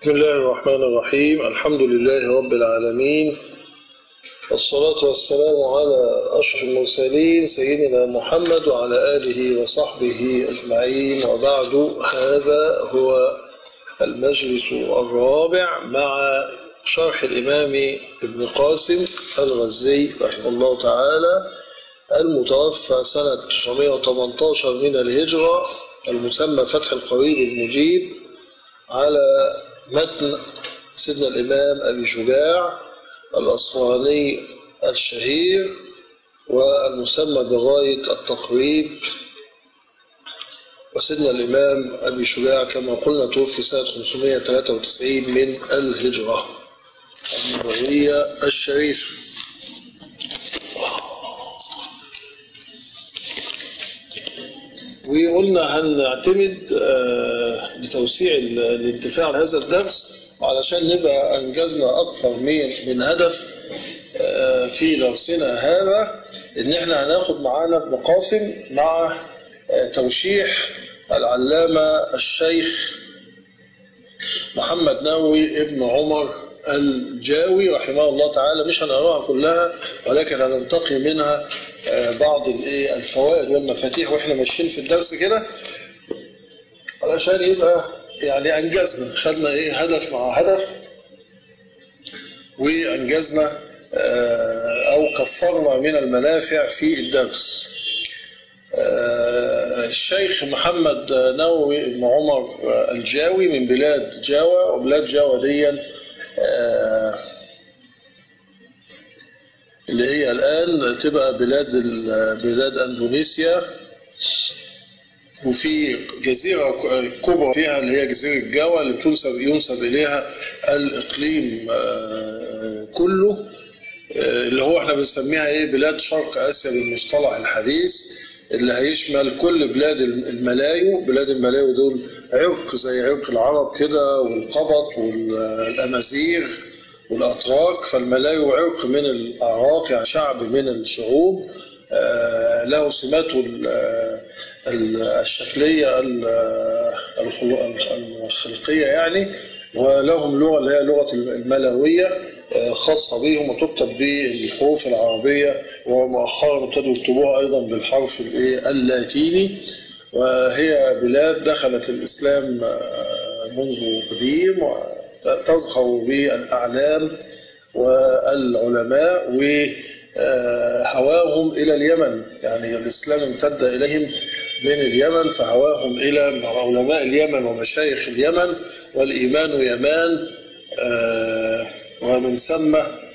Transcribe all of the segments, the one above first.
بسم الله الرحمن الرحيم الحمد لله رب العالمين والصلاة والسلام على أشرف المرسلين سيدنا محمد وعلى آله وصحبه أجمعين وبعد هذا هو المجلس الرابع مع شرح الإمام ابن قاسم الغزي رحمه الله تعالى المتوفى سنة 918 من الهجرة المسمى فتح القريب المجيب على متن سيدنا الإمام أبي شجاع الأصفهاني الشهير والمسمى بغاية التقريب وسيدنا الإمام أبي شجاع كما قلنا توفي سنة 593 من الهجرة النبوية الشريفة وقلنا هنعتمد لتوسيع الانتفاع بهذا الدرس علشان نبقى أنجزنا أكثر من من هدف في درسنا هذا إن إحنا هناخد معانا ابن قاسم مع توشيح العلامة الشيخ محمد نووي ابن عمر الجاوي رحمه الله تعالى مش هنقراها كلها ولكن هننتقي منها بعض الفوائد والمفاتيح واحنا ماشيين في الدرس كده علشان يبقى يعني انجزنا خدنا ايه هدف مع هدف وانجزنا او كثرنا من المنافع في الدرس الشيخ محمد نووي بن عمر الجاوي من بلاد جاوة وبلاد جاوة دي اللي هي الآن تبقى بلاد بلاد أندونيسيا وفي جزيرة كبرى فيها اللي هي جزيرة جاوا اللي تنسب ينسب إليها الإقليم كله اللي هو احنا بنسميها ايه بلاد شرق آسيا بالمصطلح الحديث اللي هيشمل كل بلاد الملايو بلاد الملايو دول عرق زي عرق العرب كده والقبط والأمازيغ والأتراك فالملايو عرق من الأعراق يعني شعب من الشعوب له سماته الشكلية الخلقية يعني ولهم لغة اللي هي لغة الملاوية خاصة بهم وتكتب بالحروف العربية ومؤخرا ابتدوا يكتبوها أيضا بالحرف اللاتيني وهي بلاد دخلت الإسلام منذ قديم تزخر بالأعلام والعلماء وهواهم إلى اليمن يعني الإسلام امتد إليهم من اليمن فهواهم إلى علماء اليمن ومشايخ اليمن والإيمان يمان ومن ثم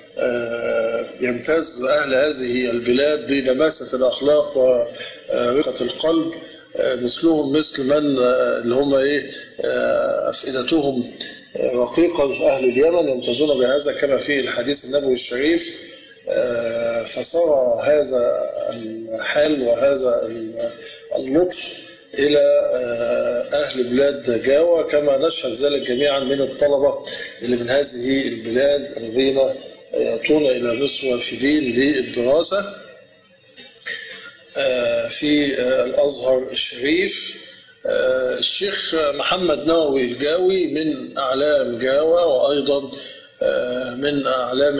يمتاز أهل هذه البلاد بدماسة الأخلاق ورقة القلب مثلهم مثل من اللي هم إيه أفئدتهم رقيقة أهل اليمن يمتازون بهذا كما في الحديث النبوي الشريف فصار هذا الحال وهذا اللطف إلى أهل بلاد جاوة كما نشهد ذلك جميعا من الطلبة اللي من هذه البلاد الذين يأتون إلى مصر وافدين للدراسة في الأزهر الشريف الشيخ محمد نووي الجاوي من أعلام جاوة وأيضا من أعلام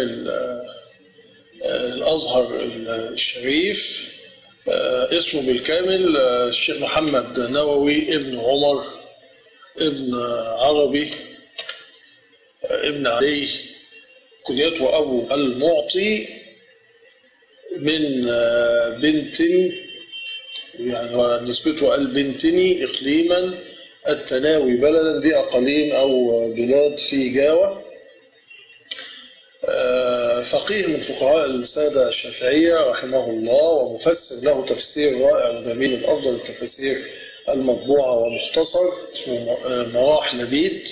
الأزهر الشريف اسمه بالكامل الشيخ محمد نووي ابن عمر ابن عربي ابن علي كنيته أبو المعطي من بنت يعني نسبته البنتني إقليما التناوي بلدا دي أقاليم أو بلاد في جاوة فقيه من فقهاء السادة الشافعية رحمه الله ومفسر له تفسير رائع وجميل من أفضل التفاسير المطبوعة ومختصر اسمه مراح لبيد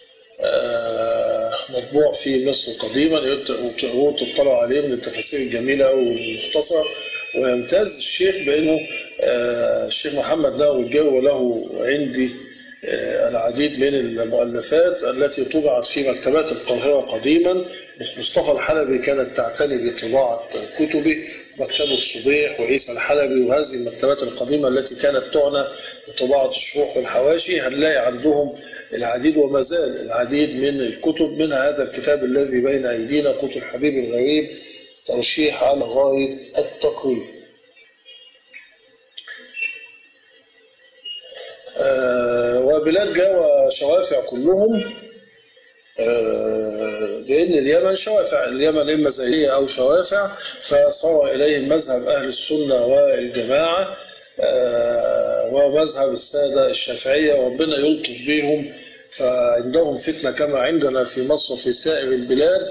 مطبوع في مصر قديما وتطلع عليه من التفاسير الجميلة والمختصرة ويمتاز الشيخ بأنه الشيخ محمد نووي الجو له عندي العديد من المؤلفات التي طبعت في مكتبات القاهرة قديما مصطفى الحلبي كانت تعتني بطباعة كتبه مكتبة الصبيح وعيسى الحلبي وهذه المكتبات القديمة التي كانت تعنى بطباعة الشروح والحواشي هنلاقي عندهم العديد وما زال العديد من الكتب منها هذا الكتاب الذي بين أيدينا كتب حبيب الغريب ترشيح على غاية التقريب آه وبلاد جاوى شوافع كلهم آه لأن اليمن شوافع اليمن إما زيدية أو شوافع فصار إليهم مذهب أهل السنة والجماعة آه ومذهب السادة الشافعية وربنا يلطف بهم فعندهم فتنة كما عندنا في مصر وفي سائر البلاد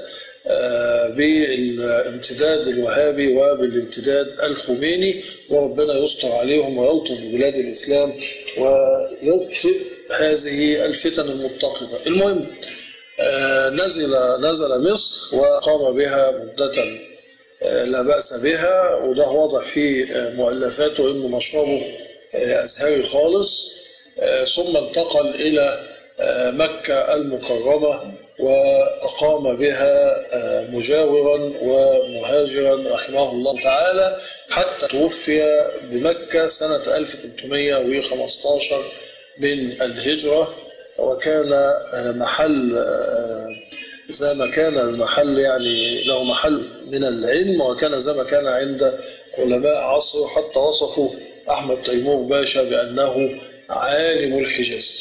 بالامتداد الوهابي وبالامتداد الخميني وربنا يستر عليهم ويلطف ببلاد الإسلام ويطفئ هذه الفتن المتقبة المهم نزل نزل مصر وقام بها مدة لا بأس بها وده واضح في مؤلفاته انه مشربه ازهري خالص ثم انتقل الى مكة المكرمة وأقام بها مجاورا ومهاجرا رحمه الله تعالى حتى توفي بمكة سنة 1315 من الهجرة وكان محل زي ما كان المحل يعني له محل من العلم وكان زي ما كان عند علماء عصره حتى وصفوا أحمد تيمور باشا بأنه عالم الحجاز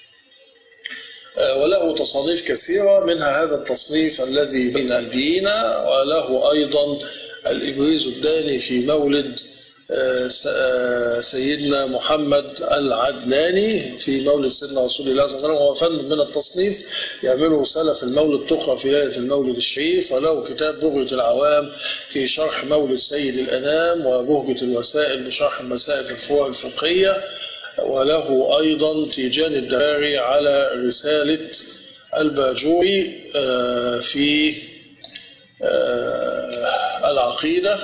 وله تصانيف كثيرة منها هذا التصنيف الذي بين أيدينا وله أيضا الإبريز الداني في مولد سيدنا محمد العدناني في مولد سيدنا رسول الله صلى الله عليه وسلم هو فن من التصنيف يعمله سلف المولد تقرأ في ليلة المولد الشريف وله كتاب بغية العوام في شرح مولد سيد الأنام وبهجة الوسائل لشرح المسائل الفروع الفقهية وله أيضا تيجان الدراري على رسالة الباجوري في العقيدة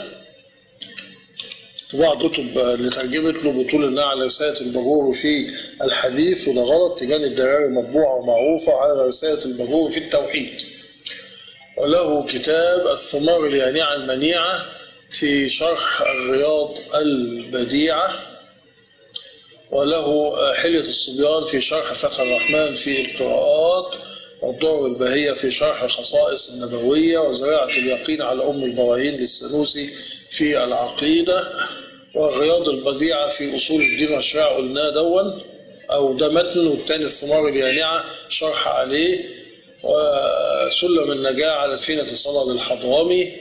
بعض كتب اللي ترجمت له بتقول انها على رساله الباجوري في الحديث وده غلط تيجان الدراري مطبوعه ومعروفه على رساله الباجوري في التوحيد وله كتاب الثمار اليانعه المنيعه في شرح الرياض البديعه وله حلية الصبيان في شرح فتح الرحمن في القراءات والدور البهية في شرح الخصائص النبوية وزراعة اليقين على أم البراهين للسنوسي في العقيدة والرياض البديعة في أصول الدين والشرع قلنا دون أو ده متن والتاني الثمار اليانعة شرح عليه وسلم النجاة على سفينة الصلاة للحضرمي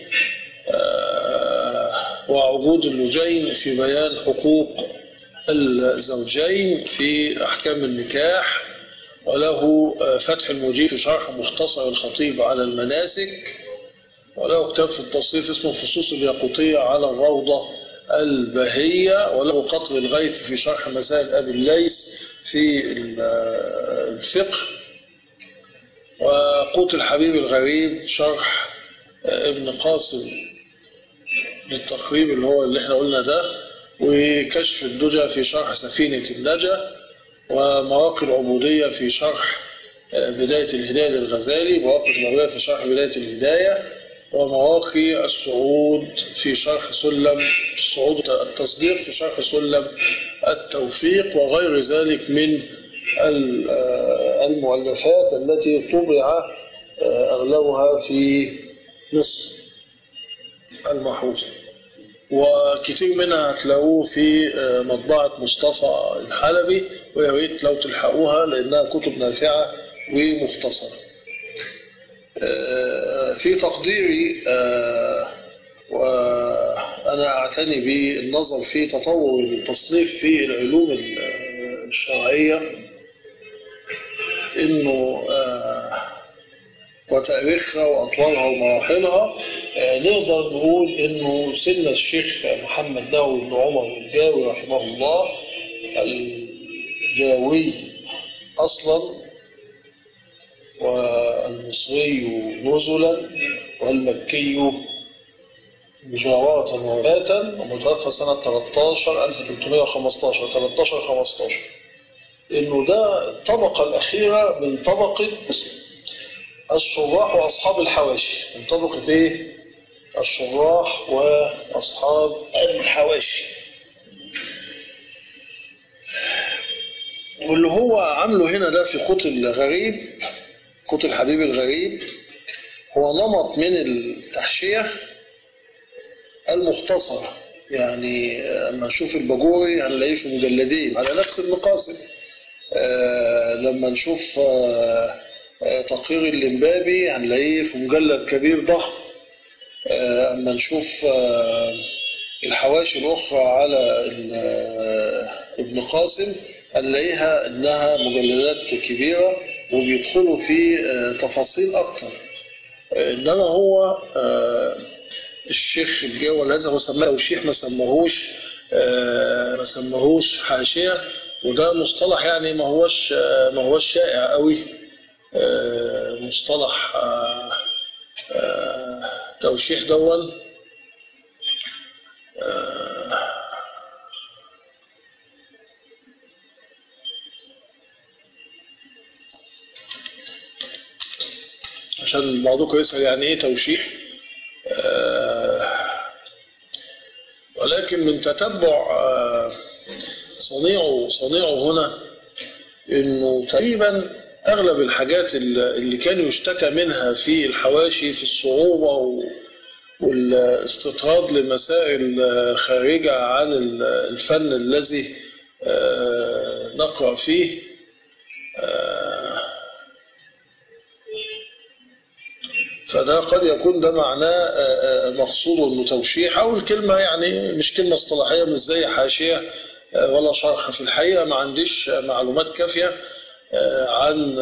وعقود اللجين في بيان حقوق الزوجين في أحكام النكاح وله فتح المجيب في شرح مختصر الخطيب على المناسك وله كتاب في التصريف اسمه فصوص الياقوتية على الروضة البهية وله قطر الغيث في شرح مسائل أبي الليث في الفقه وقوت الحبيب الغريب شرح ابن قاسم للتقريب اللي هو اللي احنا قلنا ده وكشف الدجى في شرح سفينة النجا ومواقع العبودية في شرح بداية الهداية للغزالي مواقع العبودية في شرح بداية الهداية ومواقع الصعود في شرح سلم صعود التصديق في شرح سلم التوفيق وغير ذلك من المؤلفات التي طبع أغلبها في مصر المحروسة وكتير منها هتلاقوه في مطبعة مصطفى الحلبي ويا ريت لو تلحقوها لأنها كتب نافعة ومختصرة. في تقديري وأنا أعتني بالنظر في تطور التصنيف في العلوم الشرعية إنه وتاريخها واطوارها ومراحلها نقدر نقول انه سن الشيخ محمد نووي بن عمر الجاوي رحمه الله الجاوي اصلا والمصري نزلا والمكي مجاورة وفاة ومتوفى سنة 13 1315 13 15 انه ده الطبقة الأخيرة من طبقة الشراح واصحاب الحواشي من طبقه ايه الشراح وأصحاب الحواشي واللي هو عامله هنا ده في قوت الغريب قوت الحبيب الغريب هو نمط من التحشية المختصرة يعني اما نشوف الباجوري هنلاقيه في مجلدين على نفس المقاصد آه لما نشوف آه آه تقرير اللمبابي هنلاقيه في مجلد كبير ضخم آه اما نشوف آه الحواشي الاخرى على ابن قاسم هنلاقيها انها مجلدات كبيره وبيدخلوا في تفاصيل اكتر انما هو الشيخ الجو هذا هو سماه توشيح ما سماهوش ما سماهوش حاشيه وده مصطلح يعني ما هوش ما هوش شائع قوي مصطلح توشيح دون عشان بعضكم يسأل يعني ايه توشيح آه ولكن من تتبع آه صنيعه صنيعه هنا انه تقريبا اغلب الحاجات اللي كان يشتكى منها في الحواشي في الصعوبه والاستطراد لمسائل خارجه عن الفن الذي آه نقرا فيه فده قد يكون ده معناه مقصود انه توشيح او الكلمه يعني مش كلمه اصطلاحيه مش زي حاشيه ولا شرح في الحقيقه ما عنديش معلومات كافيه عن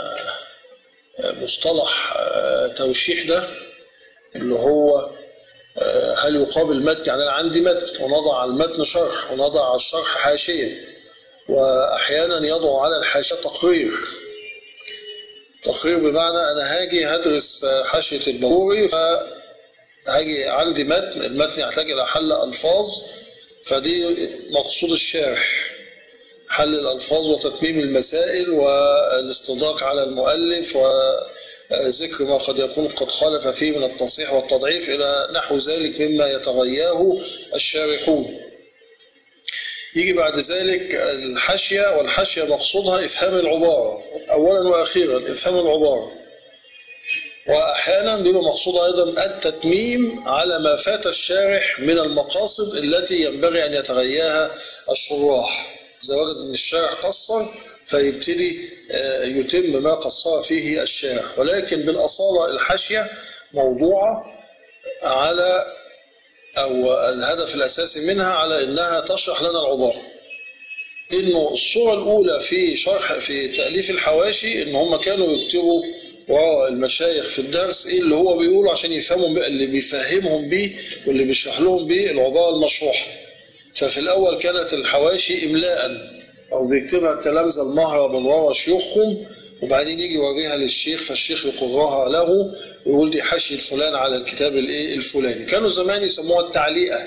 مصطلح توشيح ده اللي هو هل يقابل متن يعني انا عندي متن ونضع على المتن شرح ونضع على الشرح حاشيه واحيانا يضع على الحاشيه تقرير تقرير بمعنى انا هاجي هدرس حاشيه الباجوري فهاجي عندي متن المتن يحتاج الى حل الفاظ فدي مقصود الشارح حل الالفاظ وتتميم المسائل والاستدراك على المؤلف وذكر ما قد يكون قد خالف فيه من التصحيح والتضعيف الى نحو ذلك مما يتغياه الشارحون يجي بعد ذلك الحاشية والحاشية مقصودها إفهام العبارة أولا وأخيرا إفهام العبارة وأحيانا بيبقى مقصود أيضا التتميم على ما فات الشارح من المقاصد التي ينبغي أن يتغياها الشراح إذا وجد أن الشارح قصر فيبتدي يتم ما قصر فيه الشارح ولكن بالأصالة الحاشية موضوعة على أو الهدف الأساسي منها على إنها تشرح لنا العبارة إنه الصورة الأولى في شرح في تأليف الحواشي إن هم كانوا يكتبوا وراء المشايخ في الدرس إيه اللي هو بيقوله عشان يفهموا اللي بيفهمهم بيه واللي بيشرح لهم بيه العبارة المشروحة ففي الأول كانت الحواشي إملاء أو بيكتبها التلامذة المهرة من ورا شيوخهم وبعدين يجي يوريها للشيخ فالشيخ يقرها له ويقول دي حاشية فلان على الكتاب الايه الفلاني كانوا زمان يسموها التعليقة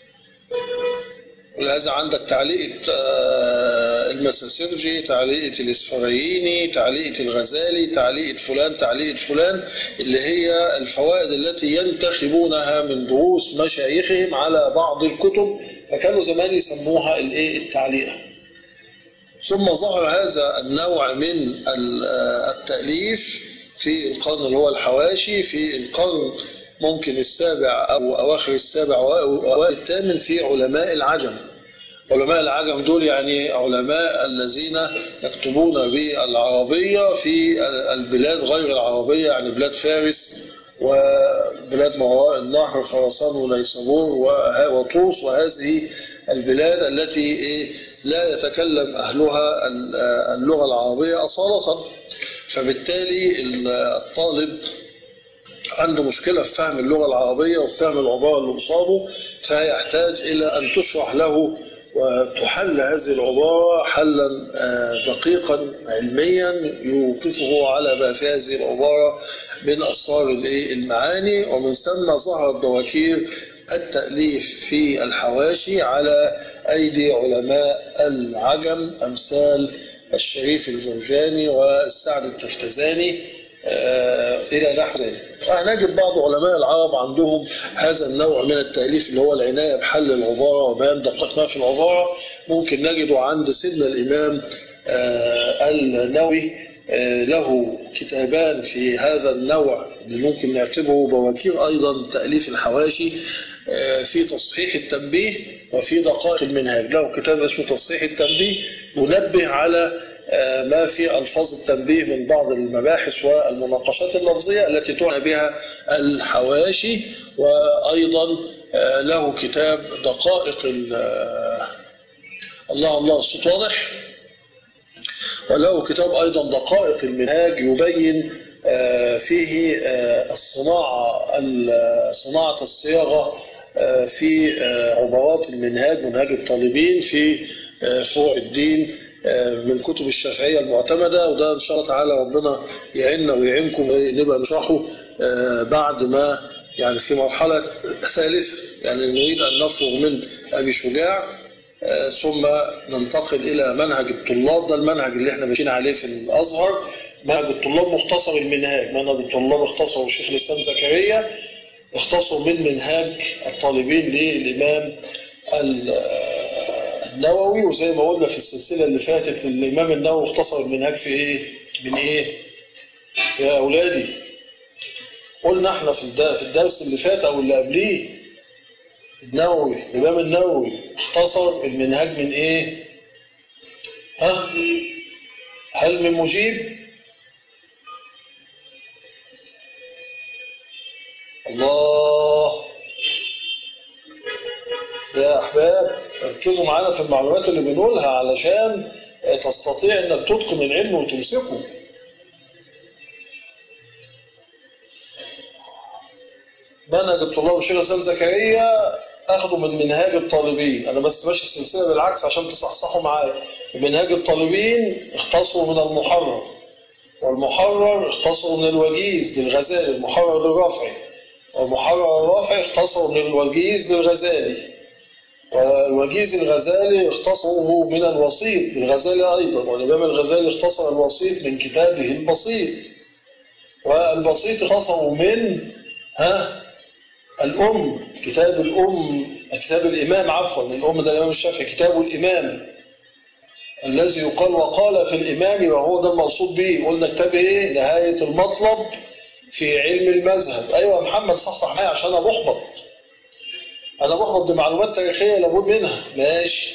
ولهذا عندك تعليقة المساسرجي تعليقة الإسفرايني تعليقة الغزالي تعليقة فلان تعليقة فلان اللي هي الفوائد التي ينتخبونها من دروس مشايخهم على بعض الكتب فكانوا زمان يسموها الايه التعليقه ثم ظهر هذا النوع من التأليف في القرن اللي هو الحواشي في القرن ممكن السابع أو أواخر السابع أو الثامن في علماء العجم علماء العجم دول يعني علماء الذين يكتبون بالعربية في البلاد غير العربية يعني بلاد فارس وبلاد ما وراء النهر خراسان ونيسابور وطوس وهذه البلاد التي لا يتكلم أهلها اللغة العربية أصالة فبالتالي الطالب عنده مشكلة في فهم اللغة العربية وفي فهم العبارة اللي قصاده فيحتاج إلى أن تشرح له وتحل هذه العبارة حلا دقيقا علميا يوقفه على ما في هذه العبارة من أسرار المعاني ومن ثم ظهرت دواكير التأليف في الحواشي على أيدي علماء العجم أمثال الشريف الجرجاني والسعد التفتزاني إلى نحو ذلك هنجد بعض علماء العرب عندهم هذا النوع من التأليف اللي هو العناية بحل العبارة وبيان دقائق ما في العبارة ممكن نجده عند سيدنا الإمام آه، النووي آه، له كتابان في هذا النوع اللي ممكن نعتبره بواكير أيضا تأليف الحواشي آه، في تصحيح التنبيه وفي دقائق المنهاج له كتاب اسمه تصحيح التنبيه ينبه على آه، ما في ألفاظ التنبيه من بعض المباحث والمناقشات اللفظية التي تعنى بها الحواشي وأيضا آه، له كتاب دقائق ال- آه، الله الله الصوت واضح وله كتاب أيضا دقائق المنهاج يبين آه، فيه آه، الصناعة ال- صناعة الصياغة آه، في آه، عبارات المنهاج منهاج الطالبين في آه، فروع الدين آه، من كتب الشافعية المعتمدة وده إن شاء الله تعالى ربنا يعيننا ويعينكم نبقى نشرحه آه، بعد ما يعني في مرحلة ثالثة يعني نريد أن نفرغ من أبي شجاع آه، ثم ننتقل الى منهج الطلاب ده المنهج اللي احنا ماشيين عليه في الازهر منهج الطلاب مختصر المنهاج منهج الطلاب اختصره الشيخ الاسلام زكريا اختصر من منهاج الطالبين للامام ال- آه، النووي وزي ما قلنا في السلسله اللي فاتت الامام النووي اختصر المنهاج في ايه؟ من ايه؟ يا اولادي قلنا احنا في الد- في الدرس اللي فات او اللي قبليه النووي الإمام النووي اختصر المنهاج من إيه؟ ها؟ هل من مجيب؟ الله يا أحباب ركزوا معانا في المعلومات اللي بنقولها علشان تستطيع إنك تتقن العلم وتمسكه منهج الطلاب الشيخ حسام زكريا اخده من منهاج الطالبين انا بس ماشي السلسله بالعكس عشان تصحصحوا معايا منهاج الطالبين اختصروا من المحرر والمحرر اختصروا من الوجيز للغزالي المحرر للرافعي والمحرر الرافعي اختصروا من الوجيز للغزالي والوجيز الغزالي اختصره من الوسيط للغزالي ايضا والامام الغزالي اختصر الوسيط من كتابه البسيط والبسيط اختصره من ها الأم كتاب الأم كتاب الإمام عفوا الأم ده الإمام الشافعي كتاب الإمام الذي يقال وقال في الإمام وهو ده المقصود به قلنا كتاب إيه نهاية المطلب في علم المذهب أيوة يا محمد صحصح معايا عشان أنا بحبط أنا بحبط بمعلومات تاريخية لابد منها ماشي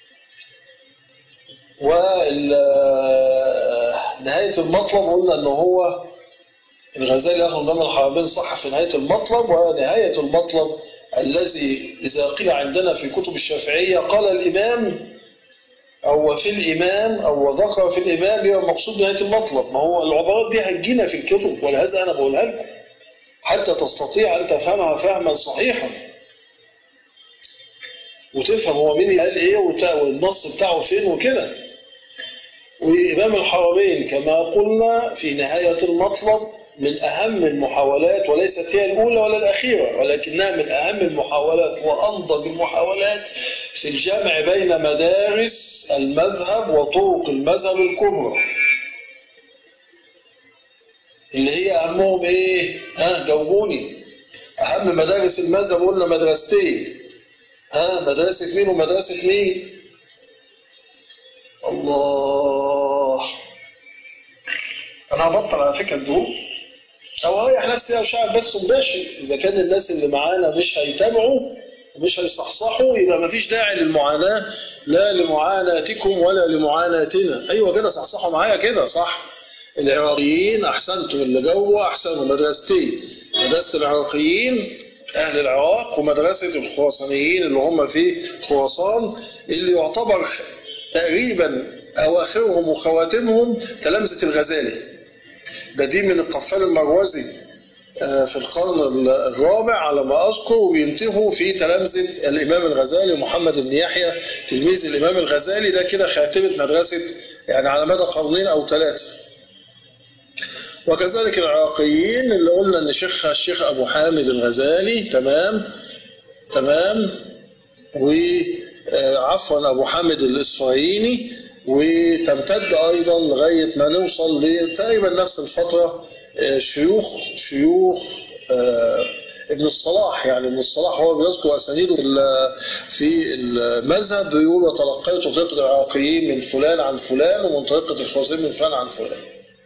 ونهاية المطلب قلنا إن هو الغزالي ياخذ من الحرمين صح في نهاية المطلب ونهاية المطلب الذي إذا قيل عندنا في كتب الشافعية قال الإمام أو في الإمام أو ذكر في الإمام يبقى المقصود نهاية المطلب ما هو العبارات دي هتجينا في الكتب ولهذا أنا بقولها لكم حتى تستطيع أن تفهمها فهما صحيحا وتفهم هو مين قال إيه والنص بتاعه فين وكده وإمام الحرمين كما قلنا في نهاية المطلب من أهم المحاولات وليست هي الأولى ولا الأخيرة ولكنها من أهم المحاولات وأنضج المحاولات في الجمع بين مدارس المذهب وطرق المذهب الكبرى اللي هي أهمهم إيه؟ ها جاوبوني أهم مدارس المذهب قلنا مدرستين ها مدرسة مين ومدرسة مين؟ الله أنا هبطل على فكرة الدروس او اريح نفسي وشعب بس مباشر اذا كان الناس اللي معانا مش هيتابعوا ومش هيصحصحوا يبقى مفيش داعي للمعاناه لا لمعاناتكم ولا لمعاناتنا ايوه كده صحصحوا معايا كده صح العراقيين احسنتم اللي جوه احسنوا مدرستين مدرسه العراقيين اهل العراق ومدرسه الخراسانيين اللي هم في خراسان اللي يعتبر تقريبا اواخرهم وخواتمهم تلامذه الغزالي ده دي من القفال المروزي في القرن الرابع على ما أذكر وبينتهوا في تلامذة الإمام الغزالي محمد بن يحيى تلميذ الإمام الغزالي ده كده خاتمة مدرسة يعني على مدى قرنين أو ثلاثة وكذلك العراقيين اللي قلنا ان شيخها الشيخ ابو حامد الغزالي تمام تمام وعفوا ابو حامد الاصفرايني وتمتد ايضا لغايه ما نوصل لتقريبا نفس الفتره آه، شيوخ شيوخ آه، ابن الصلاح يعني ابن الصلاح هو بيذكر اسانيده في في المذهب بيقول وتلقيت طريقه العراقيين من فلان عن فلان ومن طريقه الخوارزمي من فلان عن فلان.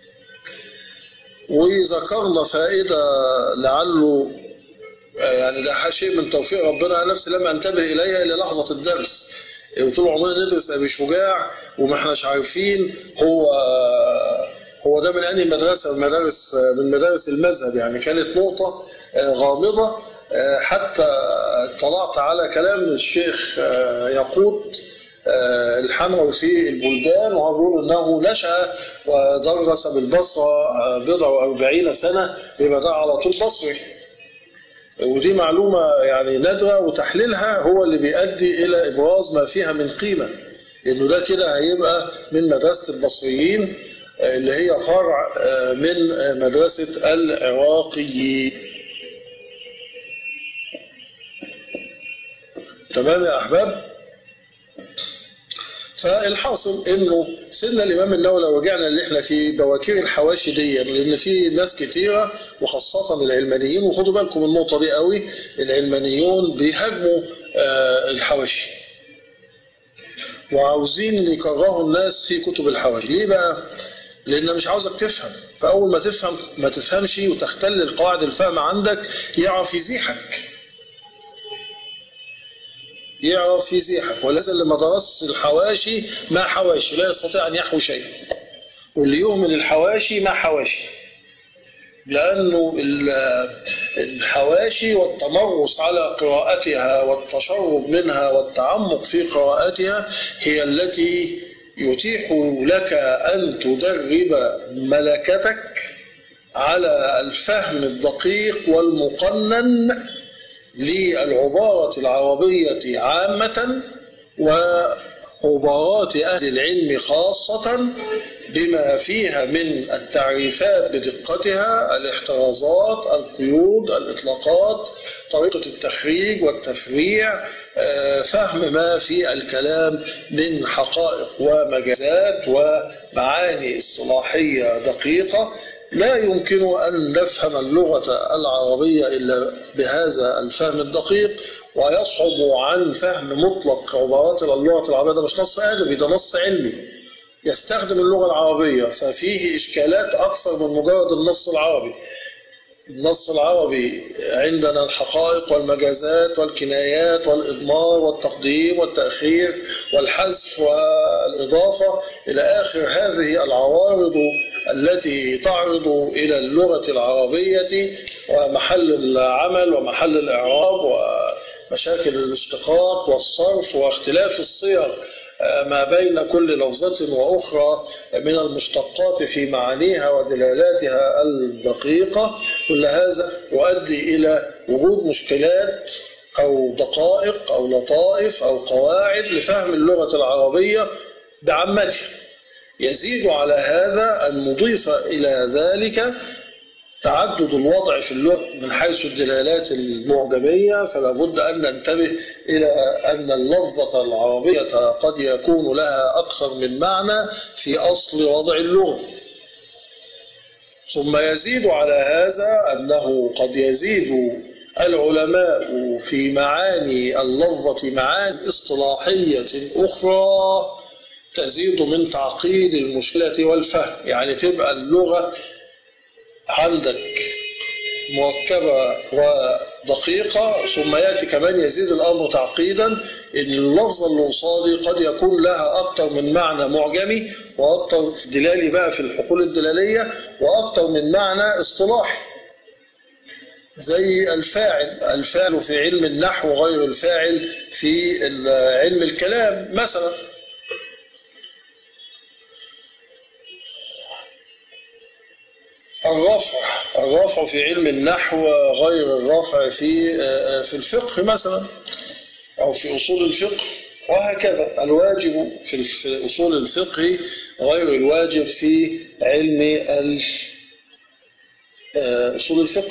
وذكرنا فائده لعله يعني ده شيء من توفيق ربنا انا نفسي لم انتبه اليها الى لحظه الدرس طول عمرنا ندرس ابي شجاع وما احناش عارفين هو هو ده من انهي مدرسه من مدارس من مدارس المذهب يعني كانت نقطه غامضه حتى اطلعت على كلام الشيخ يقود الحموي في البلدان وهو بيقول انه نشا ودرس بالبصره بضع واربعين سنه يبقى ده على طول بصري ودي معلومة يعني نادرة وتحليلها هو اللي بيؤدي إلى إبراز ما فيها من قيمة إنه ده كده هيبقى من مدرسة البصريين اللي هي فرع من مدرسة العراقيين تمام يا أحباب فالحاصل انه سيدنا الامام النووي لو رجعنا اللي احنا في بواكير الحواشي دي لان في ناس كتيره وخاصه العلمانيين وخدوا بالكم من النقطه دي قوي العلمانيون بيهاجموا آه الحواشي وعاوزين يكرهوا الناس في كتب الحواشي ليه بقى؟ لان مش عاوزك تفهم فاول ما تفهم ما تفهمش وتختل القواعد الفهم عندك يعرف يزيحك يعرف يزيحك ولذا اللي ما درس الحواشي ما حواشي لا يستطيع ان يحوي شيء واللي يهمل الحواشي ما حواشي لانه الحواشي والتمرس على قراءتها والتشرب منها والتعمق في قراءتها هي التي يتيح لك ان تدرب ملكتك على الفهم الدقيق والمقنن للعبارة العربية عامة وعبارات أهل العلم خاصة بما فيها من التعريفات بدقتها الاحترازات القيود الإطلاقات طريقة التخريج والتفريع فهم ما في الكلام من حقائق ومجازات ومعاني اصطلاحية دقيقة لا يمكن أن نفهم اللغة العربية إلا بهذا الفهم الدقيق ويصعب عن فهم مطلق عبارات اللغة العربية ده مش نص أدبي ده نص علمي يستخدم اللغة العربية ففيه إشكالات أكثر من مجرد النص العربي النص العربي عندنا الحقائق والمجازات والكنايات والإضمار والتقديم والتأخير والحذف والإضافة إلى آخر هذه العوارض التي تعرض إلى اللغة العربية ومحل العمل ومحل الإعراب ومشاكل الاشتقاق والصرف واختلاف الصيغ ما بين كل لفظة وأخرى من المشتقات في معانيها ودلالاتها الدقيقة كل هذا يؤدي إلى وجود مشكلات أو دقائق أو لطائف أو قواعد لفهم اللغة العربية بعامتها يزيد على هذا أن نضيف إلى ذلك تعدد الوضع في اللغة من حيث الدلالات المعجمية فلا بد أن ننتبه إلى أن اللفظة العربية قد يكون لها أكثر من معنى في أصل وضع اللغة ثم يزيد على هذا أنه قد يزيد العلماء في معاني اللفظة معاني اصطلاحية أخرى تزيد من تعقيد المشكلة والفهم يعني تبقى اللغة عندك مركبة ودقيقة ثم يأتي كمان يزيد الأمر تعقيدا إن اللفظة اللي قصادي قد يكون لها أكثر من معنى معجمي وأكثر دلالي بقى في الحقول الدلالية وأكثر من معنى اصطلاحي زي الفاعل الفاعل في علم النحو غير الفاعل في علم الكلام مثلا الرفع الرفع في علم النحو غير الرفع في في الفقه مثلا او في اصول الفقه وهكذا الواجب في اصول الفقه غير الواجب في علم اصول الفقه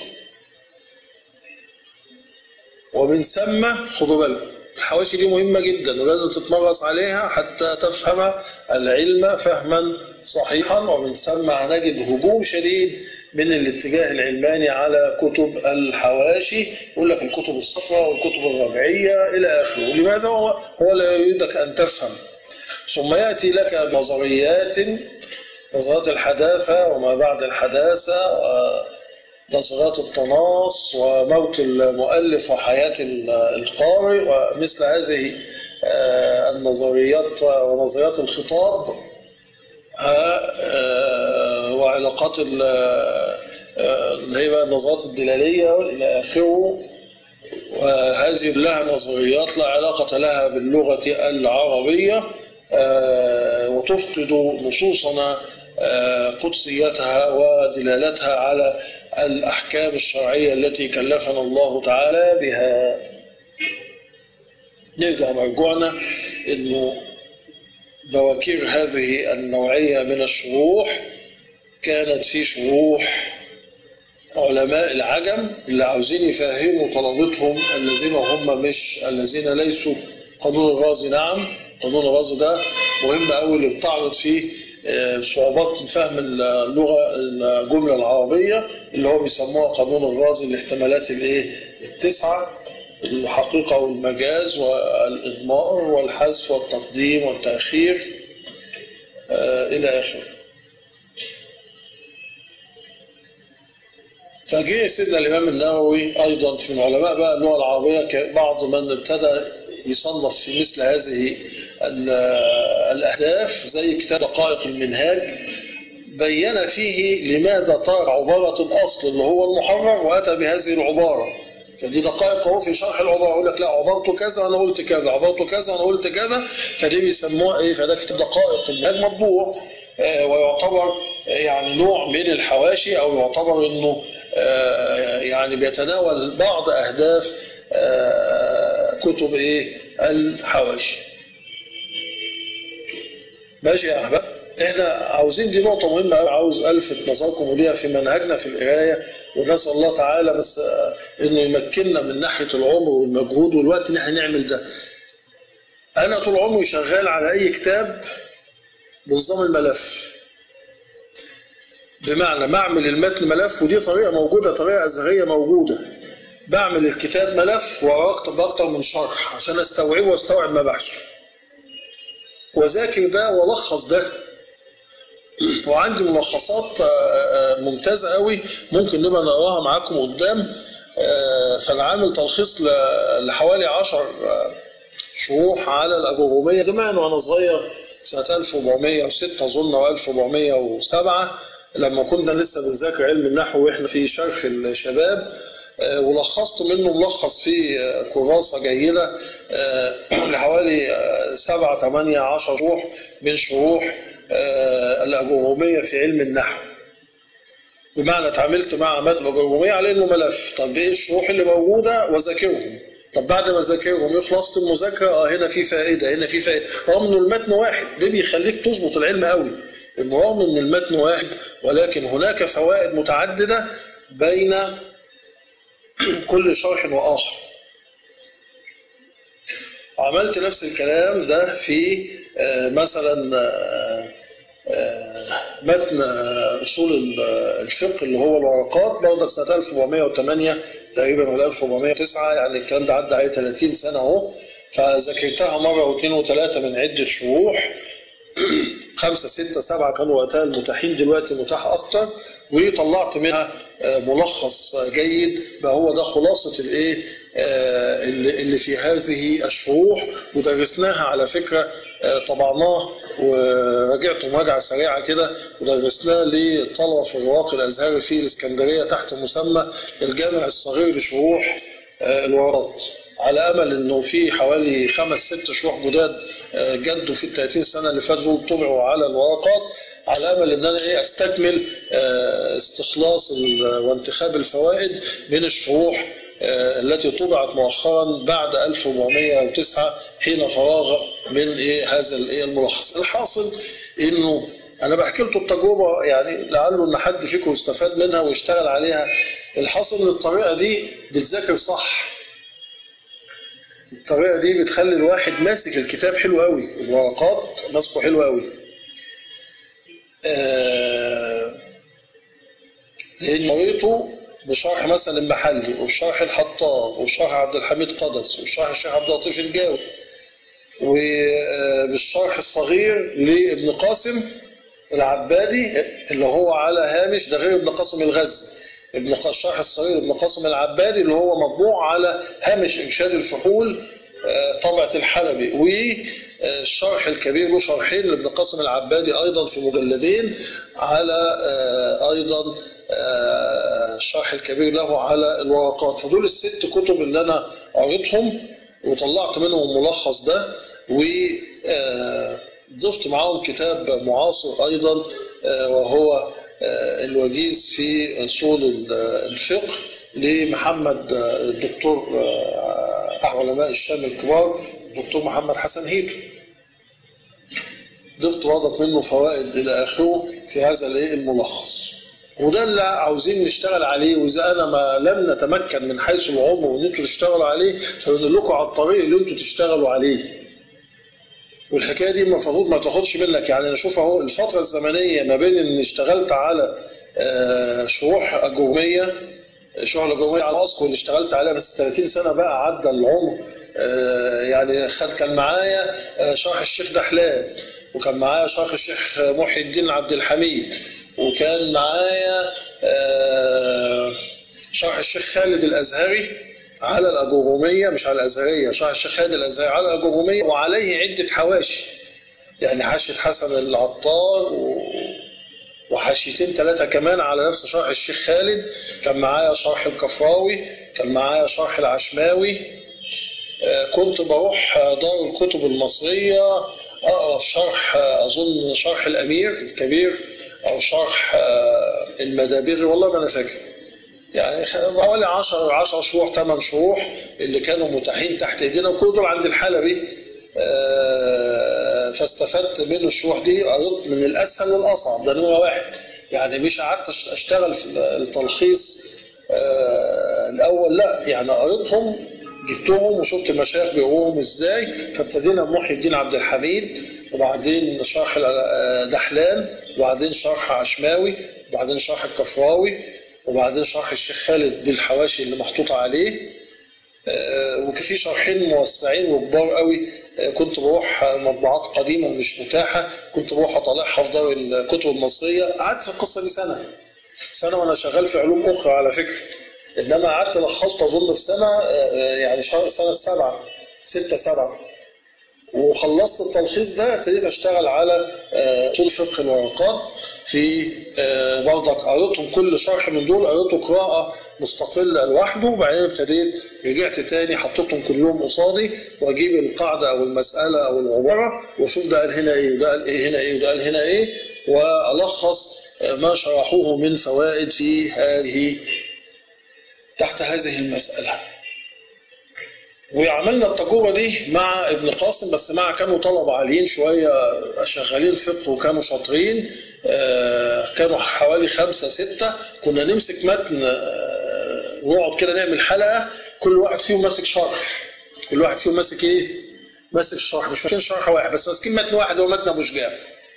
ومن ثم خدوا بالكم الحواشي دي مهمة جدا ولازم تتمرس عليها حتى تفهم العلم فهما صحيحا ومن ثم هنجد هجوم شديد من الاتجاه العلماني على كتب الحواشي يقول لك الكتب الصفراء والكتب الرجعيه الى اخره لماذا هو هو لا يريدك ان تفهم ثم ياتي لك بنظريات نظريات الحداثه وما بعد الحداثه نظريات التناص وموت المؤلف وحياه القارئ ومثل هذه النظريات ونظريات الخطاب وعلاقات اللي هي بقى النظريات الدلاليه الى اخره وهذه كلها نظريات لا علاقه لها باللغه العربيه وتفقد نصوصنا قدسيتها ودلالتها على الاحكام الشرعيه التي كلفنا الله تعالى بها نرجع مرجوعنا انه بواكير هذه النوعيه من الشروح كانت في شروح علماء العجم اللي عاوزين يفهموا طلبتهم الذين هم مش الذين ليسوا قانون الغازي نعم قانون الغازي ده مهم قوي اللي بتعرض فيه صعوبات فهم اللغه الجمله العربيه اللي هو بيسموها قانون الغازي الاحتمالات الايه التسعه الحقيقة والمجاز والإضمار والحذف والتقديم والتأخير إلى آخره فجه سيدنا الإمام النووي أيضا في علماء بقى اللغة العربية بعض من ابتدى يصنف في مثل هذه الأهداف زي كتاب دقائق المنهاج بين فيه لماذا طار عبارة الأصل اللي هو المحرر وأتى بهذه العبارة فدي دقائق اهو في شرح العباره يقول لك لا عبارته كذا انا قلت كذا عبارته كذا انا قلت كذا فدي بيسموها ايه فده كتاب دقائق المنهاج مطبوع آه ويعتبر يعني نوع من الحواشي او يعتبر انه آه يعني بيتناول بعض اهداف آه كتب ايه الحواشي ماشي يا احباب احنا عاوزين دي نقطة مهمة قوي عاوز الفت نظركم ليها في منهجنا في القراية ونسأل الله تعالى بس انه يمكننا من ناحية العمر والمجهود والوقت ان احنا نعمل ده. أنا طول عمري شغال على أي كتاب بنظام الملف. بمعنى بعمل المتن ملف ودي طريقة موجودة طريقة أزهرية موجودة. بعمل الكتاب ملف وأكتب أكتر من شرح عشان أستوعبه وأستوعب مباحثه. وذاكر ده والخص ده وعندي ملخصات ممتازة قوي ممكن نبقى نقراها معاكم قدام فأنا عامل تلخيص لحوالي 10 شروح على الأجرومية زمان وأنا صغير سنة 1406 أظن أو 1407 لما كنا لسه بنذاكر علم النحو وإحنا في شرخ الشباب ولخصت منه ملخص في كراسة جيدة لحوالي سبعة ثمانية عشر شروح من شروح الأجرومية في علم النحو بمعنى اتعاملت مع مادة الأجرومية على إنه ملف طب إيه الشروح اللي موجودة وذاكرهم طب بعد ما ذاكرهم خلصت المذاكرة اه هنا في فائدة هنا في فائدة رغم إنه المتن واحد ده بيخليك تظبط العلم قوي إنه رغم إن المتن واحد ولكن هناك فوائد متعددة بين كل شرح وآخر عملت نفس الكلام ده في مثلا متن اصول الفقه اللي هو الورقات برضك سنه 1408 تقريبا ولا 1409 يعني الكلام ده عدى عليه 30 سنه اهو فذاكرتها مره واثنين وثلاثه من عده شروح خمسة ستة سبعة كانوا وقتها المتاحين دلوقتي متاح أكتر وطلعت منها ملخص جيد بقى هو ده خلاصة الإيه اللي في هذه الشروح ودرسناها على فكرة طبعناه ورجعت مراجعة سريعة كده ودرسناه للطلبة في الرواق الأزهري في الإسكندرية تحت مسمى الجامع الصغير لشروح الورقات على امل انه في حوالي خمس ست شروح جداد جدوا في ال 30 سنه اللي فاتوا طبعوا على الورقات على امل ان انا ايه استكمل استخلاص وانتخاب الفوائد من الشروح التي طبعت مؤخرا بعد 1409 حين فراغ من ايه هذا الايه الملخص الحاصل انه انا بحكي لكم التجربه يعني لعله ان حد فيكم استفاد منها واشتغل عليها الحاصل ان الطريقه دي بتذاكر صح الطريقه دي بتخلي الواحد ماسك الكتاب حلو قوي الورقات ماسكه حلو قوي آه، لان قريته بشرح مثلا المحلي وبشرح الحطاب وبشرح عبد الحميد قدس وبشرح الشيخ عبد اللطيف الجاوي وبالشرح الصغير لابن قاسم العبادي اللي هو على هامش ده غير ابن قاسم الغزي ابن الشرح الصغير ابن قاسم العبادي اللي هو مطبوع على هامش انشاد الفحول آه، طبعة الحلبي والشرح الكبير له شرحين لابن قاسم العبادي ايضا في مجلدين على آه، ايضا آه، الشرح الكبير له على الورقات فدول الست كتب اللي انا قريتهم وطلعت منهم الملخص ده وضفت معاهم كتاب معاصر ايضا وهو الوجيز في اصول الفقه لمحمد الدكتور علماء الشام الكبار الدكتور محمد حسن هيتو ضفت وضف منه فوائد الى اخره في هذا الايه الملخص وده اللي عاوزين نشتغل عليه واذا انا ما لم نتمكن من حيث العمر وان انتوا تشتغلوا عليه فبدلكم على الطريق اللي انتوا تشتغلوا عليه والحكايه دي المفروض ما تاخدش منك يعني انا شوف اهو الفتره الزمنيه ما بين ان اشتغلت على شروح اجروميه شروح الاجروميه على اذكر اللي اشتغلت عليها بس 30 سنه بقى عدى العمر يعني خد كان معايا شرح الشيخ دحلان وكان معايا شرح الشيخ محي الدين عبد الحميد وكان معايا شرح الشيخ خالد الازهري على الأجرومية مش على الأزهرية شرح الشيخ خالد الأزهري على الأجرومية وعليه عدة حواشي يعني حاشية حسن العطار و... وحاشيتين ثلاثة كمان على نفس شرح الشيخ خالد كان معايا شرح الكفراوي كان معايا شرح العشماوي كنت بروح دار الكتب المصرية أقرأ في شرح أظن شرح الأمير الكبير أو شرح المدابير والله ما أنا فاكر يعني حوالي 10 10 شروح 8 شروح اللي كانوا متاحين تحت ايدينا وكل دول عند الحلبي فاستفدت من الشروح دي قريت من الاسهل للاصعب ده نمره واحد يعني مش قعدت اشتغل في التلخيص الاول لا يعني قريتهم جبتهم وشفت المشايخ بيقروهم ازاي فابتدينا بمحي الدين عبد الحميد وبعدين شرح دحلان وبعدين شرح عشماوي وبعدين شرح الكفراوي وبعدين شرح الشيخ خالد بالحواشي اللي محطوطة عليه وفي شرحين موسعين وكبار قوي كنت بروح مطبوعات قديمة مش متاحة كنت بروح أطالعها في دار الكتب المصرية قعدت في القصة دي سنة سنة وأنا شغال في علوم أخرى على فكرة إنما قعدت لخصت أظن في سنة يعني سنة سبعة ستة سبعة وخلصت التلخيص ده ابتديت اشتغل على اصول فقه الورقات في برضك قريتهم كل شرح من دول قريته قراءه مستقله لوحده وبعدين ابتديت رجعت تاني حطيتهم كلهم قصادي واجيب القاعده او المساله او العباره واشوف ده قال هنا ايه وده قال ايه هنا ايه وده قال هنا ايه والخص ما شرحوه من فوائد في هذه تحت هذه المساله. وعملنا التجربه دي مع ابن قاسم بس مع كانوا طلبه عاليين شويه شغالين فقه وكانوا شاطرين كانوا حوالي خمسه سته كنا نمسك متن ونقعد كده نعمل حلقه كل واحد فيهم ماسك شرح كل واحد فيهم ماسك ايه؟ ماسك الشرح مش ماسكين شرح واحد بس ماسكين متن واحد هو متن ابو شجاع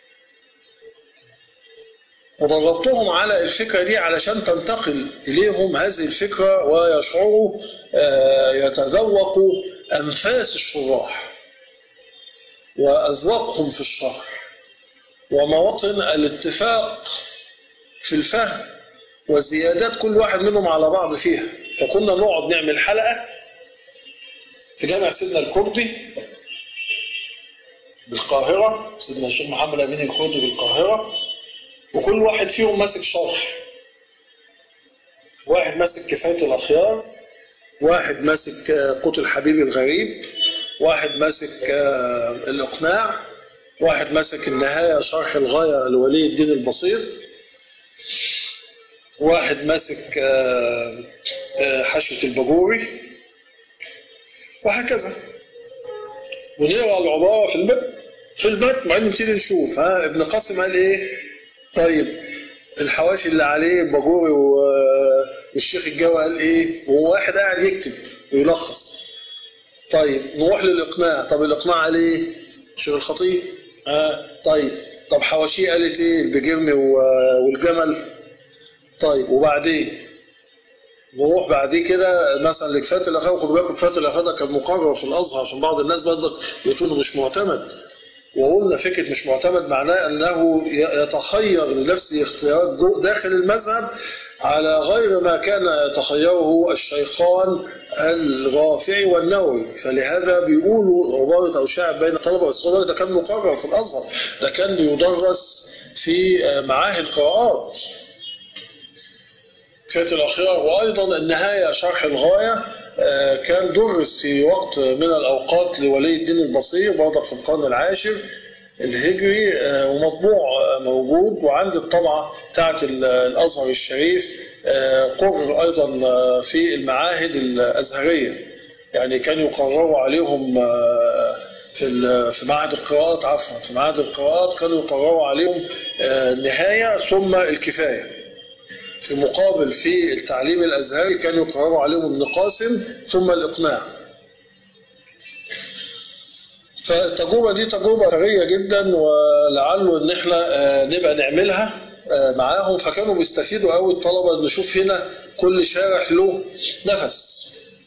وضغطتهم على الفكرة دي علشان تنتقل إليهم هذه الفكرة ويشعروا يتذوقوا أنفاس الشراح وأذواقهم في الشرح ومواطن الاتفاق في الفهم وزيادات كل واحد منهم على بعض فيها فكنا نقعد نعمل حلقة في جامع سيدنا الكردي بالقاهرة سيدنا الشيخ محمد أمين الكردي بالقاهرة وكل واحد فيهم ماسك شرح واحد ماسك كفاية الأخيار واحد ماسك قوت الحبيب الغريب واحد ماسك الإقناع واحد ماسك النهاية شرح الغاية لولي الدين البصير واحد ماسك حشوة البجوري وهكذا ونقرا العبارة في المتن في المتن بعدين نبتدي نشوف ها ابن قاسم قال ايه طيب الحواشي اللي عليه الباجوري والشيخ الجوي قال ايه وهو واحد قاعد يكتب ويلخص طيب نروح للاقناع طب الاقناع عليه الشيخ الخطيب آه طيب طب حواشيه قالت ايه البجرمي و- والجمل طيب وبعدين نروح بعد كده مثلا لكفايه الاخاء خدوا بالكم كفايه الاخاء ده كان مقرر في الازهر عشان بعض الناس برضك بتقول مش معتمد وقلنا فكره مش معتمد معناه انه ي- يتخير لنفسه اختيارات جو- داخل المذهب على غير ما كان يتخيره الشيخان الرافعي والنووي فلهذا بيقولوا عباره او شاعر بين الطلبه والصغار ده كان مقرر في الازهر ده كان بيدرس في آه، معاهد قراءات كانت الأخيرة وأيضا النهاية شرح الغاية آه، كان درس في وقت من الأوقات لولي الدين البصير برضه في القرن العاشر الهجري آه، ومطبوع آه، موجود وعند الطبعة بتاعت ال- الأزهر الشريف آه، قرر أيضا آه، في المعاهد الأزهرية يعني كان يقرروا عليهم آه، في ال- في معهد القراءات عفوا في معهد القراءات كانوا يقرروا عليهم آه، النهاية ثم الكفاية في مقابل في التعليم الازهري كانوا يقرروا عليهم ابن قاسم ثم الاقناع. فالتجربه دي تجربه ثريه جدا ولعله ان احنا آه، نبقى نعملها آه، معاهم فكانوا بيستفيدوا قوي الطلبه نشوف هنا كل شارح له نفس.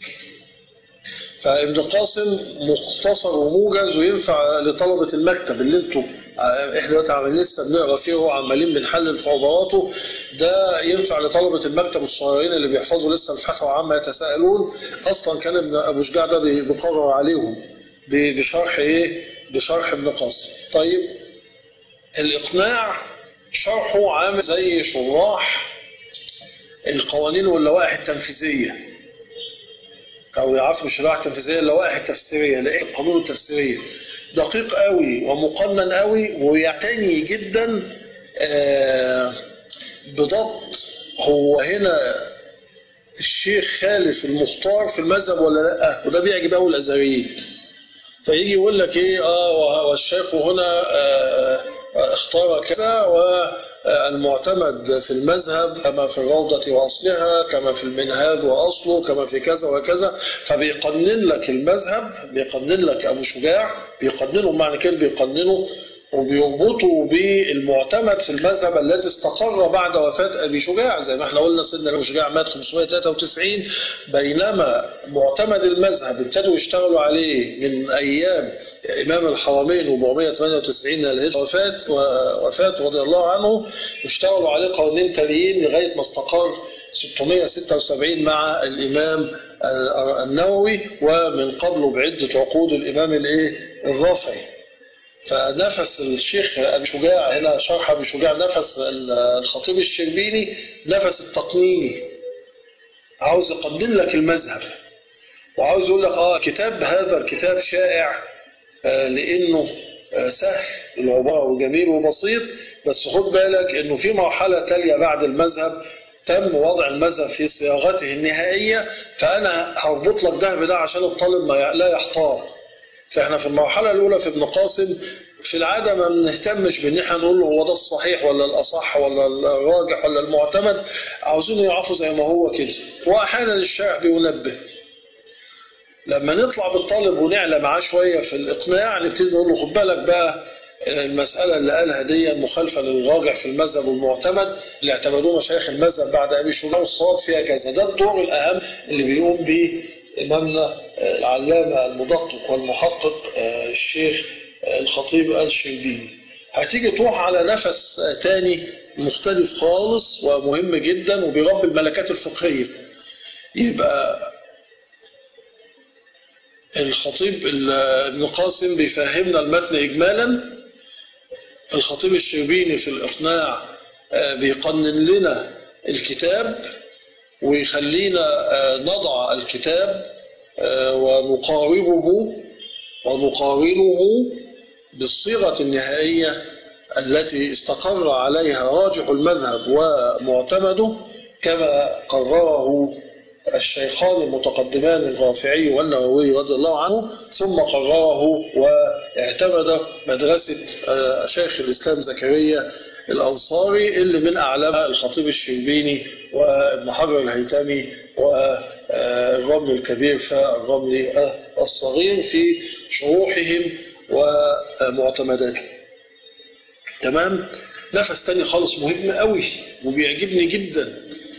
فابن قاسم مختصر وموجز وينفع لطلبه المكتب اللي انتوا آه، احنا دلوقتي عمالين لسه بنقرا فيه وعمالين بنحلل في عباراته ده ينفع لطلبه المكتب الصغيرين اللي بيحفظوا لسه الفتوى عما يتساءلون اصلا كان ابن ابو شجاع ده بي- بيقرر عليهم ب- بشرح ايه؟ بشرح ابن قاسم. طيب الاقناع شرحه عامل زي شراح القوانين واللوائح التنفيذيه او يعرفوا مش اللوائح التنفيذيه اللوائح التفسيريه لائحه القانون التفسيريه دقيق قوي ومقنن قوي ويعتني جدا آه، بضبط هو هنا الشيخ خالف المختار في المذهب ولا لا وده بيعجب قوي الازهريين فيجي يقول لك ايه اه والشيخ هنا آه آه، اختار كذا والمعتمد في المذهب كما في الروضة وأصلها كما في المنهاج وأصله كما في كذا وكذا فبيقنن لك المذهب بيقنن لك أبو شجاع بيقننه معنى كده بيقننه وبيربطوا بالمعتمد في المذهب الذي استقر بعد وفاة أبي شجاع زي ما احنا قلنا سيدنا أبو شجاع مات 593 بينما معتمد المذهب ابتدوا يشتغلوا عليه من أيام إمام الحرمين 498 من الهجرة وفاة وفاة رضي الله عنه اشتغلوا عليه قرنين تاليين لغاية ما استقر 676 مع الإمام النووي ومن قبله بعدة عقود الإمام الإيه الرافعي فنفس الشيخ ابي شجاع هنا شرح ابي شجاع نفس الخطيب الشربيني نفس التقنيني عاوز يقدم لك المذهب وعاوز يقول لك اه كتاب هذا الكتاب شائع آه لانه آه سهل العباره وجميل وبسيط بس خد بالك انه في مرحله تاليه بعد المذهب تم وضع المذهب في صياغته النهائيه فانا هربط لك ده بده عشان الطالب ما لا يحتار فاحنا في المرحله الاولى في ابن قاسم في العاده ما بنهتمش بان احنا نقول له هو ده الصحيح ولا الاصح ولا الراجح ولا المعتمد عاوزين يعرفوا زي ما هو كده واحيانا الشارع بينبه لما نطلع بالطالب ونعلى معاه شويه في الاقناع نبتدي نقول له خد بالك بقى المسألة اللي قالها دي مخالفة للراجع في المذهب والمعتمد اللي اعتمدوه مشايخ المذهب بعد أبي شجاع والصواب فيها كذا ده الدور الأهم اللي بيقوم به إمامنا العلامة المدقق والمحقق الشيخ الخطيب الشربيني هتيجي تروح على نفس تاني مختلف خالص ومهم جدا وبيربي الملكات الفقهية يبقى الخطيب ابن قاسم بيفهمنا المتن إجمالا الخطيب الشربيني في الإقناع بيقنن لنا الكتاب ويخلينا نضع الكتاب ونقاربه ونقارنه بالصيغة النهائية التي استقر عليها راجح المذهب ومعتمده كما قرره الشيخان المتقدمان الرافعي والنووي رضي الله عنه ثم قرره واعتمد مدرسة شيخ الإسلام زكريا الأنصاري اللي من أعلامها الخطيب الشربيني وابن حجر الهيتمي والرمل الكبير فالرمل الصغير في شروحهم ومعتمداتهم تمام نفس تاني خالص مهم قوي وبيعجبني جدا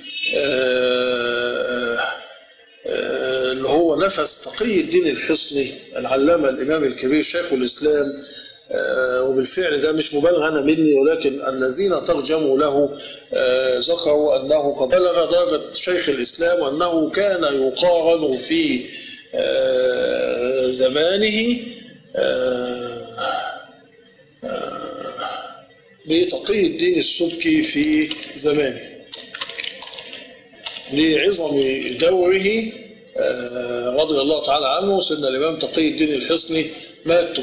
آه، آه، اللي هو نفس تقي الدين الحصني العلامة الإمام الكبير شيخ الإسلام آه، وبالفعل ده مش مبالغة أنا مني ولكن الذين ترجموا له آه، ذكروا أنه قد بلغ درجة شيخ الإسلام وأنه كان يقارن في آه، زمانه آه، آه، بتقي الدين السبكي في زمانه لعظم دوره آه، رضي الله تعالى عنه سيدنا الإمام تقي الدين الحصني مات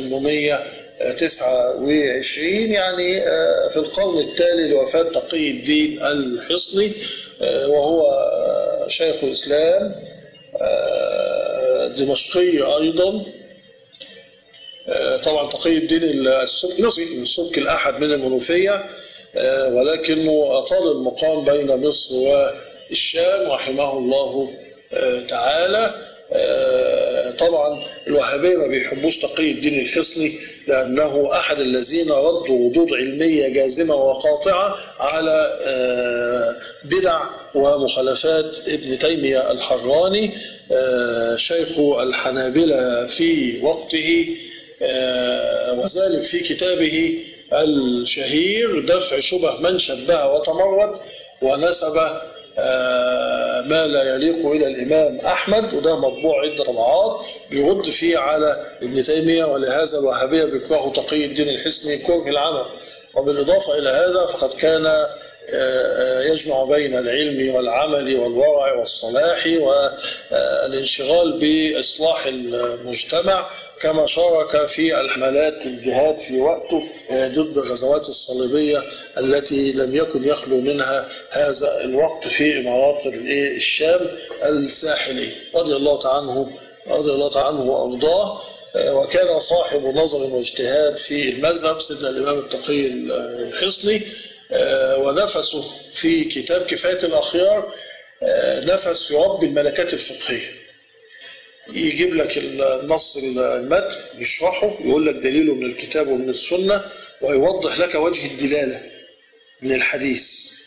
829 يعني آه، في القرن التالي لوفاة تقي الدين الحصني آه، وهو آه، شيخ الإسلام آه، دمشقي أيضا آه، طبعا تقي الدين السبكي مصري السبكي الأحد من المنوفية آه، ولكنه أطال المقام بين مصر والشام رحمه الله آه، تعالى آه، طبعا الوهابية ما بيحبوش تقي الدين الحصني لأنه أحد الذين ردوا ردود علمية جازمة وقاطعة على آه، بدع ومخالفات ابن تيمية الحراني آه، شيخ الحنابلة في وقته آه، وذلك في كتابه الشهير دفع شبه من شبه وتمرد ونسب آه، ما لا يليق الى الامام احمد وده مطبوع عده طبعات بيرد فيه على ابن تيميه ولهذا الوهابيه بيكرهوا تقي الدين الحسني كره العمى وبالاضافه الى هذا فقد كان آه، آه، يجمع بين العلم والعمل والورع والصلاح والانشغال باصلاح المجتمع كما شارك في الحملات الجهاد في وقته آه، ضد الغزوات الصليبية التي لم يكن يخلو منها هذا الوقت في إمارات الإيه؟ الشام الساحلية رضي الله تعالى عنه رضي الله تعالى عنه وأرضاه آه، وكان صاحب نظر واجتهاد في المذهب سيدنا الإمام التقي الحصني آه، ونفسه في كتاب كفاية الأخيار آه، نفس يربي الملكات الفقهية يجيب لك النص المتن يشرحه يقول لك دليله من الكتاب ومن السنة ويوضح لك وجه الدلالة من الحديث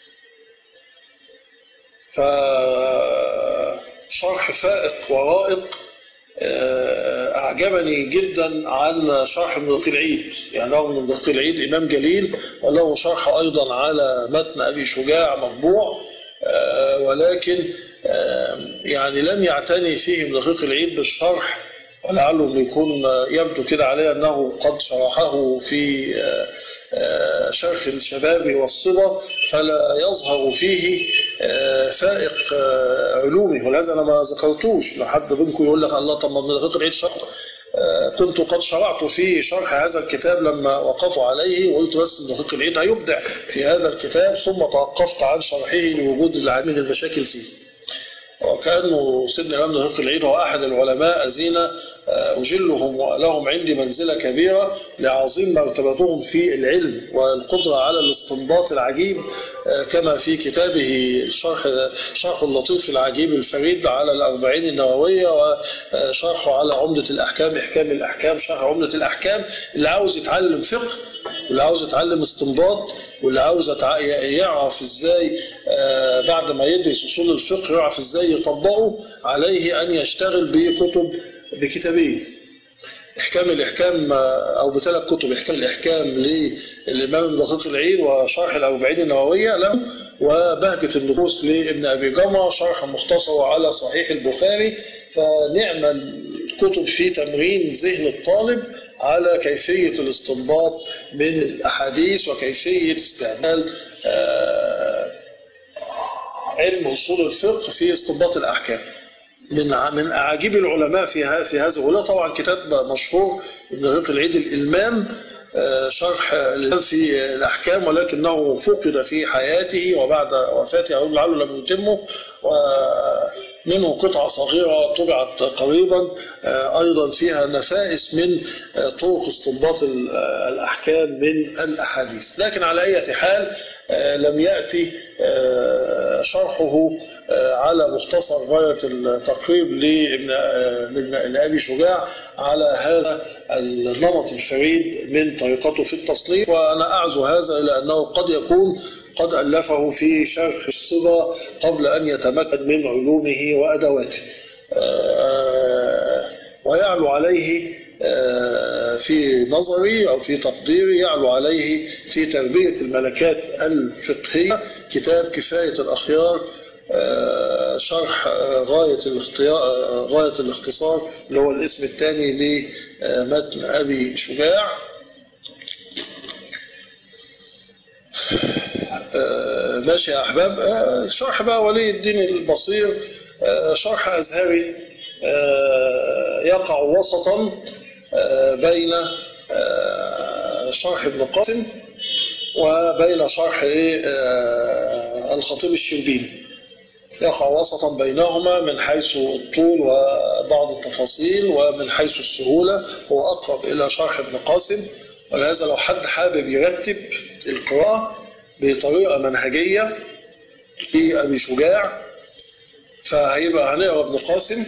فشرح فائق ورائق آه، أعجبني جدا عن شرح ابن دقيق العيد يعني رغم ابن دقيق العيد إمام جليل وله شرح أيضا على متن أبي شجاع مطبوع آه، ولكن آه، يعني لم يعتني فيه ابن دقيق العيد بالشرح ولعله انه يكون يبدو كده عليه انه قد شرحه في آه، آه، شرح الشباب والصبا فلا يظهر فيه آه، فائق آه، علومي ولهذا انا ما ذكرتوش لحد منكم يقول لك الله طب ما ابن دقيق العيد شرح آه، كنت قد شرعت في شرح هذا الكتاب لما وقفوا عليه وقلت بس ابن دقيق العيد هيبدع في هذا الكتاب ثم توقفت عن شرحه لوجود العديد من المشاكل فيه وكانه سيدنا الامام دقيق العيد هو احد العلماء الذين آه، اجلهم ولهم عندي منزله كبيره لعظيم مرتبتهم في العلم والقدره على الاستنباط العجيب آه، كما في كتابه شرح شرح اللطيف العجيب الفريد على الأربعين النووية وشرحه على عمدة الأحكام إحكام الأحكام شرح عمدة الأحكام اللي عاوز يتعلم فقه واللي عاوز يتعلم استنباط واللي عاوز يتع- يعرف ازاي آه، بعد ما يدرس اصول الفقه يعرف ازاي يطبقه عليه ان يشتغل بكتب بكتابين احكام الاحكام آه، او بثلاث كتب احكام الاحكام للامام ابن دقيق العيد وشرح الاربعين النوويه له وبهجه النفوس لابن ابي جمره شرح مختصر على صحيح البخاري فنعم الكتب في تمرين ذهن الطالب على كيفيه الاستنباط من الاحاديث وكيفيه استعمال آه، علم اصول الفقه في استنباط الاحكام من ع- من اعاجيب العلماء في ه- في هذا وله طبعا كتاب مشهور ابن رقيق العيد الالمام آه، شرح الإمام في الاحكام ولكنه فقد في حياته وبعد وفاته او لعله لم يتمه ومنه قطعه صغيره طبعت قريبا آه، ايضا فيها نفائس من آه، طرق استنباط ال- آه، الاحكام من الاحاديث لكن على اي حال آه، لم ياتي آه، شرحه آه، على مختصر غاية التقريب لابن آه، لابن لأبي شجاع على هذا النمط الفريد من طريقته في التصنيف وأنا أعزو هذا إلى أنه قد يكون قد ألفه في شرح الصبا قبل أن يتمكن من علومه وأدواته آه، ويعلو عليه آه، في نظري أو في تقديري يعلو عليه في تربية الملكات الفقهية كتاب كفاية الأخيار آه، شرح غاية الاختيار غاية الاختصار اللي هو الاسم الثاني لمتن أبي شجاع ماشي يا أحباب شرح بقى ولي الدين البصير شرح أزهري يقع وسطا بين شرح ابن قاسم وبين شرح الخطيب الشربيني يقع وسطا بينهما من حيث الطول وبعض التفاصيل ومن حيث السهولة هو أقرب إلى شرح ابن قاسم ولهذا لو حد حابب يرتب القراءة بطريقة منهجية في أبي شجاع فهيبقى هنقرا ابن قاسم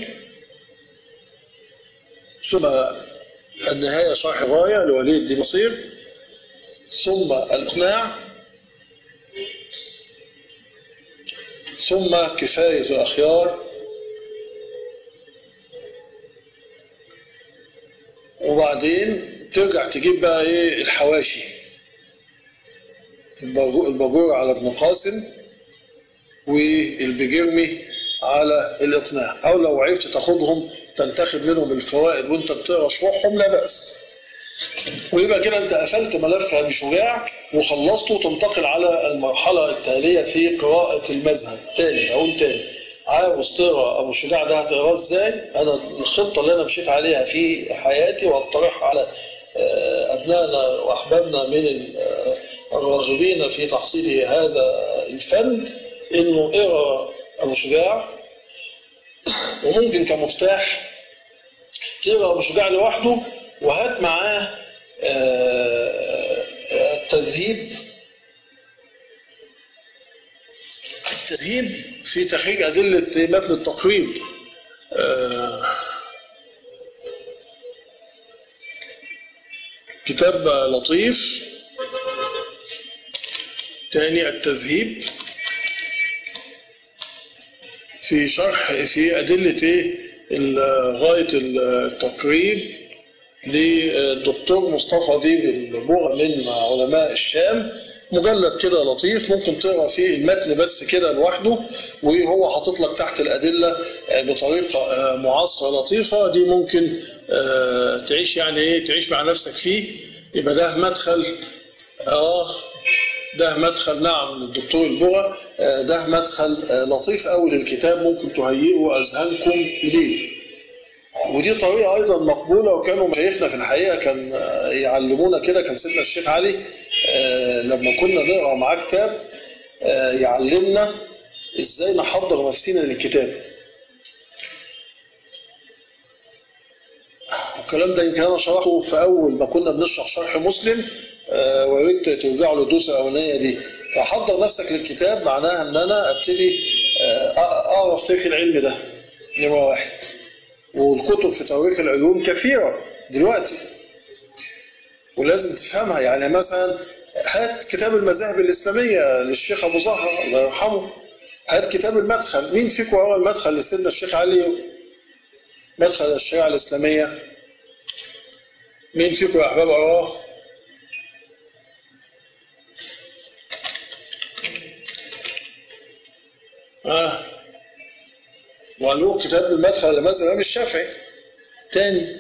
ثم النهاية شرح غاية لولي الدين نصير ثم الإقناع ثم كفاية الأخيار وبعدين ترجع تجيب بقى ايه الحواشي الباجور على ابن قاسم والبجرمي على الإقناع أو لو عرفت تاخدهم تنتخب منهم الفوائد وانت بتقرا شروحهم لا بأس ويبقى كده انت قفلت ملف ابي شجاع وخلصته وتنتقل على المرحله التاليه في قراءه المذهب تاني اقول تاني عاوز تقرا ابو شجاع ده هتقراه ازاي؟ انا الخطه اللي انا مشيت عليها في حياتي واقترحها على ابنائنا واحبابنا من الراغبين في تحصيل هذا الفن انه اقرا ابو شجاع وممكن كمفتاح تقرا ابو شجاع لوحده وهات معاه التذهيب التذهيب في تخريج أدلة متن التقريب كتاب لطيف تاني التذهيب في شرح في أدلة إيه غاية التقريب للدكتور مصطفى ديب البوغة من علماء الشام مجلد كده لطيف ممكن تقرا فيه المتن بس كده لوحده وهو حاطط لك تحت الادله بطريقه معاصره لطيفه دي ممكن تعيش يعني ايه تعيش مع نفسك فيه يبقى ده مدخل اه ده مدخل نعم للدكتور البغة ده مدخل لطيف قوي للكتاب ممكن تهيئوا اذهانكم اليه ودي طريقة أيضا مقبولة وكانوا مشايخنا في الحقيقة كان يعلمونا كده كان سيدنا الشيخ علي لما كنا نقرأ معاه كتاب يعلمنا إزاي نحضر نفسنا للكتاب الكلام ده يمكن أنا شرحته في أول ما كنا بنشرح شرح مسلم ويا ريت ترجعوا للدروس الأولانية دي فحضر نفسك للكتاب معناها إن أنا أبتدي أعرف تاريخ العلم ده نمرة واحد والكتب في تواريخ العلوم كثيرة دلوقتي ولازم تفهمها يعني مثلا هات كتاب المذاهب الإسلامية للشيخ أبو زهرة الله يرحمه هات كتاب المدخل مين فيكم قرأ المدخل لسيدنا الشيخ علي مدخل الشريعة الإسلامية مين فيكم يا أحباب قراه آه وله كتاب المدخل لمذهب الإمام الشافعي تاني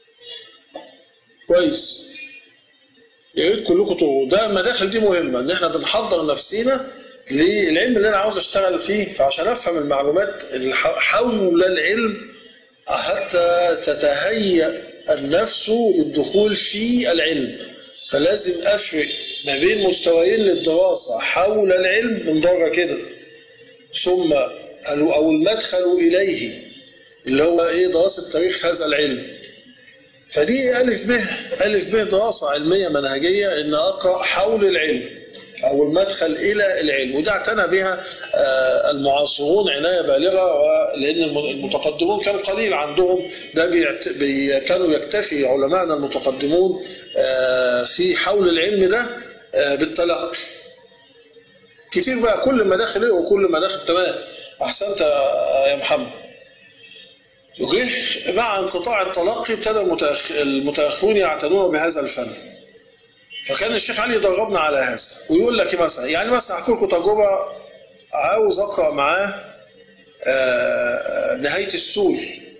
كويس يا ريت كلكم تقولوا ده المداخل دي مهمه ان احنا بنحضر نفسينا للعلم اللي انا عاوز اشتغل فيه فعشان افهم المعلومات اللي حول العلم حتى تتهيأ النفس للدخول في العلم فلازم افرق ما بين مستويين للدراسه حول العلم من بره كده ثم او المدخل اليه اللي هو ايه دراسه تاريخ هذا العلم فدي ألف به ألف به دراسة علمية منهجية إن أقرأ حول العلم او المدخل الى العلم وده اعتنى بها آه، المعاصرون عنايه بالغه لان المتقدمون كان قليل عندهم ده بيعت... بي... كانوا يكتفي علماءنا المتقدمون آه، في حول العلم ده آه، بالتلقي كتير بقى كل ما داخل ايه وكل ما داخل تمام احسنت يا محمد وجه مع انقطاع التلقي ابتدى المتاخرون يعتنون بهذا الفن فكان الشيخ علي يدربنا على هذا ويقول لك مثلا يعني مثلا احكي لكم تجربه عاوز اقرا معاه آه، نهايه السول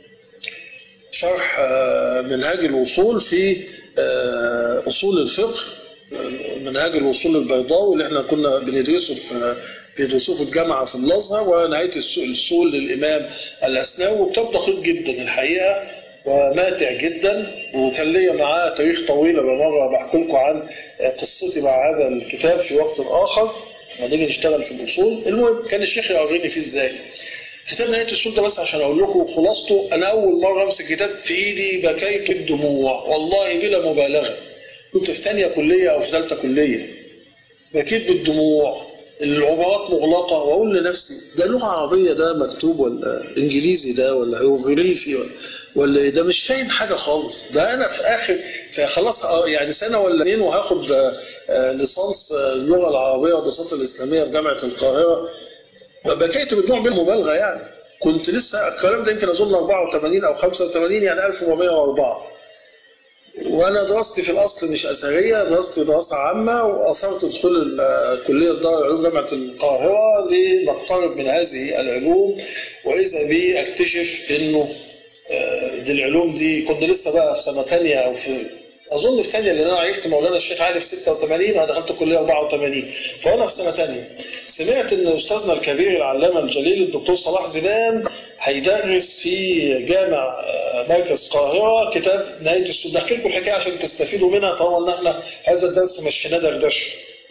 شرح آه، منهاج الوصول في آه، اصول الفقه منهاج الوصول البيضاوي اللي احنا كنا بندرسه في بيدرسوه في الجامعه في الازهر ونهايه السول للامام الاسناوي وكتاب دقيق جدا الحقيقه وماتع جدا وكان ليا معاه تاريخ طويل بالمره بحكي لكم عن قصتي مع هذا الكتاب في وقت اخر لما نيجي نشتغل في الاصول المهم كان الشيخ يوريني فيه ازاي كتاب نهايه السول ده بس عشان اقول لكم خلاصته انا اول مره امسك كتاب في ايدي بكيت الدموع والله بلا مبالغه كنت في ثانيه كليه او في ثالثه كليه بكيت بالدموع العبارات مغلقة وأقول لنفسي ده لغة عربية ده مكتوب ولا إنجليزي ده ولا هيروغليفي ولا ولا إيه؟ ده مش فاهم حاجة خالص ده أنا في آخر في خلاص آه، يعني سنة ولا اتنين وهاخد آه، ليسانس آه، اللغة العربية والدراسات الإسلامية في جامعة القاهرة بكيت بالنوع بالمبالغة يعني كنت لسه الكلام ده يمكن أظن 84 أو 85 يعني 1404 وانا دراستي في الاصل مش اثريه دراستي دراسه عامه واثرت دخول كليه دار العلوم جامعه القاهره لنقترب من هذه العلوم واذا بي اكتشف انه آه، دي العلوم دي كنت لسه بقى في سنه ثانيه او في اظن في ثانيه لان انا عرفت مولانا الشيخ علي في 86 وانا دخلت كليه 84 فانا في سنه ثانيه سمعت ان استاذنا الكبير العلامه الجليل الدكتور صلاح زيدان هيدرس في جامع آه، مركز القاهره كتاب نهايه السود احكي لكم الحكايه عشان تستفيدوا منها طالما ان احنا هذا الدرس مشيناه دردشه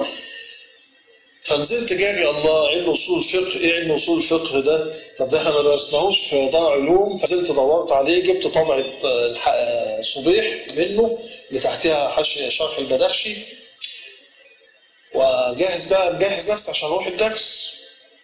فنزلت جاري الله علم اصول الفقه ايه علم اصول الفقه ده طب ده احنا ما درسناهوش في دار علوم فنزلت دورت عليه جبت طبعه آه، آه، صبيح منه اللي تحتها حشي شرح البدخشي وجاهز بقى مجهز نفسي عشان اروح الدرس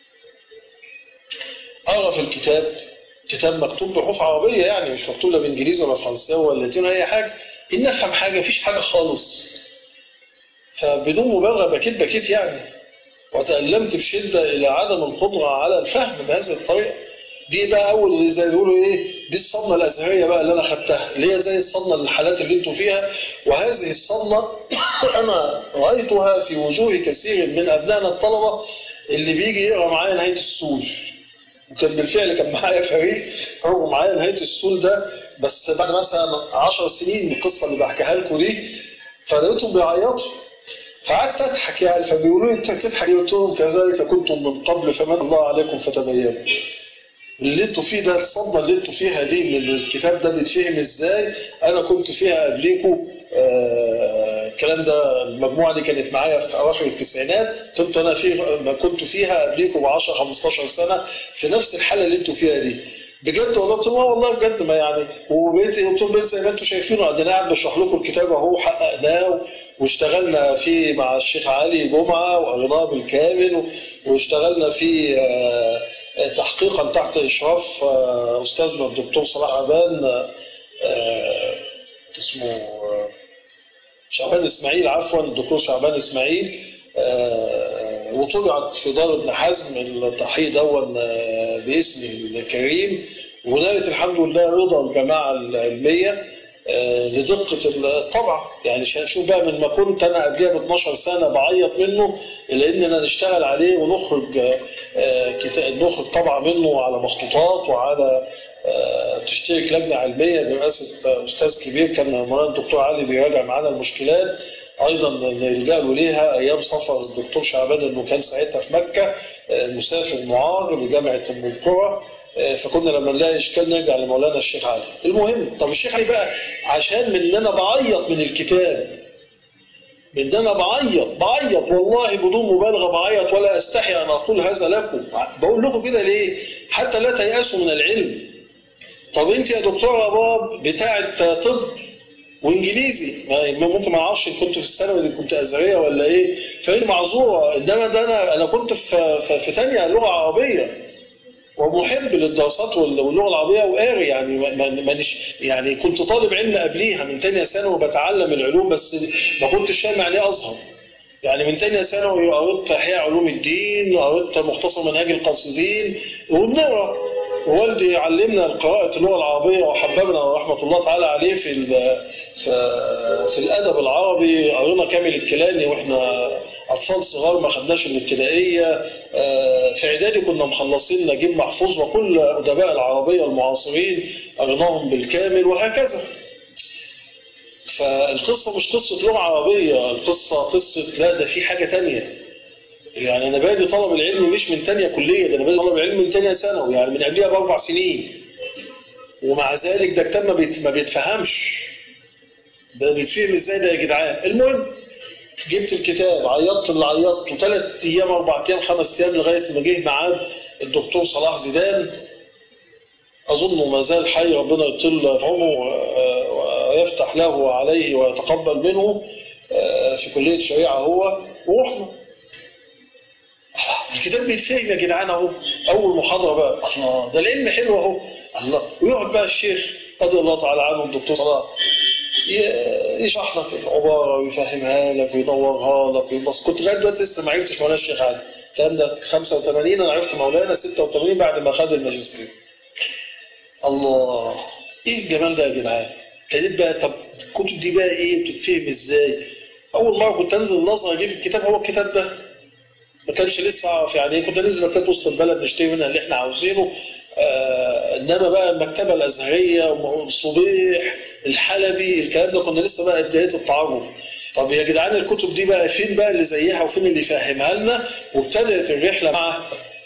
اقرا في الكتاب كتاب مكتوب بحروف عربيه يعني مش مكتوب لا بانجليزي ولا فرنساوي ولا لاتيني ولا اي حاجه ان افهم حاجه مفيش حاجه خالص فبدون مبالغه بكيت بكيت يعني وتألمت بشدة إلى عدم القدرة على الفهم بهذه الطريقة دي بقى أول اللي زي بيقولوا إيه دي الصدمة الأزهرية بقى اللي أنا خدتها اللي هي زي الصدمة للحالات اللي أنتوا فيها وهذه الصدمة أنا رأيتها في وجوه كثير من أبنائنا الطلبة اللي بيجي يقرأ معايا نهاية السور وكان بالفعل كان معايا فريق قرأوا معايا نهاية السور ده بس بعد مثلا 10 سنين من القصة اللي بحكيها لكم دي فلقيتهم بيعيطوا فقعدت اضحك يعني فبيقولوا لي انت تضحك قلت لهم كذلك كنتم من قبل فمن الله عليكم فتبينوا اللي انتوا فيه ده الصدمه اللي انتوا فيها دي اللي الكتاب ده بيتفهم ازاي انا كنت فيها قبليكم آه الكلام ده المجموعه دي كانت معايا في اواخر التسعينات كنت انا في كنت فيها قبليكم ب 10 15 سنه في نفس الحاله اللي انتوا فيها دي بجد والله قلت والله بجد ما يعني وبقيت قلت لهم زي ما انتم شايفينه ادينا قاعد بشرح لكم الكتاب اهو حققناه واشتغلنا فيه مع الشيخ علي جمعه وقريناه بالكامل واشتغلنا فيه آه، تحقيقا تحت اشراف آه، استاذنا الدكتور صلاح عبان آه، اسمه شعبان اسماعيل عفوا الدكتور شعبان اسماعيل وطبعت في دار ابن حزم التحقيق دون باسمه الكريم ونالت الحمد لله رضا الجماعه العلميه آه، لدقه الطبع يعني شوف بقى من ما كنت انا قبلها ب 12 سنه بعيط منه الى اننا نشتغل عليه ونخرج آه، نخرج طبعه منه على مخطوطات وعلى آه، تشترك لجنه علميه برئاسه استاذ كبير كان مولانا الدكتور علي بيراجع معانا المشكلات ايضا نلجا له ليها ايام سفر الدكتور شعبان انه كان ساعتها في مكه مسافر معار لجامعه ام القرى آه، فكنا لما نلاقي اشكال نرجع لمولانا الشيخ علي المهم طب الشيخ علي بقى عشان من ان انا بعيط من الكتاب من ان انا بعيط بعيط والله بدون مبالغه بعيط ولا استحي ان اقول هذا لكم بقول لكم كده ليه حتى لا تيأسوا من العلم طب انت يا دكتوره باب بتاعه طب وانجليزي ما ممكن ما اعرفش كنت في الثانوي اذا كنت ازهريه ولا ايه فهي معذوره انما ده انا انا كنت في في, في ثانيه لغه عربيه ومحب للدراسات واللغه العربيه وقاري يعني مانيش يعني كنت طالب علم قبليها من ثانيه ثانوي وبتعلم العلوم بس ما كنتش فاهم يعني ايه ازهر يعني من ثانيه ثانوي قريت احياء علوم الدين قريت مختصر منهاج القاصدين وبنقرا والدي علمنا قراءة اللغة العربية وحببنا رحمة الله تعالى عليه في في, في الأدب العربي قرينا كامل الكيلاني واحنا أطفال صغار ما خدناش الابتدائية في إعدادي كنا مخلصين نجيب محفوظ وكل أدباء العربية المعاصرين قريناهم بالكامل وهكذا فالقصة مش قصة لغة عربية القصة قصة لا ده في حاجة تانية يعني انا بادي طلب العلم مش من تانية كليه ده انا بادي طلب العلم من تانية ثانوي يعني من قبلها باربع سنين ومع ذلك ده كتاب ما, بيت ما بيتفهمش ده بيتفهم ازاي ده يا جدعان المهم جبت الكتاب عيطت اللي عيطته ثلاث ايام اربع ايام خمس ايام لغايه ما جه ميعاد الدكتور صلاح زيدان اظنه ما زال حي ربنا يطل في عمره ويفتح له وعليه ويتقبل منه في كليه الشريعه هو ورحنا الكتاب بيتفهم يا جدعان اهو اول محاضره بقى الله ده العلم حلو اهو الله ويقعد بقى الشيخ رضي الله تعالى عنه الدكتور صلاح يشرح لك العباره ويفهمها لك وينورها لك ويبص كنت لغايه دلوقتي لسه ما عرفتش مولانا الشيخ علي الكلام ده 85 انا عرفت مولانا 86 بعد ما خد الماجستير الله ايه الجمال ده يا جدعان ابتديت بقى طب الكتب دي بقى ايه بتتفهم ازاي اول مره كنت انزل الازهر اجيب الكتاب هو الكتاب ده ما كانش لسه اعرف يعني ايه كنا ننزل مكتبه وسط البلد نشتري منها اللي احنا عاوزينه آه انما بقى المكتبه الازهريه الصبيح الحلبي الكلام ده كنا لسه بقى بدايه التعرف طب يا جدعان الكتب دي بقى فين بقى اللي زيها وفين اللي يفهمها لنا وابتدت الرحله مع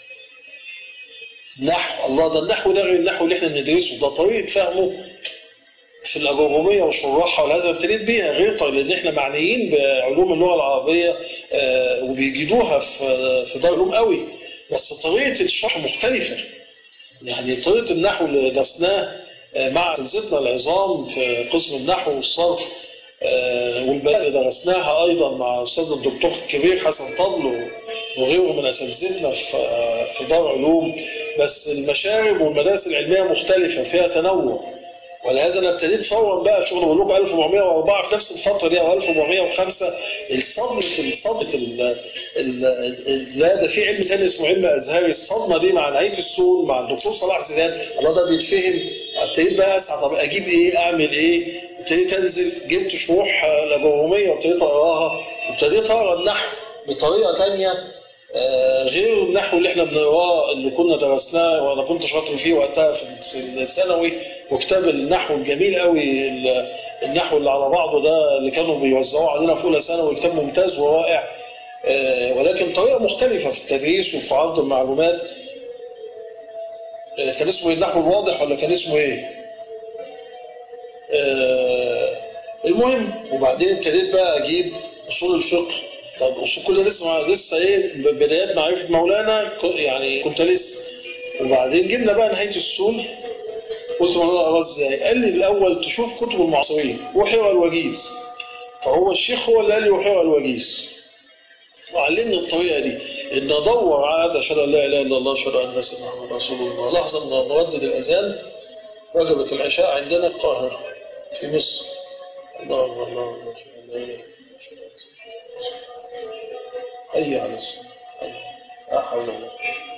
النحو الله ده النحو ده غير النحو اللي احنا بندرسه ده طريقه فهمه في الاجروميه وشرحها والهذا ابتديت بيها غير لان احنا معنيين بعلوم اللغه العربيه آه وبيجدوها في في دار علوم قوي بس طريقه الشرح مختلفه يعني طريقه النحو اللي درسناه آه مع اساتذتنا العظام في قسم النحو والصرف آه والبلاغه اللي درسناها ايضا مع استاذنا الدكتور الكبير حسن طبل وغيره من اساتذتنا في في دار علوم بس المشارب والمدارس العلميه مختلفه فيها تنوع ولهذا انا ابتديت فورا بقى شغل بقول لكم 1404 في نفس الفتره دي او 1405 الصدمه الصدمه لا ده في علم تاني اسمه علم ازهري الصدمه دي مع نهايه السول مع الدكتور صلاح زيدان الله ده بيتفهم ابتديت بقى اسعى طب اجيب ايه اعمل ايه ابتديت انزل جبت شروح الاجروميه وابتديت اقراها وابتديت اقرا النحو بطريقه ثانيه آه غير النحو اللي احنا بنقراه اللي كنا درسناه وانا كنت شاطر فيه وقتها في الثانوي وكتاب النحو الجميل قوي النحو اللي على بعضه ده اللي كانوا بيوزعوه علينا في اولى ثانوي كتاب ممتاز ورائع آه ولكن طريقه مختلفه في التدريس وفي عرض المعلومات آه كان اسمه ايه النحو الواضح ولا كان اسمه ايه؟ المهم وبعدين ابتديت بقى اجيب اصول الفقه طب اصول كل لسه لسه ايه بدايات معرفه مولانا يعني كنت لسه وبعدين جبنا بقى نهايه السول قلت مولانا اقرا ازاي؟ قال لي الاول تشوف كتب المعاصرين وحيوى الوجيز فهو الشيخ هو اللي قال لي وحيوى الوجيز وعلمني الطريقه دي ان ادور على اشهد ان لا اله الا الله اشهد ان سيدنا محمد رسول الله لحظه ان نردد الاذان وجبت العشاء عندنا القاهره في مصر الله الله الله الله هيا على الصلاة لا حول ولا قوة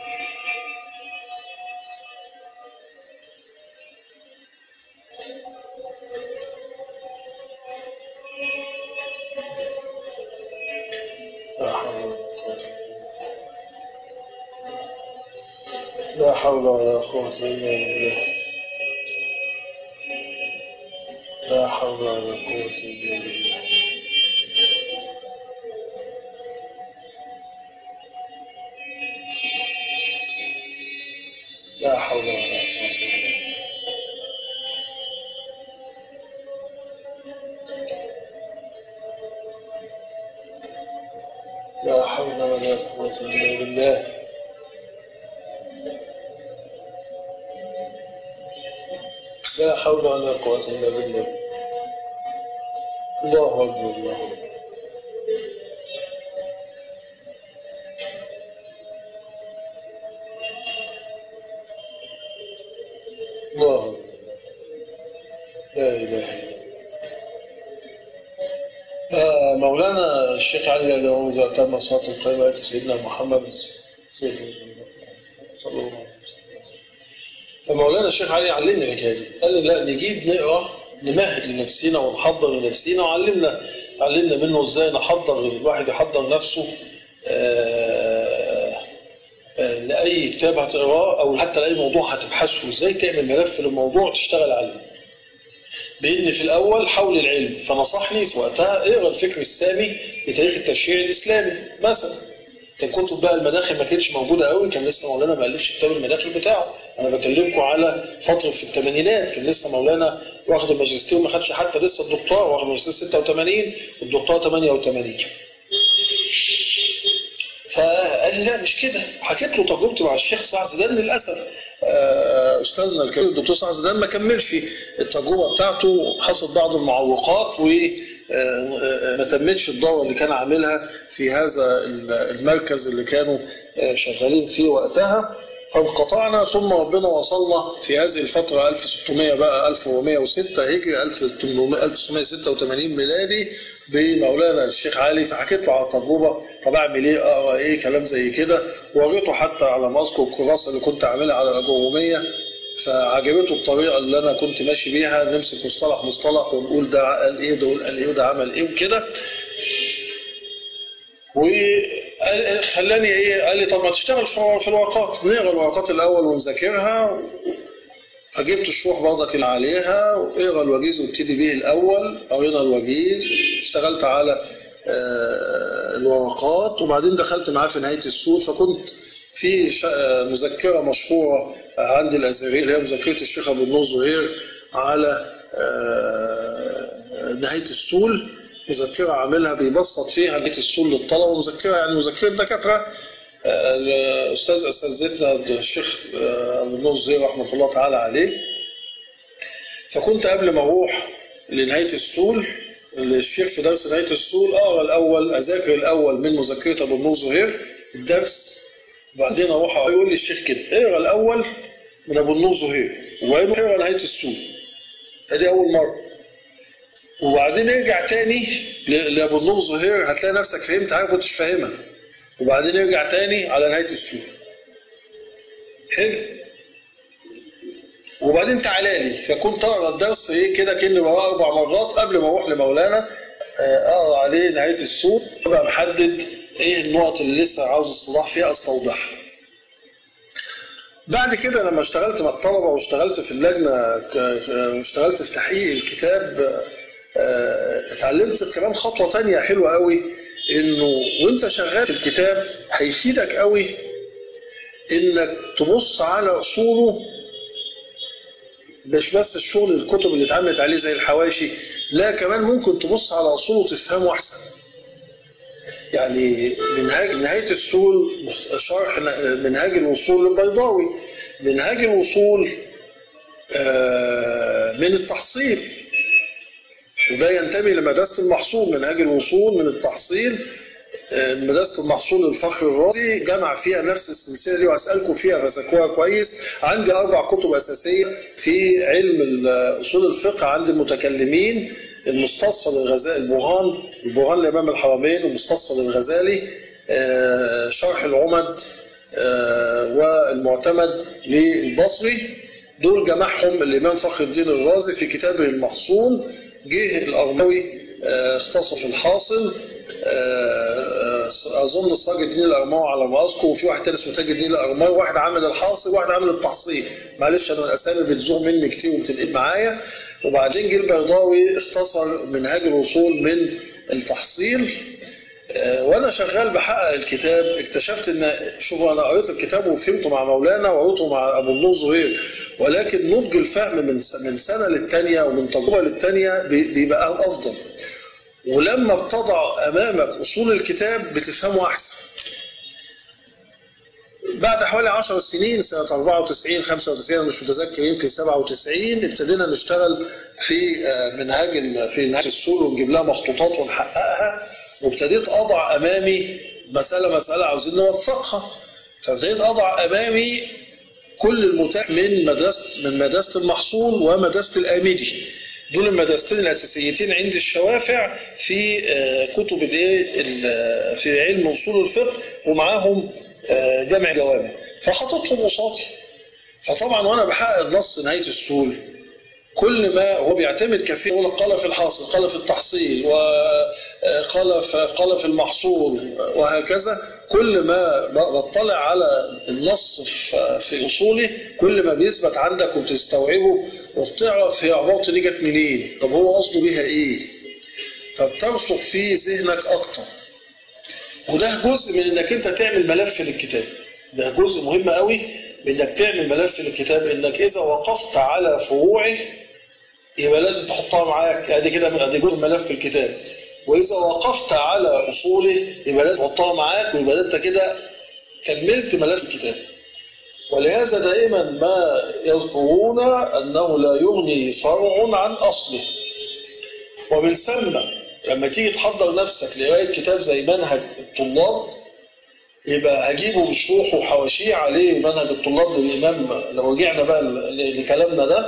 لا حول ولا قوة إلا بالله لا حول ولا قوة إلا بالله لا حول ولا قوة إلا بالله لا حول ولا قوة إلا بالله لا حول ولا قوة إلا بالله الله أكبر الله أكبر الله أكبر لا إله إلا الله آه، مولانا الشيخ علي اليوم إذا تم صلاة القيامة آية سيدنا محمد صلى الله عليه وسلم فمولانا الشيخ علي علمني الحكايه دي قال لي لا نجيب نقرا نمهد لنفسنا ونحضر لنفسنا وعلمنا علمنا منه ازاي نحضر الواحد يحضر نفسه آه، آه، لاي كتاب هتقراه او حتى لاي موضوع هتبحثه ازاي تعمل ملف للموضوع تشتغل عليه بان في الاول حول العلم فنصحني وقتها اقرا الفكر السامي لتاريخ التشريع الاسلامي مثلا كان كتب بقى المداخل ما كانتش موجوده قوي كان لسه مولانا ما الفش كتاب المداخل بتاعه انا بكلمكم على فتره في الثمانينات كان لسه مولانا واخد الماجستير ما خدش حتى لسه الدكتوراه واخد الماجستير 86 والدكتوراه 88 فقال لي لا مش كده حكيت له تجربتي مع الشيخ صلاح زيدان للاسف آه، استاذنا الكبير الدكتور صلاح زيدان ما كملش التجربه بتاعته حصلت بعض المعوقات و آه، آه، ما تمتش الدوره اللي كان عاملها في هذا المركز اللي كانوا آه، شغالين فيه وقتها فانقطعنا ثم ربنا وصلنا في هذه الفترة 1600 بقى 1406 هجري 1800 1986 ميلادي بمولانا الشيخ علي فحكيت له على التجربة طب اعمل ايه اقرا ايه كلام زي كده وريته حتى على ما اذكر الكراسة اللي كنت عاملها على الاجرومية فعجبته الطريقة اللي انا كنت ماشي بيها نمسك مصطلح مصطلح ونقول ده قال ايه ده قال ايه وده عمل ايه وكده وخلاني ايه قال لي طب ما تشتغل في في الورقات نقرا الورقات الاول ونذاكرها فجبت الشروح برضك اللي عليها واقرا الوجيز وابتدي بيه الاول قرينا الوجيز اشتغلت على آه، الورقات وبعدين دخلت معاه في نهايه السور فكنت في ش- آه، مذكره مشهوره عند الازهريه اللي هي مذكره الشيخ ابو النور زهير على آه، نهايه السول مذكره عاملها بيبسط فيها نهايه السول للطلبه مذكره يعني مذكره دكاتره آه، الاستاذ اساتذتنا الشيخ آه، ابو النور زهير رحمه الله تعالى عليه فكنت قبل ما اروح لنهايه السول الشيخ في درس نهايه السول اقرا الاول اذاكر الاول من مذكره ابو النور زهير الدرس وبعدين اروح أقرأ. يقول لي الشيخ كده اقرا الاول من ابو النور زهير وبعدين اقرا نهايه السول ادي اول مره وبعدين ارجع تاني ل- لابو النور زهير هتلاقي نفسك فهمت حاجه ما كنتش فاهمها وبعدين ارجع تاني على نهايه السور حلو وبعدين تعالى لي فكنت اقرا الدرس ايه كده كاني بقرا اربع مرات قبل ما اروح لمولانا آه، اقرا عليه نهايه السور ابقى محدد ايه النقط اللي لسه عاوز استوضاح فيها استوضحها بعد كده لما اشتغلت مع الطلبه واشتغلت في اللجنه ك- ك- واشتغلت في تحقيق الكتاب آه، اتعلمت كمان خطوه تانية حلوه قوي انه وانت شغال في الكتاب هيفيدك قوي انك تبص على اصوله مش بس الشغل الكتب اللي اتعملت عليه زي الحواشي لا كمان ممكن تبص على اصوله وتفهمه احسن يعني منهاج نهايه السول مخت- شرح ن- منهاج الوصول للبيضاوي منهاج الوصول آه، من التحصيل وده ينتمي لمدرسه المحصول منهاج الوصول من التحصيل آه، مدرسه المحصول الفخر الرازي جمع فيها نفس السلسله دي واسالكم فيها فذاكروها كويس عندي اربع كتب اساسيه في علم ال- اصول الفقه عند المتكلمين المستصفى للغزالي البرهان البرهان لامام الحرمين المستصفى للغزالي آه، شرح العمد آه، والمعتمد للبصري دول جمعهم الامام فخر الدين الرازي في كتابه المحصول جه الارموي آه، اختصر في الحاصل آه، اظن الصاج الدين الارماوي على ما اذكر وفي واحد تاني اسمه تاج الدين الارماوي واحد عامل الحاصل وواحد عامل التحصيل معلش انا الاسامي بتزوغ مني كتير وبتنقل معايا وبعدين جه البيضاوي اختصر منهاج الوصول من التحصيل آه، وانا شغال بحقق الكتاب اكتشفت ان شوف انا قريت الكتاب وفهمته مع مولانا وقريته مع ابو النور زهير ولكن نضج الفهم من س- من سنه للتانيه ومن تجربه للتانيه بي- بيبقى افضل ولما بتضع امامك اصول الكتاب بتفهمه احسن بعد حوالي 10 سنين سنة 94 95 أنا مش متذكر يمكن 97 ابتدينا نشتغل في آه، منهاج في نهاية السور ونجيب لها مخطوطات ونحققها وابتديت أضع أمامي مسألة مسألة عاوزين نوثقها فابتديت أضع أمامي كل المتاح من مدرسة من مدرسة المحصول ومدرسة الآمدي دول المدرستين الاساسيتين عند الشوافع في آه، كتب الايه في علم اصول الفقه ومعاهم آه، جمع جوامع فحطيتهم قصادي فطبعا وانا بحقق نص نهايه السول كل ما هو بيعتمد كثير يقول قال في الحاصل قال في التحصيل وقال في قال في المحصول وهكذا كل ما بطلع على النص في اصوله كل ما بيثبت عندك وبتستوعبه وبتعرف هي عبارته دي جت منين طب هو قصده بيها ايه فبترسخ في ذهنك اكتر وده جزء من انك انت تعمل ملف للكتاب ده جزء مهم قوي من انك تعمل ملف للكتاب انك اذا وقفت على فروعه يبقى لازم تحطها معاك ادي كده ادي جزء ملف الكتاب واذا وقفت على اصوله يبقى لازم تحطها معاك ويبقى انت كده كملت ملف الكتاب ولهذا دائما ما يذكرون انه لا يغني فرع عن اصله ومن ثم لما تيجي تحضر نفسك لقرايه كتاب زي منهج الطلاب يبقى هجيبه بشروحه وحواشيه عليه منهج الطلاب للامام لو رجعنا بقى لكلامنا ده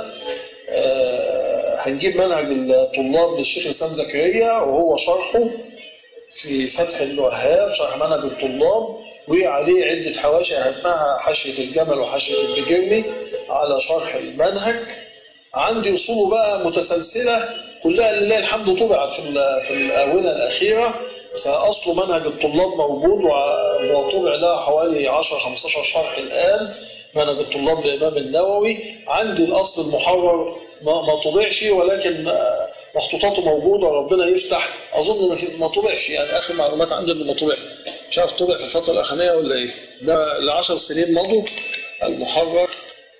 آه، هنجيب منهج الطلاب للشيخ الاسلام زكريا وهو شرحه في فتح الوهاب شرح منهج الطلاب وعليه عدة حواشي أهمها حاشية الجمل وحاشية البجرمي على شرح المنهج عندي أصوله بقى متسلسلة كلها لله الحمد طبعت في في الآونة الأخيرة فأصل منهج الطلاب موجود وطبع لها حوالي 10 15 شرح الآن منهج الطلاب للإمام النووي عندي الأصل المحرر ما طبعش ولكن مخطوطاته موجودة ربنا يفتح أظن ما طبعش يعني آخر معلومات عندي إنه ما طبع مش عارف طبع في الفترة الأخرانية ولا إيه ده ل 10 سنين مضوا المحرر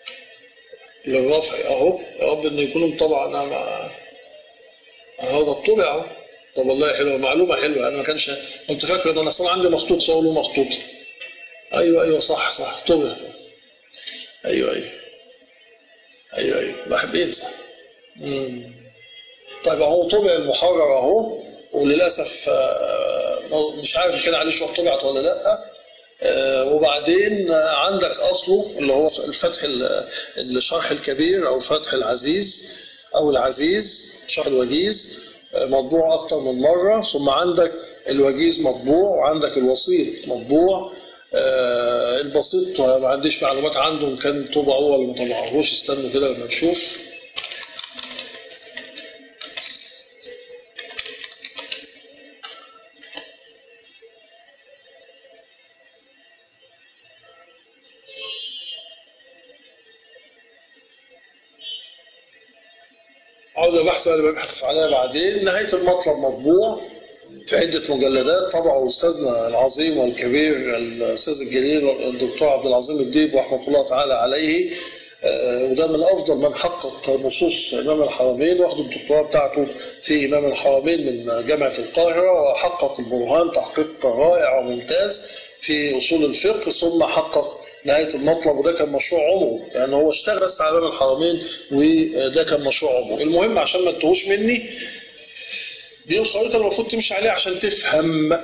للرفع أهو يا رب إنه يكونوا طبعا أنا ما اهو ده طبع اهو طب والله حلوه معلومه حلوه انا ما كانش كنت فاكر ان انا اصلا عندي مخطوط صور له مخطوط ايوه ايوه صح صح طبع ايوه ايوه ايوه ايوه الواحد بينسى طيب اهو طبع المحرر اهو وللاسف آه، مش عارف كان عليه شويه طبعت ولا لا آه، وبعدين عندك اصله اللي هو الفتح الشرح الكبير او فتح العزيز او العزيز شرح الوجيز آه، مطبوع اكتر من مره ثم عندك الوجيز مطبوع وعندك الوسيط مطبوع آه البسيط ما عنديش معلومات عنده ان كان طبعه ولا ما طبعهوش استنوا كده لما نشوف عاوز بحث انا ببحث عليها بعدين نهايه المطلب مطبوع في عدة مجلدات طبعه أستاذنا العظيم والكبير الأستاذ الجليل الدكتور عبد العظيم الديب رحمة الله تعالى عليه آه، وده من أفضل من حقق نصوص إمام الحرمين واخد الدكتوراه بتاعته في إمام الحرمين من جامعة القاهرة وحقق البرهان تحقيق رائع وممتاز في أصول الفقه ثم حقق نهايه المطلب وده كان مشروع عمره لان يعني هو اشتغل بس على باب الحرمين وده كان مشروع عمره المهم عشان ما تتوهوش مني دي الخريطه اللي المفروض تمشي عليها عشان تفهم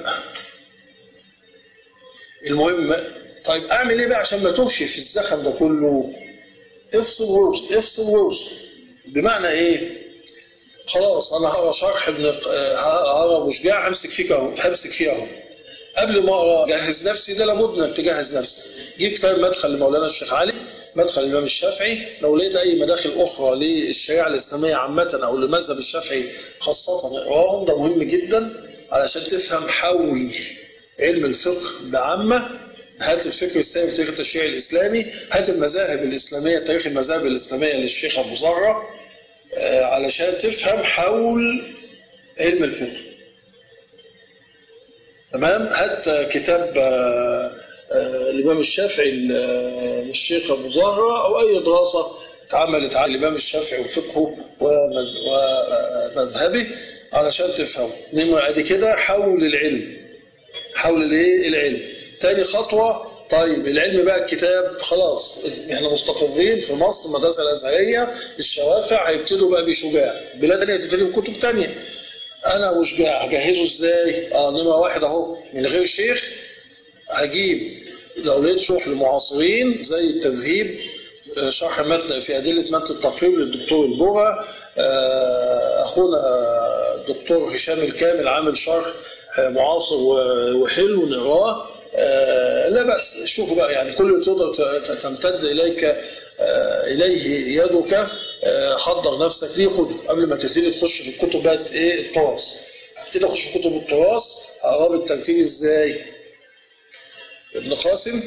المهم طيب اعمل ايه بقى عشان ما توهش في الزخم ده كله افصل ووصل افصل ووصل بمعنى ايه خلاص انا هقرا شرح ابن هقرا مشجاع همسك فيك اهو همسك فيه اهو قبل ما اجهز نفسي ده لابد انك تجهز نفسك جيب كتاب مدخل لمولانا الشيخ علي مدخل الامام الشافعي لو لقيت اي مداخل اخرى للشريعه الاسلاميه عامه او للمذهب الشافعي خاصه اقراهم ده مهم جدا علشان تفهم حول علم الفقه بعامه هات الفكر الاسلامي في تاريخ التشريع الاسلامي هات المذاهب الاسلاميه تاريخ المذاهب الاسلاميه للشيخ ابو زهره آه، علشان تفهم حول علم الفقه تمام هات كتاب آه، آه، الامام الشافعي للشيخ ابو زهره او اي دراسه اتعملت على الامام الشافعي وفقهه ومذهبه علشان تفهم نمرة ادي كده حول العلم حول الايه العلم تاني خطوه طيب العلم بقى الكتاب خلاص احنا مستقرين في مصر المدرسه الازهريه الشوافع هيبتدوا بقى بشجاع بلاد تانية تبتدي بكتب تانية انا وشجاع هجهزه ازاي؟ اه نمره واحد اهو من غير شيخ هجيب لو لقيت شرح لمعاصرين زي التذهيب آه، شرح متن في ادله متن التقريب للدكتور البغا آه، اخونا الدكتور هشام الكامل عامل شرح آه، معاصر و- وحلو نقراه آه، لا بأس شوفوا بقى يعني كل اللي تقدر ت- ت- تمتد إليك آه، إليه يدك آه، حضر نفسك ليه خده قبل ما تبتدي تخش في الكتب بقى إيه التراث هبتدي أخش في كتب التراث هقراه بالترتيب إزاي ابن قاسم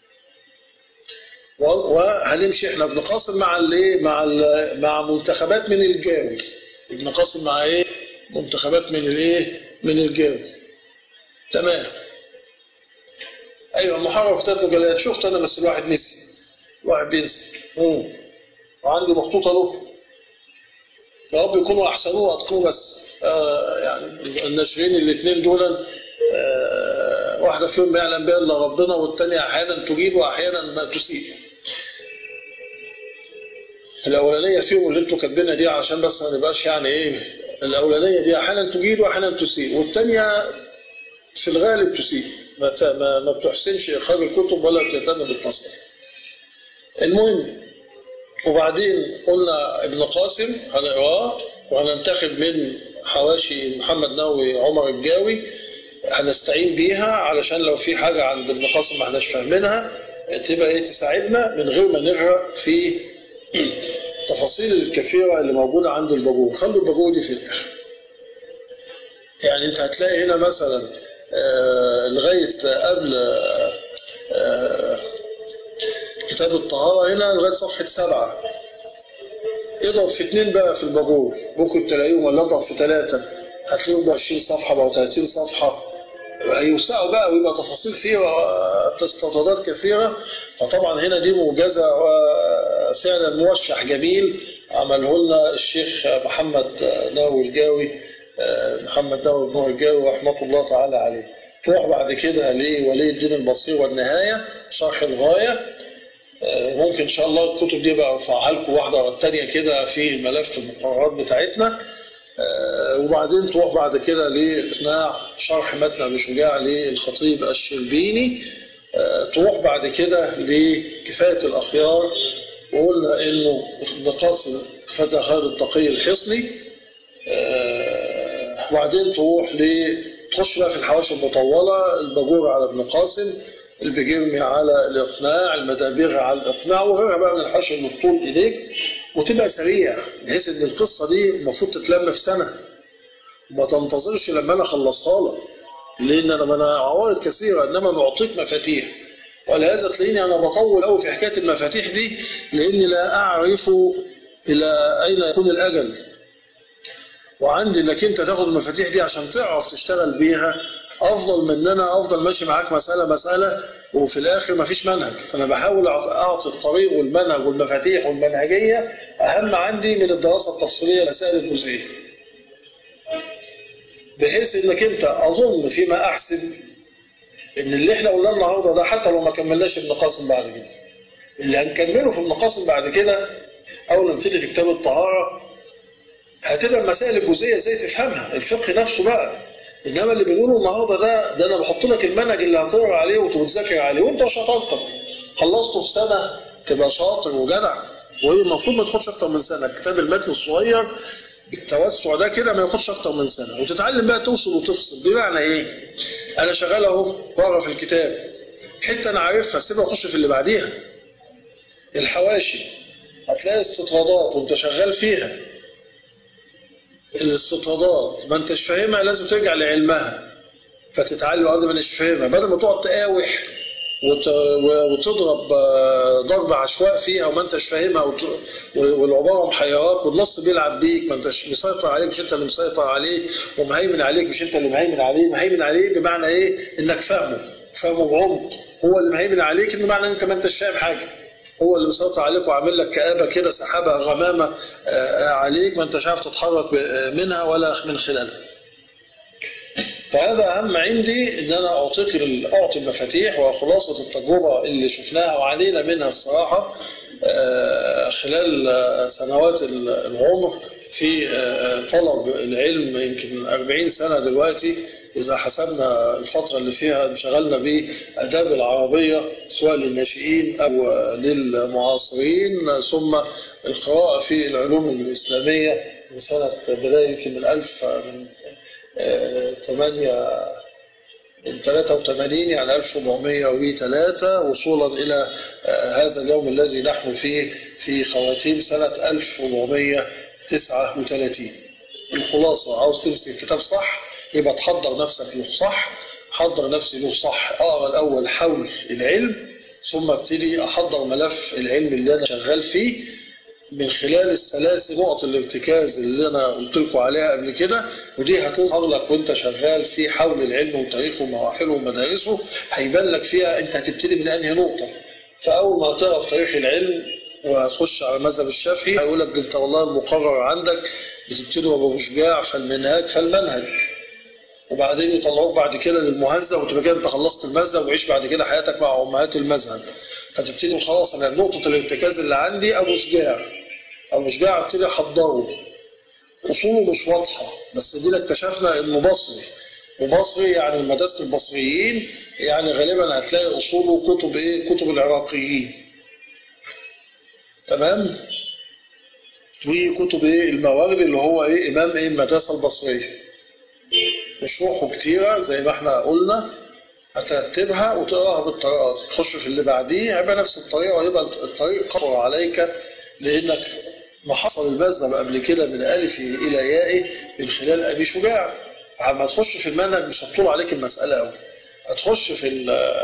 و- وهنمشي احنا ابن قاسم مع الايه مع ال- مع منتخبات من الجاوي ابن قاسم مع ايه منتخبات من الايه من الجاوي تمام ايوه المحرر في ثلاث مجلات شفت انا بس الواحد نسي الواحد بينسي امم وعندي مخطوطه له يا رب يكونوا احسنوه واتقنوه بس آه يعني الناشرين الاثنين دول آه واحده فيهم يعلم بها الا ربنا والثانيه احيانا تجيد واحيانا ما تسيء الاولانيه فيهم اللي انتوا كاتبينها دي عشان بس ما نبقاش يعني ايه الاولانيه دي احيانا تجيد واحيانا تسيء والثانيه في الغالب تسيء ما ت- ما ما بتحسنش اخراج الكتب ولا بتهتم بالتصحيح المهم وبعدين قلنا ابن قاسم هنقراه وهننتخب من حواشي محمد نووي عمر الجاوي هنستعين بيها علشان لو في حاجه عند ابن قاسم ما احناش فاهمينها تبقى ايه تساعدنا من غير ما نغرق في التفاصيل الكثيره اللي موجوده عند الباجور خلوا الباجور دي في الاخر يعني انت هتلاقي هنا مثلا آه، لغايه قبل آه، آه، كتاب الطهاره هنا لغايه صفحه سبعه اضرب في اثنين بقى في الباجور ممكن تلاقيهم ولا اضرب في ثلاثه هتلاقيهم ب 20 صفحه بقوا 30 صفحه هيوسعوا بقى ويبقى تفاصيل فيها استطرادات كثيره فطبعا هنا دي موجزه وفعلا موشح جميل عمله لنا الشيخ محمد ناوي الجاوي محمد ناوي بن الجاوي رحمه الله تعالى عليه تروح بعد كده لولي الدين البصير والنهايه شرح الغايه ممكن ان شاء الله الكتب دي بقى ارفعها لكم واحده ورا الثانيه كده في الملف المقررات بتاعتنا آه، وبعدين تروح بعد كده لاقناع شرح متن ابي شجاع للخطيب الشربيني آه، تروح بعد كده لكفايه الاخيار وقلنا انه ابن قاسم فتى خالد التقي الحصني آه، وبعدين تروح ل تخش بقى في الحواشي المطوله الباجور على ابن قاسم البجرمي على الاقناع المدابيغ على الاقناع وغيرها بقى من الحواشي المبطول اليك وتبقى سريع بحيث ان القصه دي المفروض تتلم في سنه وما تنتظرش لما انا اخلصها لك لان انا انا عوارض كثيره انما نعطيك مفاتيح ولهذا تلاقيني انا بطول قوي في حكايه المفاتيح دي لاني لا اعرف الى اين يكون الاجل وعندي انك انت تاخد المفاتيح دي عشان تعرف تشتغل بيها افضل من ان انا افضل ماشي معاك مساله مساله وفي الاخر مفيش منهج فانا بحاول اعطي الطريق والمنهج والمفاتيح والمنهجيه اهم عندي من الدراسه التفصيليه لسائل الجزئيه بحيث انك انت اظن فيما احسب ان اللي احنا قلناه النهارده ده حتى لو ما كملناش ابن قاسم بعد كده اللي هنكمله في ابن قاسم بعد كده اول ما نبتدي في كتاب الطهاره هتبقى المسائل الجزئيه ازاي تفهمها الفقه نفسه بقى انما اللي بنقوله النهارده ده ده انا بحط لك المنهج اللي هتقرا عليه وتذاكر عليه وانت شطارتك خلصته في سنه تبقى شاطر وجدع وهي المفروض ما تاخدش اكتر من سنه كتاب المتن الصغير بالتوسع ده كده ما ياخدش اكتر من سنه وتتعلم بقى توصل وتفصل بمعنى ايه؟ انا شغال اهو بقرا في الكتاب حته انا عارفها سيبها اخش في اللي بعديها الحواشي هتلاقي استطرادات وانت شغال فيها الاستطرادات ما انتش فاهمها لازم ترجع لعلمها فتتعلم قد ما انتش فاهمها بدل ما تقعد تقاوح وت... وتضرب ضرب عشواء فيها وما انتش فاهمها وت... والعباره محيراك والنص بيلعب بيك ما انتش مسيطر عليك مش انت اللي مسيطر عليه ومهيمن عليك مش انت اللي مهيمن عليه مهيمن عليه بمعنى ايه انك فاهمه فاهمه بعمق هو اللي مهيمن عليك ان معنى انت ما انتش فاهم حاجه هو اللي مسيطر عليك وعامل لك كآبة كده سحابة غمامة عليك ما انتش عارف تتحرك منها ولا من خلالها فهذا اهم عندي ان انا اعطيك اعطي المفاتيح وخلاصه التجربه اللي شفناها وعانينا منها الصراحه آه، خلال آه، سنوات العمر في آه، طلب العلم يمكن 40 سنه دلوقتي إذا حسبنا الفترة اللي فيها انشغلنا بآداب العربية سواء للناشئين أو للمعاصرين ثم القراءة في العلوم الإسلامية من سنة بداية يمكن من 1000 من 8 من 83 يعني 1403 وصولا إلى هذا اليوم الذي نحن فيه في خواتيم سنة 1439 الخلاصة عاوز تمسك الكتاب صح يبقى تحضر نفسك له صح حضر نفسي له صح اقرا الاول حول العلم ثم ابتدي احضر ملف العلم اللي انا شغال فيه من خلال السلاسل نقط الارتكاز اللي انا قلت لكم عليها قبل كده ودي هتظهر لك وانت شغال في حول العلم وتاريخه ومراحله ومدارسه هيبان لك فيها انت هتبتدي من انهي نقطه فاول ما تقرا في تاريخ العلم وهتخش على المذهب الشافعي هيقول لك انت والله المقرر عندك بتبتدي ابو مشجاع فالمنهاج فالمنهج وبعدين يطلعوك بعد كده للمهذب وتبقى كده انت خلصت المذهب وعيش بعد كده حياتك مع امهات المذهب فتبتدي خلاص انا نقطه الارتكاز اللي عندي ابو شجاع ابو شجاع ابتدي احضره اصوله مش واضحه بس دي اكتشفنا انه بصري وبصري يعني مدرسه البصريين يعني غالبا هتلاقي اصوله كتب ايه كتب العراقيين تمام وكتب ايه الموارد اللي هو ايه امام ايه المدرسه البصريه شروحه كتيرة زي ما احنا قلنا هترتبها وتقراها بالطريقة دي تخش في اللي بعديه هيبقى نفس الطريقة ويبقى الطريق قصر عليك لأنك محصل المذهب قبل كده من ألفه إلى يائه من خلال أبي شجاع لما تخش في المنهج مش هتطول عليك المسألة أوي هتخش في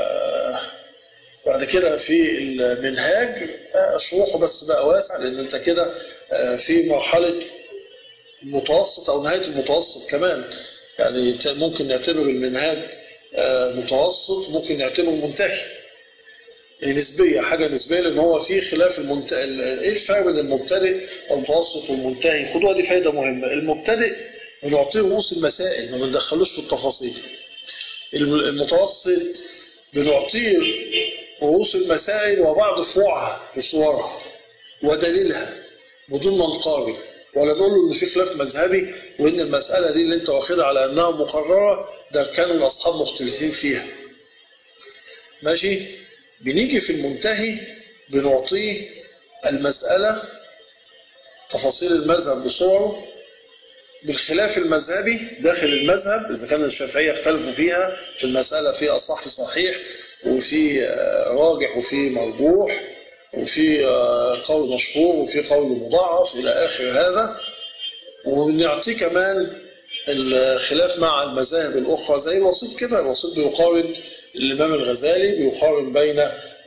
بعد كده في المنهاج شروحه بس بقى واسع لأن أنت كده في مرحلة المتوسط أو نهاية المتوسط كمان يعني ممكن نعتبر المنهاج متوسط ممكن نعتبره منتهي يعني نسبية حاجة نسبية لأن هو في خلاف المنت... إيه الفرق بين المبتدئ والمتوسط والمنتهي؟ خدوها دي فايدة مهمة، المبتدئ بنعطيه رؤوس المسائل ما بندخلوش في التفاصيل. المتوسط بنعطيه رؤوس المسائل وبعض فروعها وصورها ودليلها بدون ما نقارن. ولا نقول له ان في خلاف مذهبي وان المساله دي اللي انت واخدها على انها مقرره ده كانوا الاصحاب مختلفين فيها. ماشي؟ بنيجي في المنتهي بنعطيه المساله تفاصيل المذهب بصوره بالخلاف المذهبي داخل المذهب اذا كان الشافعيه اختلفوا فيها في المساله في اصح في صحيح وفي راجح وفي مرجوح وفي قول مشهور وفي قول مضاعف الى اخر هذا وبنعطيه كمان الخلاف مع المذاهب الاخرى زي الوسيط كده الوسيط بيقارن الامام الغزالي بيقارن بين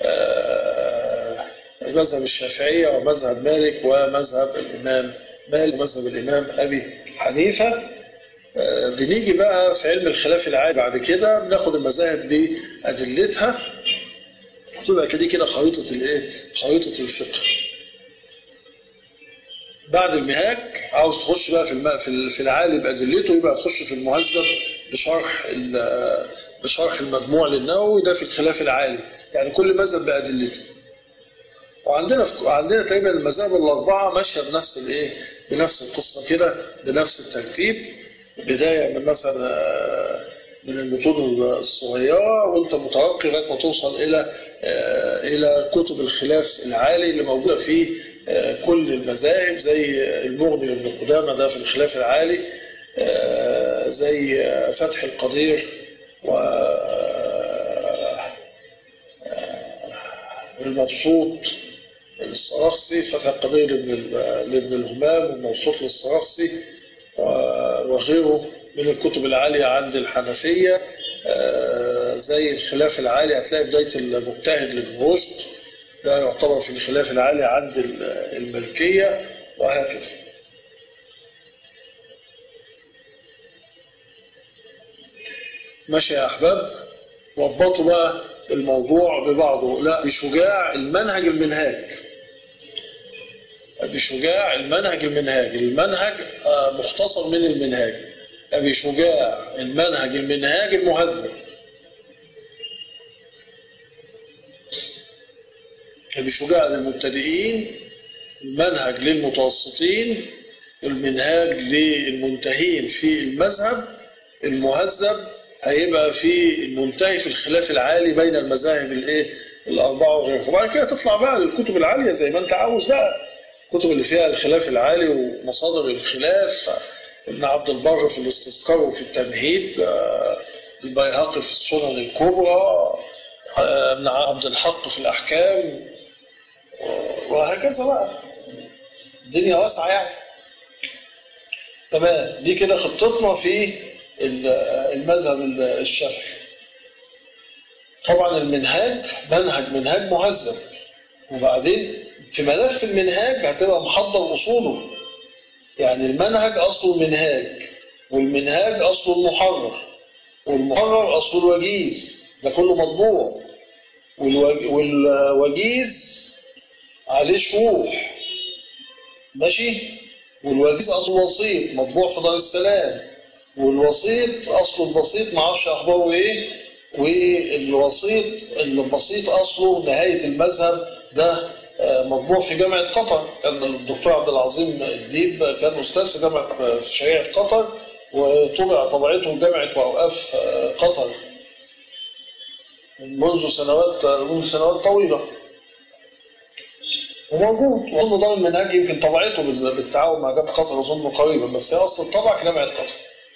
مذهب الشافعيه ومذهب مالك ومذهب الامام مالك ومذهب الامام ابي حنيفه بنيجي بقى في علم الخلاف العادي بعد كده بناخد المذاهب بادلتها وتبقى كده كده خريطه الايه؟ خريطه الفقه. بعد المهاج عاوز تخش بقى في الم... في في العالي بادلته يبقى تخش في المهذب بشرح بشرح المجموع للنووي ده في الخلاف العالي يعني كل مذهب بادلته. وعندنا في... عندنا تقريبا المذاهب الاربعه ماشيه بنفس الايه؟ بنفس القصه كده بنفس الترتيب بدايه من مثلا من المتون الصغيره وانت مترقي لغايه ما توصل الى الى كتب الخلاف العالي اللي موجوده في كل المذاهب زي المغني لابن قدامه ده في الخلاف العالي زي فتح القدير و المبسوط للصراخسي فتح القدير لابن الهمام والمبسوط للصراخسي وغيره من الكتب العالية عند الحنفية زي الخلاف العالي هتلاقي بداية المجتهد لابن رشد ده يعتبر في الخلاف العالي عند الملكية وهكذا ماشي يا أحباب ربطوا بقى الموضوع ببعضه لا بشجاع المنهج المنهاج بشجاع المنهج المنهاج المنهج مختصر من المنهاج أبي شجاع المنهج المنهاج المهذب أبي شجاع للمبتدئين المنهج للمتوسطين المنهاج للمنتهين في المذهب المهذب هيبقى في المنتهي في الخلاف العالي بين المذاهب الايه الاربعه وغيرها وبعد كده تطلع بقى للكتب العاليه زي ما انت عاوز بقى الكتب اللي فيها الخلاف العالي ومصادر الخلاف ابن عبد البر في الاستذكار وفي التمهيد آه، البيهقي في السنن الكبرى آه، ابن عبد الحق في الاحكام وهكذا بقى الدنيا واسعه يعني تمام دي كده خطتنا في المذهب الشافعي طبعا المنهاج منهج منهاج مهذب وبعدين في ملف المنهاج هتبقى محضر اصوله يعني المنهج اصله المنهاج والمنهاج اصله المحرر والمحرر اصله الوجيز ده كله مطبوع والوجيز عليه شروح ماشي والوجيز اصله وسيط مطبوع في دار السلام والوسيط اصله البسيط ما اعرفش اخباره ايه والوسيط البسيط اصله نهايه المذهب ده آه، مطبوع في جامعه قطر كان الدكتور عبد العظيم الديب كان استاذ في جامعه في شريعه قطر وطبع طبعته جامعه واوقاف آه، قطر منذ سنوات منذ سنوات طويله وموجود واظن ده المنهج يمكن طبعته بالتعاون مع جامعه قطر اظن قريبا بس هي اصل الطبع جامعه قطر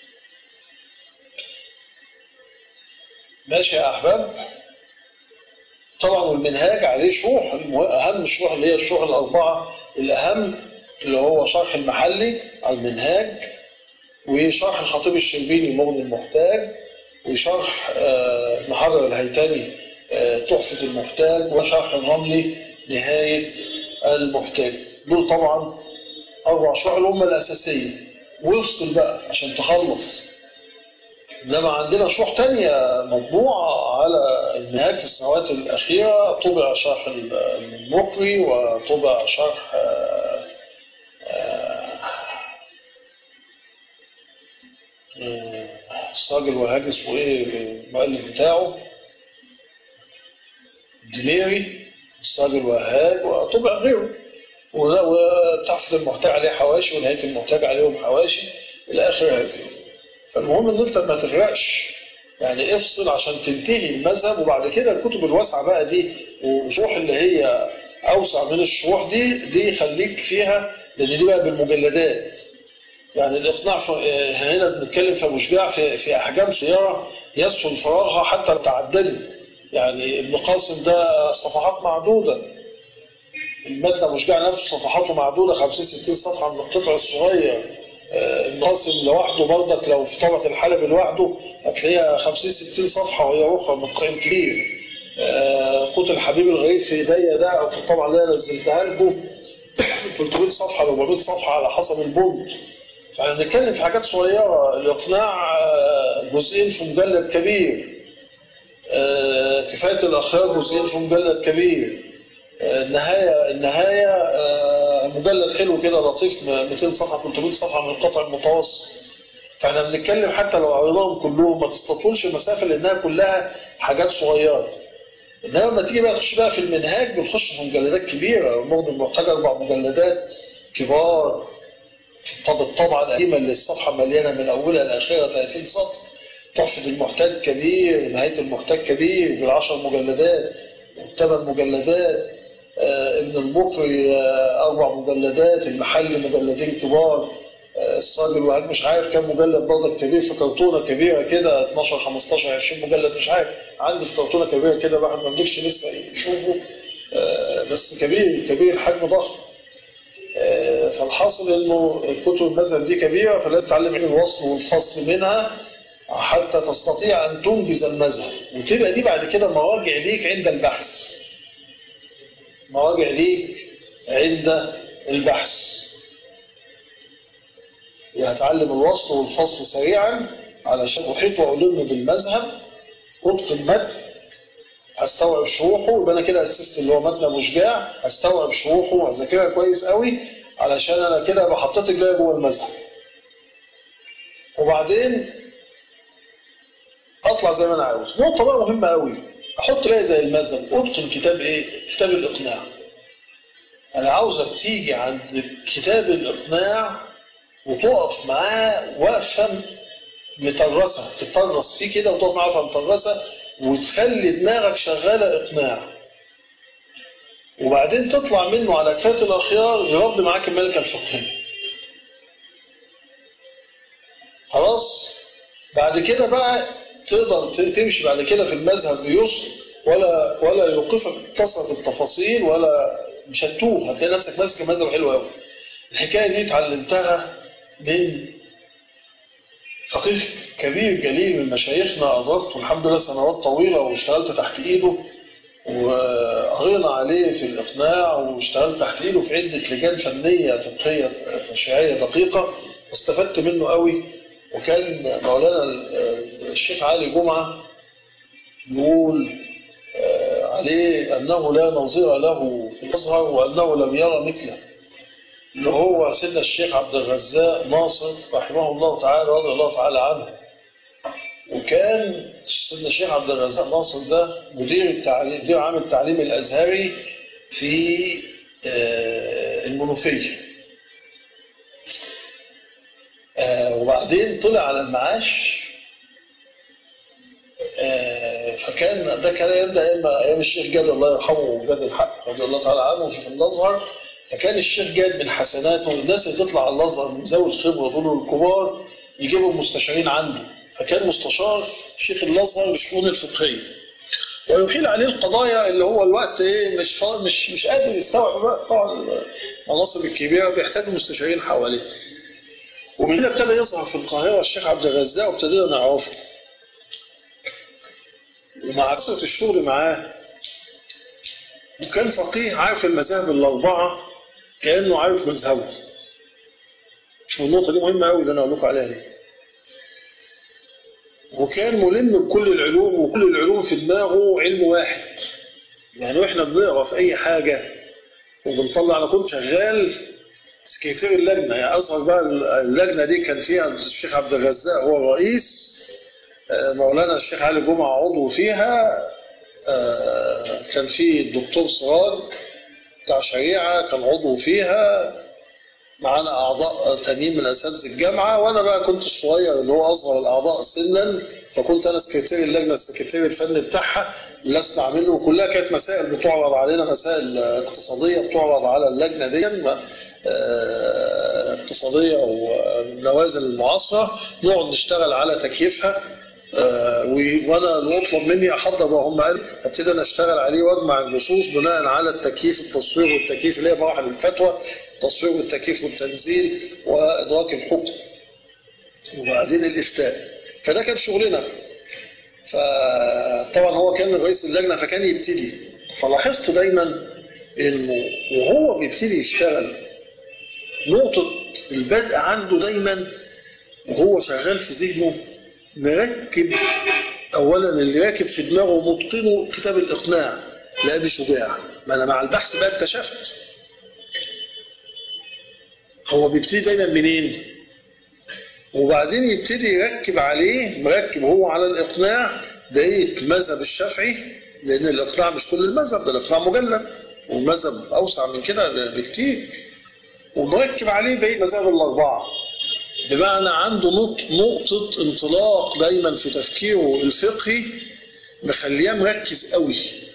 ماشي يا احباب طبعا والمنهاج عليه شروح اهم الشروح اللي هي الشروح الاربعه الاهم اللي هو شرح المحلي على المنهاج وشرح الخطيب الشربيني مغني المحتاج وشرح آه، محرر الهيتمي آه، تحفة المحتاج وشرح الرملي نهاية المحتاج دول طبعا أربع شروح اللي هم الأساسية وافصل بقى عشان تخلص انما عندنا شروح تانية مطبوعة على النهاج في السنوات الأخيرة طبع شرح المقري وطبع شرح آه، آه، الصاج الوهاج اسمه ايه المؤلف بتاعه دميري في الصاج الوهاج وطبع غيره وتحفظ المحتاج عليه حواشي ونهاية المحتاج عليهم حواشي إلى آخر هذه فالمهم ان انت ما تغرقش يعني افصل عشان تنتهي المذهب وبعد كده الكتب الواسعه بقى دي والشروح اللي هي اوسع من الشروح دي دي خليك فيها لان دي بقى بالمجلدات يعني الاقناع هنا بنتكلم في مشجع في في احجام صغيره يسهل فراغها حتى لو تعددت يعني ابن قاسم ده صفحات معدوده المادة مشجع نفسه صفحاته معدوده 50 60 صفحه من القطع الصغير الناصم لوحده برضك لو في طبق الحلب لوحده هتلاقيها 50 60 صفحه وهي اخرى من قطع كبير آه، قوت الحبيب الغريب في ايديا ده او في الطبعه اللي انا نزلتها لكم 300 صفحه 400 صفحه على حسب البولد فاحنا بنتكلم في حاجات صغيره الاقناع آه، جزئين في مجلد كبير آه، كفايه الاخيار جزئين في مجلد كبير النهايه النهايه مجلد حلو كده لطيف 200 صفحه 300 صفحه من القطع المتوسط فاحنا بنتكلم حتى لو قريناهم كلهم ما تستطولش المسافه لانها كلها حاجات صغيره انما لما تيجي بقى تخش بقى في المنهاج بنخش في مجلدات كبيره المغني المحتاج اربع مجلدات كبار طب الطبعه القديمه اللي الصفحه مليانه من اولها لاخرها 30 سطر تحفه المحتاج كبير نهايه المحتاج كبير بالعشر مجلدات والثمان مجلدات آه، ابن المقري آه، اربع مجلدات المحل مجلدين كبار آه، الصاج الوهاب مش عارف كم مجلد برضك كبير في كرتونه كبيره كده 12 15 20 مجلد مش عارف عندي في كرتونه كبيره كده الواحد ما بيقدرش لسه يشوفه بس كبير كبير الحجم ضخم فالحاصل انه كتب المذهب دي كبيره فلازم تتعلم علم الوصل والفصل منها حتى تستطيع ان تنجز المذهب وتبقى دي بعد كده مراجع ليك عند البحث مراجع ليك عند البحث هتعلم الوصل والفصل سريعا علشان احيط والم بالمذهب اتقن متن هستوعب شروحه يبقى انا كده اسست اللي هو متن مشجاع هستوعب شروحه وهذاكرها كويس قوي علشان انا كده ابقى حطيت رجلي جوه المذهب وبعدين اطلع زي ما انا عاوز نقطه بقى مهمه قوي احط بقى زي المذهب اتقن كتاب ايه كتاب الاقناع انا عاوزك تيجي عند كتاب الاقناع وتقف معاه وقفه مطرسه تطرس فيه كده وتقف معاه وقفه مطرسه وتخلي دماغك شغاله اقناع وبعدين تطلع منه على كفايه الاخيار يربي معاك الملكه الفقهيه خلاص بعد كده بقى تقدر تمشي بعد كده في المذهب بيسر ولا ولا يوقفك كثره التفاصيل ولا مش هتوه هتلاقي نفسك ماسك المذهب حلو قوي الحكايه دي اتعلمتها من فقيه كبير جليل من مشايخنا أدركته الحمد لله سنوات طويلة واشتغلت تحت إيده وقرينا عليه في الإقناع واشتغلت تحت إيده في عدة لجان فنية فقهية تشريعية دقيقة واستفدت منه قوي وكان مولانا الشيخ علي جمعة يقول عليه أنه لا نظير له في الأزهر وأنه لم يرى مثله اللي هو سيدنا الشيخ عبد الرزاق ناصر رحمه الله تعالى رضي الله تعالى عنه وكان سيدنا الشيخ عبد الرزاق ناصر ده مدير التعليم مدير عام التعليم الازهري في المنوفيه وبعدين طلع على المعاش فكان ده كان يبدا ايام الشيخ جاد الله يرحمه وجاد الحق رضي الله تعالى عنه وشيخ الازهر فكان الشيخ جاد من حسناته الناس اللي تطلع على الازهر من ذوي الخبره دول الكبار يجيبوا المستشارين عنده فكان مستشار شيخ الازهر للشؤون الفقهيه ويحيل عليه القضايا اللي هو الوقت ايه مش مش مش قادر يستوعب بقى طبعا المناصب الكبيره بيحتاج مستشارين حواليه ومن هنا ابتدى يظهر في القاهره الشيخ عبد الرزاق وابتدينا نعرفه ومع كثره الشغل معاه وكان فقيه عارف المذاهب الاربعه كانه عارف مذهبه والنقطه دي مهمه قوي اللي انا اقول لكم عليها دي وكان ملم بكل العلوم وكل العلوم في دماغه علم واحد يعني واحنا بنقرا في اي حاجه وبنطلع انا كنت شغال سكرتير اللجنه يعني اصغر بقى اللجنه دي كان فيها الشيخ عبد الرزاق هو الرئيس مولانا الشيخ علي جمعه عضو فيها كان في الدكتور سراج بتاع شريعه كان عضو فيها معانا اعضاء تانيين من اساتذه الجامعه وانا بقى كنت الصغير اللي هو اصغر الاعضاء سنا فكنت انا سكرتير اللجنه السكرتير الفني بتاعها اللي اسمع منه وكلها كانت مسائل بتعرض علينا مسائل اقتصاديه بتعرض على اللجنه دي اقتصاديه والنوازل المعاصره نقعد نشتغل على تكييفها آه وانا اللي اطلب مني احضر وهم قالوا ابتدي انا اشتغل عليه واجمع النصوص بناء على التكييف التصوير والتكييف اللي هي مراحل الفتوى التصوير والتكييف والتنزيل وادراك الحكم وبعدين الافتاء فده كان شغلنا فطبعا هو كان رئيس اللجنه فكان يبتدي فلاحظت دايما انه وهو بيبتدي يشتغل نقطه البدء عنده دايما وهو شغال في ذهنه مركب اولا اللي راكب في دماغه ومتقنه كتاب الاقناع لابي شجاع ما انا مع البحث بقى اكتشفت هو بيبتدي دايما منين وبعدين يبتدي يركب عليه مركب هو على الاقناع بقيه مذهب الشافعي لان الاقناع مش كل المذهب ده الاقناع مجلد والمذهب اوسع من كده بكتير ومركب عليه بقيه المذاهب الاربعه بمعنى عنده نقطة انطلاق دايما في تفكيره الفقهي مخليه مركز قوي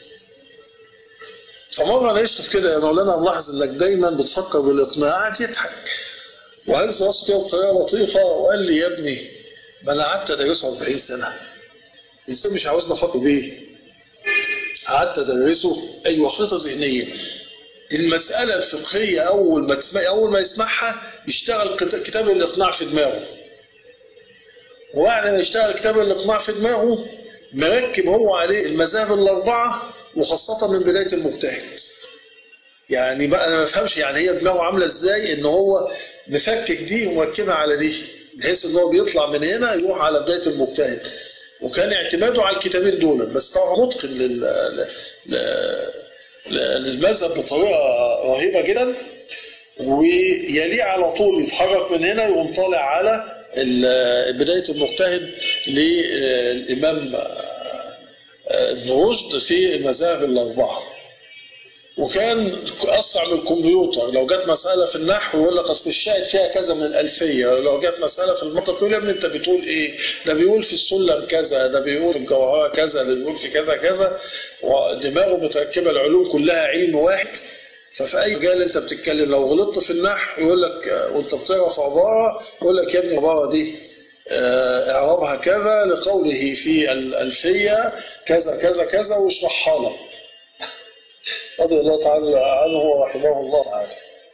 فمرة أنا في كده يا مولانا ملاحظ إنك دايما بتفكر بالإقناع قعد يضحك وهز راسه كده بطريقة لطيفة وقال لي يا ابني ما أنا قعدت أدرسه 40 سنة إزاي مش عاوزني أفكر بيه؟ قعدت أدرسه أيوه خطة ذهنية المسألة الفقهية أول ما تسمع أول ما يسمعها يشتغل كتاب الإقناع في دماغه وبعد ما يشتغل كتاب الإقناع في دماغه مركب هو عليه المذاهب الأربعة وخاصة من بداية المجتهد يعني بقى أنا ما بفهمش يعني هي دماغه عاملة إزاي إن هو مفكك دي ومركبها على دي بحيث إن هو بيطلع من هنا يروح على بداية المجتهد وكان اعتماده على الكتابين دول بس طبعا متقن لل... للمذهب بطريقه رهيبه جدا ويليه على طول يتحرك من هنا يقوم طالع على بداية المجتهد للإمام ابن رشد في المذاهب الأربعة وكان اسرع من الكمبيوتر لو جت مساله في النحو يقول لك اصل الشاهد فيها كذا من الالفيه لو جت مساله في المنطق يقول يا ابني انت بتقول ايه ده بيقول في السلم كذا ده بيقول في الجوهره كذا ده بيقول في كذا كذا ودماغه متركبه العلوم كلها علم واحد ففي اي مجال انت بتتكلم لو غلطت في النحو يقول لك وانت بتقرا في عباره يقول لك يا ابني العباره دي اعرابها كذا لقوله في الالفيه كذا كذا كذا واشرحها لك رضي الله تعالى عنه ورحمه الله تعالى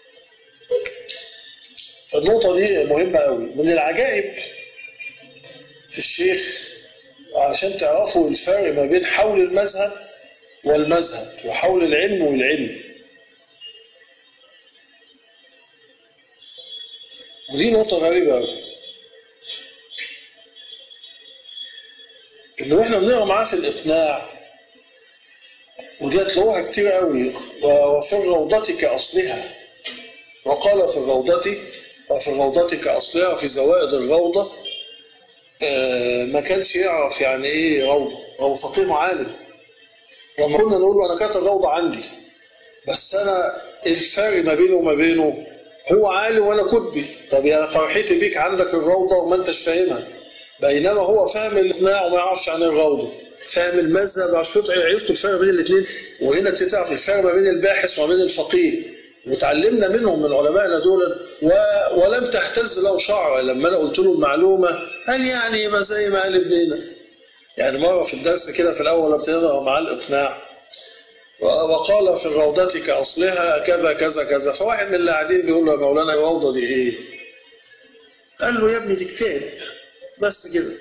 فالنقطة دي مهمة قوي من العجائب في الشيخ عشان تعرفوا الفرق ما بين حول المذهب والمذهب وحول العلم والعلم ودي نقطة غريبة قوي إنه إحنا بنقرا معاه في الإقناع ودي هتلاقوها كتير قوي وفي الروضة كأصلها وقال في الروضة وفي الروضة كأصلها وفي زوائد الروضة ما كانش يعرف يعني ايه روضة هو فقيه وعالم لما كنا نقول له انا كانت الروضة عندي بس انا الفرق ما بينه وما بينه هو عالم وانا كتبي طب يا فرحتي بيك عندك الروضة وما انتش فاهمها بينما هو فاهم الاقناع وما يعرفش عن الروضة فاهم المذهب عشان عرفتوا الفرق بين الاثنين وهنا بتعرف الفرق ما بين الباحث وما بين الفقيه وتعلمنا منهم من علمائنا دول و... ولم تهتز له شعر لما انا قلت له المعلومه قال يعني ما زي ما قال ابننا يعني مره في الدرس كده في الاول ابتدينا مع الاقناع وقال في الروضة كأصلها كذا كذا كذا فواحد من اللي قاعدين بيقول له يا مولانا الروضة دي ايه؟ قال له يا ابني دي كتاب بس كده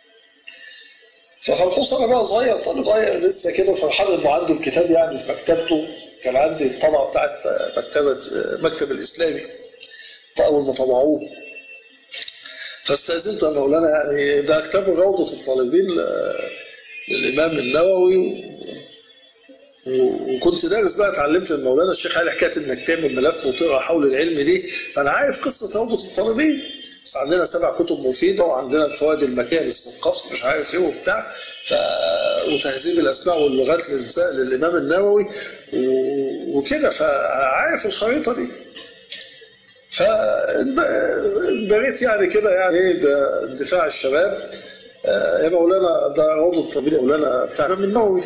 فخلصوص انا بقى صغير طالب صغير لسه كده فرحان انه عنده الكتاب يعني في مكتبته كان عندي الطبعه بتاعت مكتبه مكتب الاسلامي اول ما طبعوه فاستاذنت يا مولانا يعني ده كتاب روضه الطالبين للامام النووي وكنت دارس بقى اتعلمت من مولانا الشيخ علي حكايه انك تعمل ملف وتقرا حول العلم دي فانا عارف قصه روضه الطالبين بس عندنا سبع كتب مفيده وعندنا الفوائد المكيه للثقافه مش عارف ايه وبتاع ف... وتهذيب الاسماء واللغات للامام النووي و... وكده فعارف الخريطه دي فبريت يعني كده يعني ايه باندفاع الشباب يا مولانا ده روضه الطبيب يا مولانا بتاع الامام النووي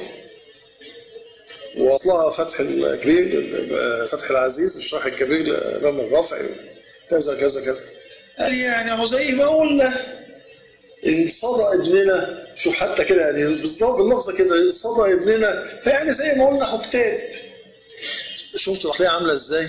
واصلها فتح الكبير فتح العزيز الشرح الكبير للامام الرافعي كذا كذا كذا قال يعني هو زي ما قلنا ان صدى ابننا شوف حتى كده يعني بالظبط باللفظه كده ان صدى ابننا فيعني زي ما قلنا هو كتاب شفت العقليه عامله ازاي؟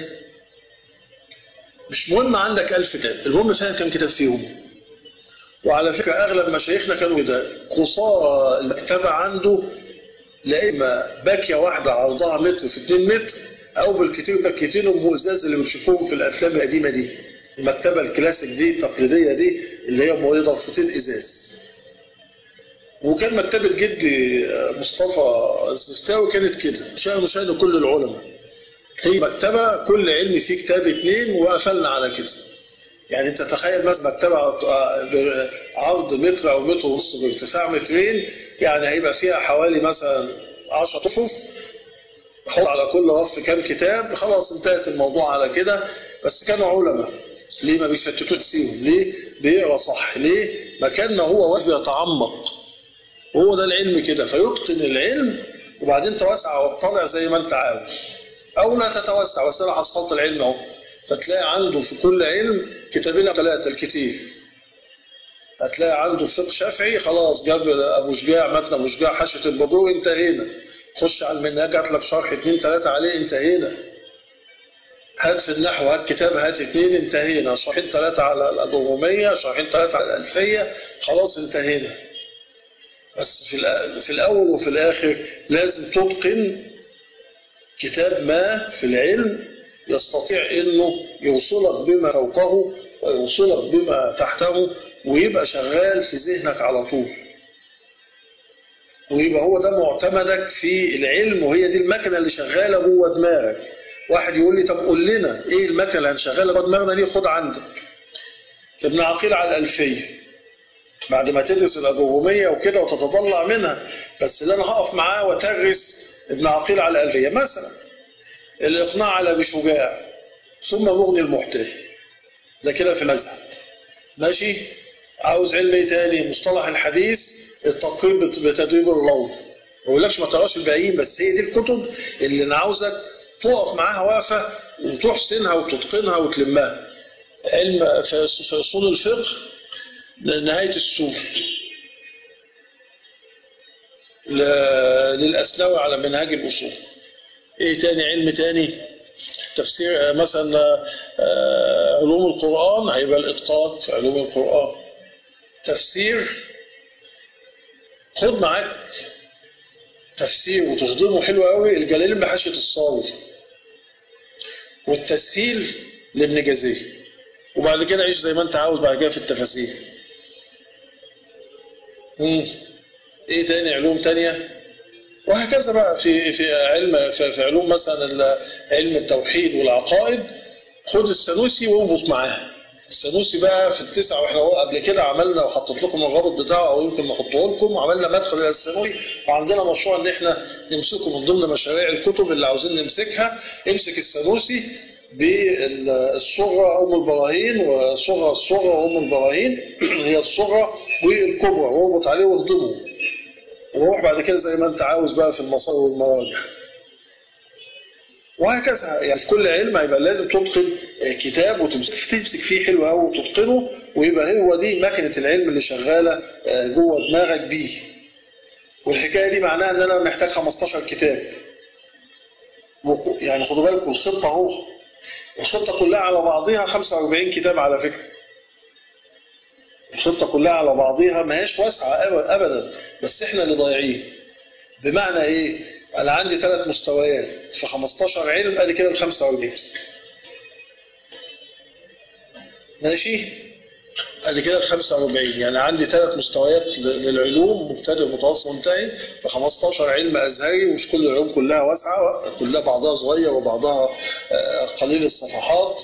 مش مهم عندك ألف كتاب المهم فاهم كم كتاب فيهم وعلى فكرة أغلب مشايخنا كانوا كده قصارى المكتبة عنده لا إما باكية واحدة عرضها متر في 2 متر أو بالكتير باكيتين أم ازاز اللي بنشوفوهم في الأفلام القديمة دي المكتبة الكلاسيك دي التقليدية دي اللي هي ضرفتين إزاز وكان مكتبة جدي مصطفى الزفتاوي كانت كده شأنه شأن كل العلماء هي مكتبة كل علم فيه كتاب اتنين وقفلنا على كده يعني انت تخيل مثلا مكتبة عرض متر او متر ونص بارتفاع مترين يعني هيبقى فيها حوالي مثلا 10 صفوف حط على كل رف كام كتاب خلاص انتهت الموضوع على كده بس كانوا علماء ليه ما بيشتتوش فيهم ليه بيقرا صح ليه مكاننا هو واقف بيتعمق وهو ده العلم كده فيتقن العلم وبعدين توسع واطلع زي ما انت عاوز او لا تتوسع بس انا حصلت العلم اهو فتلاقي عنده في كل علم كتابين او ثلاثه الكتير هتلاقي عنده فقه شافعي خلاص جاب ابو شجاع متن ابو شجاع حاشيه البابور انتهينا خش على المنهاج هات لك شرح اثنين ثلاثه عليه انتهينا هات في النحو هات كتاب هات اثنين انتهينا شرحين ثلاثه على الاجروميه شرحين ثلاثه على الالفيه خلاص انتهينا بس في في الاول وفي الاخر لازم تتقن كتاب ما في العلم يستطيع انه يوصلك بما فوقه ويوصلك بما تحته ويبقى شغال في ذهنك على طول ويبقى هو ده معتمدك في العلم وهي دي المكنه اللي شغاله جوه دماغك واحد يقول لي طب قول لنا ايه المكنه اللي هنشغلها جوه دماغنا دي خد عندك ابن عقيل على الألفية بعد ما تدرس الأجرومية وكده وتتطلع منها بس اللي أنا هقف معاه وترس ابن عقيل على الألفية مثلا الإقناع على أبي شجاع ثم مغني المحتل ده كده في المذهب ماشي عاوز علم ايه تاني مصطلح الحديث التقريب بتدريب الروض ما بقولكش ما تقراش الباقيين بس هي دي الكتب اللي انا عاوزك تقف معاها واقفه وتحسنها وتتقنها وتلمها علم في اصول الفقه نهايه السور للاسنوي على منهاج الاصول ايه تاني علم تاني تفسير مثلا علوم القرآن هيبقى الإتقان في علوم القرآن تفسير خد معاك تفسير وتهضمه حلو قوي الجلالين بحاشية الصاوي والتسهيل لابن جزير وبعد كده عيش زي ما انت عاوز بعد كده في التفاسير مم. ايه تاني علوم تانية وهكذا بقى في في علم في, في علوم مثلا علم التوحيد والعقائد خد السنوسي واربط معاه السنوسي بقى في التسعة واحنا قبل كده عملنا وحطيت لكم الرابط بتاعه او يمكن نحطه لكم وعملنا مدخل الى السنوسي وعندنا مشروع ان احنا نمسكه من ضمن مشاريع الكتب اللي عاوزين نمسكها امسك السنوسي بالصغرى ام البراهين وصغرى الصغرى ام البراهين هي الصغرى والكبرى واربط عليه واهضمه وروح بعد كده زي ما انت عاوز بقى في المصادر والمراجع وهكذا يعني في كل علم هيبقى لازم تتقن كتاب وتمسك تمسك فيه حلو قوي وتتقنه ويبقى هو دي ماكينه العلم اللي شغاله جوه دماغك بيه والحكايه دي معناها ان انا محتاج 15 كتاب يعني خدوا بالكم الخطه اهو الخطه كلها على بعضها 45 كتاب على فكره الخطه كلها على بعضها ما هيش واسعه ابدا بس احنا اللي ضايعين بمعنى ايه انا عندي ثلاث مستويات في 15 علم ادي كده ال 45 ماشي ادي كده ال 45 يعني عندي ثلاث مستويات للعلوم مبتدئ متوسط منتهي في 15 علم ازهري مش كل العلوم كلها واسعه كلها بعضها صغير وبعضها قليل الصفحات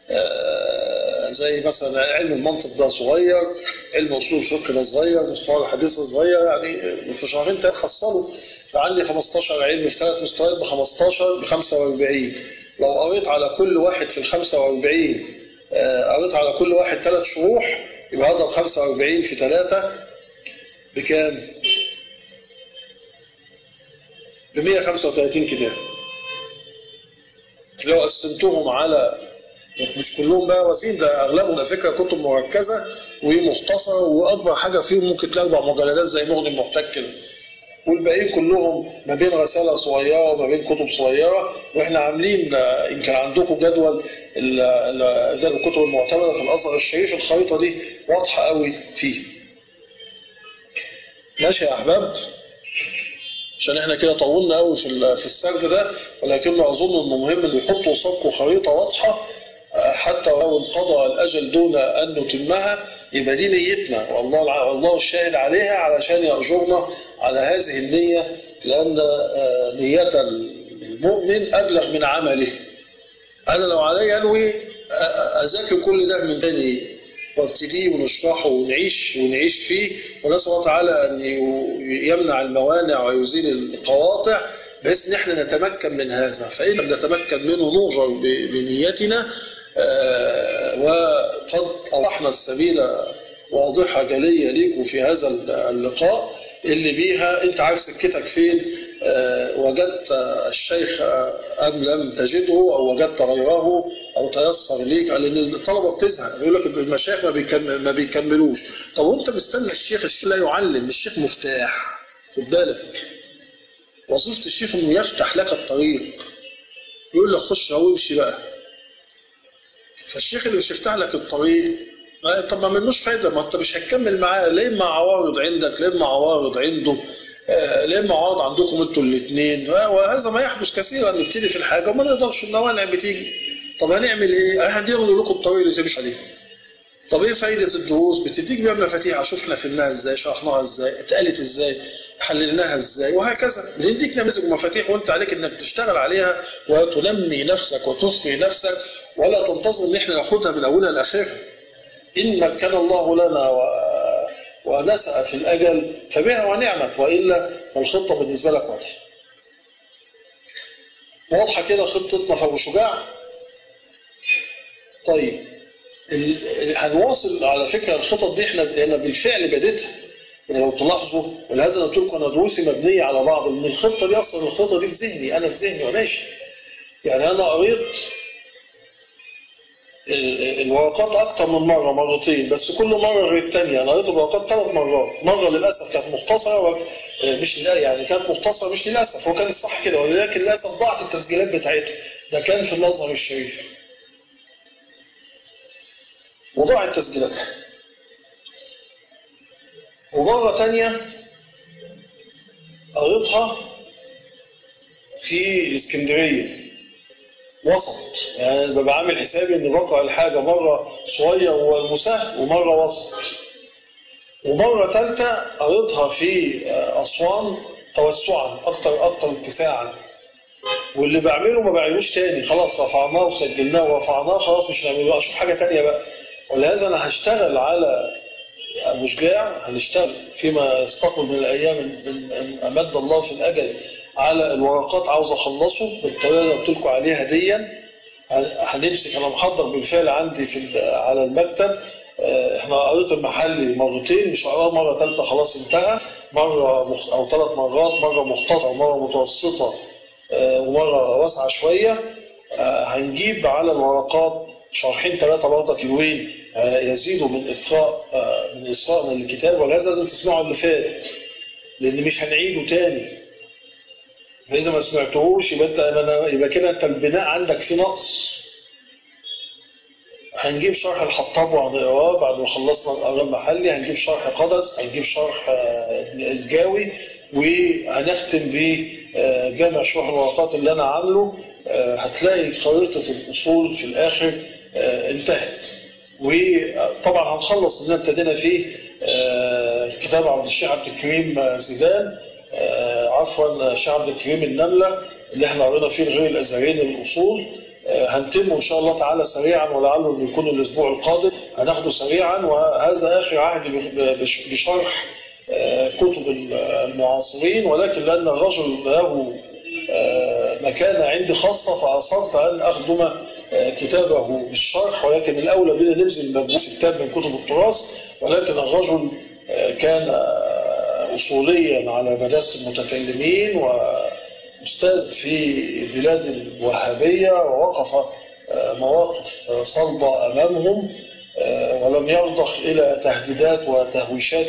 زي مثلا علم المنطق ده صغير علم اصول الفقه ده صغير مستوى الحديث ده صغير يعني في شهرين ثلاثه حصلوا فعندي 15 علم في ثلاث مستويات ب 15 ب 45 لو قريت على كل واحد في ال 45 قريت على كل واحد ثلاث شروح يبقى اضرب 45 في ثلاثة بكام؟ ب 135 كتاب لو قسمتهم على مش كلهم بقى وسيم ده اغلبهم على فكره كتب مركزه ومختصره واكبر حاجه فيهم ممكن تلاقي اربع مجلدات زي مغني المحتاج كده والباقيين كلهم ما بين رساله صغيره وما بين كتب صغيره واحنا عاملين يمكن عندكم جدول جدول الكتب المعتمده في الازهر الشريف الخريطه دي واضحه قوي فيه. ماشي يا احباب؟ عشان احنا كده طولنا قوي في في السرد ده ولكن اظن انه مهم ان يحطوا قصادكم خريطه واضحه حتى لو انقضى الاجل دون ان نتمها يبقى دي نيتنا والله والله الشاهد عليها علشان يأجرنا على هذه النية لأن نية المؤمن أبلغ من عمله أنا لو علي أنوي أذاكر كل ده من تاني وابتديه ونشرحه ونعيش ونعيش فيه ونسأل الله تعالى أن يمنع الموانع ويزيل القواطع بحيث ان احنا نتمكن من هذا فان لم نتمكن منه نؤجر بنيتنا وقد اوضحنا السبيل واضحه جليه ليكم في هذا اللقاء اللي بيها انت عارف سكتك فين وجدت الشيخ ام لم تجده او وجدت غيره او تيسر ليك لان الطلبه بتزهق يقول لك المشايخ ما, بيكمل ما بيكملوش طب وانت مستنى الشيخ الشيخ لا يعلم الشيخ مفتاح خد بالك وظيفه الشيخ انه يفتح لك الطريق يقول لك خش اهو امشي بقى فالشيخ اللي مش يفتح لك الطريق طب ما منوش فايده ما انت مش هتكمل معاه لا اما عوارض عندك لا اما عوارض عنده لا اما عوارض عندكم انتوا الاثنين وهذا ما يحدث كثيرا نبتدي في الحاجه وما نقدرش النوانع بتيجي طب هنعمل ايه؟ هنقول لكم الطريق اللي تمشي عليه طب ايه فايده الدروس؟ بتديك بيها مفاتيح اشوف احنا فهمناها ازاي شرحناها ازاي اتقالت ازاي حللناها ازاي وهكذا بنديك نماذج ومفاتيح وانت عليك انك تشتغل عليها وتنمي نفسك وتثري نفسك ولا تنتظر ان احنا ناخدها من اولها لاخرها إن مكن الله لنا و... ونسأ في الأجل فبها ونعمت وإلا فالخطة بالنسبة لك واضحة واضحة كده خطتنا في أبو شجاع طيب ال- هنواصل على فكرة الخطط دي احنا انا بالفعل بديتها يعني لو تلاحظوا ولهذا أنا قلت لكم انا دروسي مبنيه على بعض ان الخطه دي اصلا الخطه دي في ذهني انا في ذهني وماشي يعني انا قريت ال- الورقات اكتر من مره مرتين بس كل مره غير الثانيه انا قريت الورقات ثلاث مرات مره للاسف كانت مختصره و- مش للأ- يعني كانت مختصره مش للاسف هو كان الصح كده ولكن للاسف ضاعت التسجيلات بتاعته ده كان في الازهر الشريف وضاعت تسجيلاتها ومره ثانيه قريتها في الاسكندريه وسط يعني ببقى عامل حسابي اني بقرا الحاجه مره صغير وسهل ومره وسط ومره ثالثه قريتها في اسوان توسعا اكتر اكتر اتساعا واللي بعمله ما بعملوش تاني خلاص رفعناه وسجلناه ورفعناه خلاص مش هنعمله بقى اشوف حاجه تانيه بقى ولهذا انا هشتغل على ابو شجاع هنشتغل فيما يستقبل من الايام ان إن امد الله في الاجل على الورقات عاوز اخلصه بالطريقه اللي قلت لكم عليها ديا هنمسك انا محضر بالفعل عندي في ال- على المكتب آه، احنا قريت المحلي مرتين مش هقراه مره ثالثه خلاص انتهى مره مخ... او ثلاث مرات مره مختصره ومره متوسطه آه، ومره واسعه شويه آه، هنجيب على الورقات شرحين ثلاثه برضه كيلوين آه، يزيدوا من اثراء آه، من اثرائنا للكتاب ولهذا لازم تسمعوا اللي فات لان مش هنعيده تاني فاذا ما سمعتهوش يبقى انت يبقى كده انت البناء عندك فيه نقص هنجيب شرح الحطاب وهنقراه بعد ما خلصنا القراءة المحلي هنجيب شرح قدس هنجيب شرح آه، الجاوي وهنختم بجمع شروح الورقات اللي انا عامله آه، هتلاقي خريطة الأصول في الآخر آه، انتهت وطبعا هنخلص اللي ابتدينا فيه آه، كتاب عبد الشيخ عبد الكريم آه، زيدان آه، عفوا الشيخ عبد الكريم النملة اللي احنا قرينا فيه الغير الأزهرين الأصول آه، هنتمه إن شاء الله تعالى سريعا ولعله أن يكون الأسبوع القادم هناخده سريعا وهذا آخر عهد ب- بش- بشرح آه، كتب المعاصرين ولكن لأن الرجل له آه، مكانة عندي خاصة فأصرت أن أخدم آه، كتابه بالشرح ولكن الأولى بنا نبذل مجهود في كتاب من كتب التراث ولكن الرجل آه، كان آه، أصوليا على مدرسة المتكلمين وأستاذ في بلاد الوهابية ووقف آه، مواقف آه، صلبة أمامهم آه، ولم يرضخ إلى تهديدات وتهويشات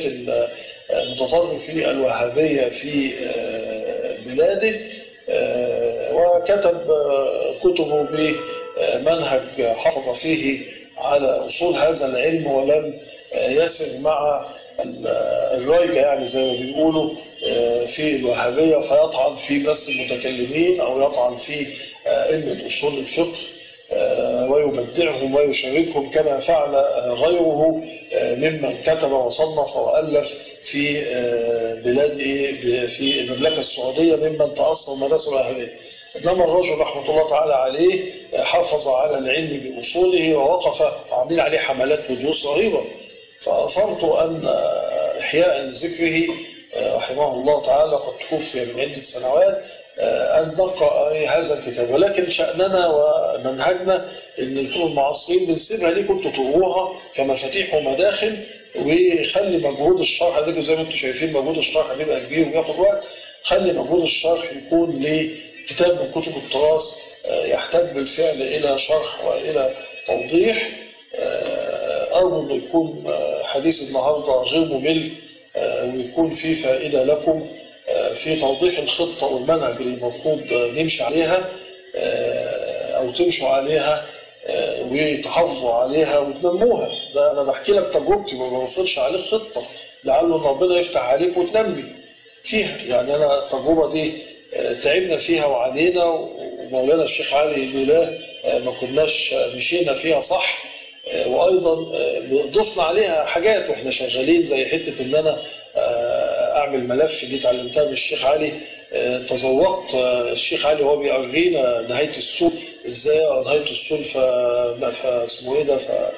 المتطرفي الوهابية في آه، بلاده آه، وكتب آه، كتبه بمنهج حافظ فيه على أصول هذا العلم ولم آه، يسر مع ال- الرايجة يعني زي ما بيقولوا آه، في الوهابية فيطعن في بس المتكلمين أو يطعن في آه، علم أصول الفقه آه، ويبدعهم ويشاركهم كما فعل آه، غيره آه، ممن كتب وصنف وألف في آه، بلاد إيه؟ في المملكة السعودية ممن تأثر مدرسة الوهابية إنما الرجل رحمة الله تعالى عليه آه، حافظ على العلم بأصوله ووقف عاملين عليه حملات ودروس رهيبة فأثرت أن آه، إحياء لذكره آه، رحمه الله تعالى قد توفي من عدة سنوات آه، أن نقرأ هذا الكتاب ولكن شأننا ومنهجنا أن الكتب المعاصرين بنسيبها ليكم انتوا تقروها كمفاتيح ومداخل وخلي مجهود الشرح ده زي ما انتم شايفين مجهود الشرح بيبقى كبير وبياخد وقت خلي مجهود الشرح يكون لكتاب من كتب التراث آه، يحتاج بالفعل إلى شرح وإلى توضيح آه، أرجو أن يكون آه، حديث النهارده غير ممل آه، ويكون فيه فائدة لكم آه، في توضيح الخطة والمنهج اللي المفروض آه، نمشي عليها آه، أو تمشوا عليها آه، وتحافظوا عليها وتنموها ده أنا بحكي لك تجربتي ما بفرضش عليك خطة لعل إن ربنا يفتح عليك وتنمي فيها يعني أنا التجربة دي آه، تعبنا فيها وعانينا ومولانا الشيخ علي لولاه آه، ما كناش آه، مشينا فيها صح آه، وايضا آه، ضفنا عليها حاجات واحنا شغالين زي حته ان انا آه، اعمل ملف دي اتعلمتها من الشيخ علي آه، تذوقت آه، الشيخ علي وهو بيورينا نهايه السوق ازاي أقرأ نهايه السوق ف فاسمه ايه ده ف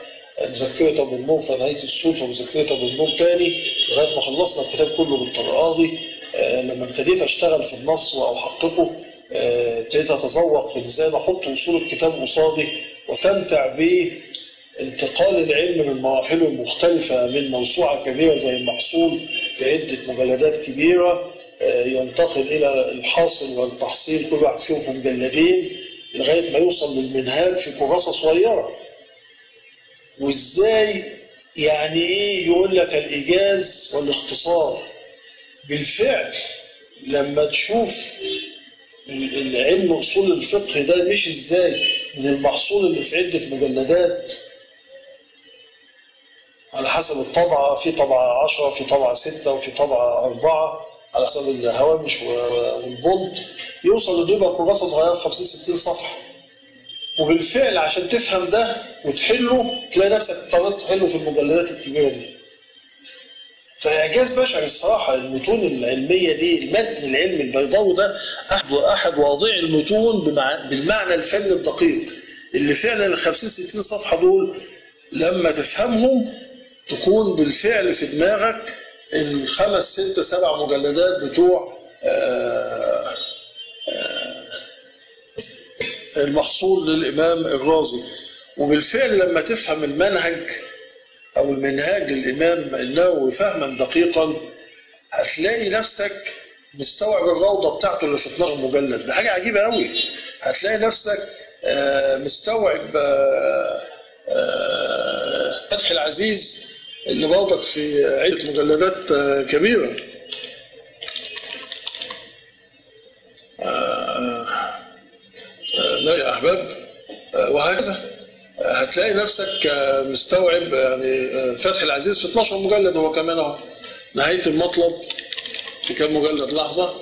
مذكرة أبو النور فنهاية السور فمذكرة أبو النور تاني لغاية ما خلصنا الكتاب كله بالطرقاضي آه، لما ابتديت أشتغل في النص وأحققه آه، ابتديت أتذوق في إزاي أحط أصول الكتاب قصادي واستمتع بانتقال العلم من مراحله المختلفة من موسوعة كبيرة زي المحصول في عدة مجلدات كبيرة آه، ينتقل إلى الحاصل والتحصيل كل واحد فيهم في مجلدين لغاية ما يوصل للمنهاج في كراسة صغيرة وإزاي يعني إيه يقول لك الإيجاز والاختصار بالفعل لما تشوف العلم اصول الفقه ده مش ازاي من المحصول اللي في عده مجلدات على حسب الطبعه في طبعه 10 في طبعه 6 وفي طبعه 4 على حسب الهوامش والبولد يوصل انه يبقى كراسه صغيره في 50 60 صفحه وبالفعل عشان تفهم ده وتحله تلاقي نفسك اضطريت تحله في المجلدات الكبيره دي فإعجاز بشري الصراحة المتون العلمية دي المتن العلمي البيضاوي ده أحد أحد مواضيع المتون بالمعنى الفني الدقيق اللي فعلا ال 50 60 صفحة دول لما تفهمهم تكون بالفعل في دماغك الخمس ست سبع مجلدات بتوع آه، آه، المحصول للإمام الرازي وبالفعل لما تفهم المنهج أو المنهاج للإمام النووي فهما دقيقا هتلاقي نفسك مستوعب الروضة بتاعته اللي في 12 مجلد ده حاجة عجيبة قوي هتلاقي نفسك آه، مستوعب آه، آه، فتح العزيز اللي برضك في عدة مجلدات كبيرة لا يا أحباب وهكذا هتلاقي نفسك مستوعب يعني فتح العزيز في 12 مجلد هو كمان اهو نهايه المطلب في كام مجلد لحظه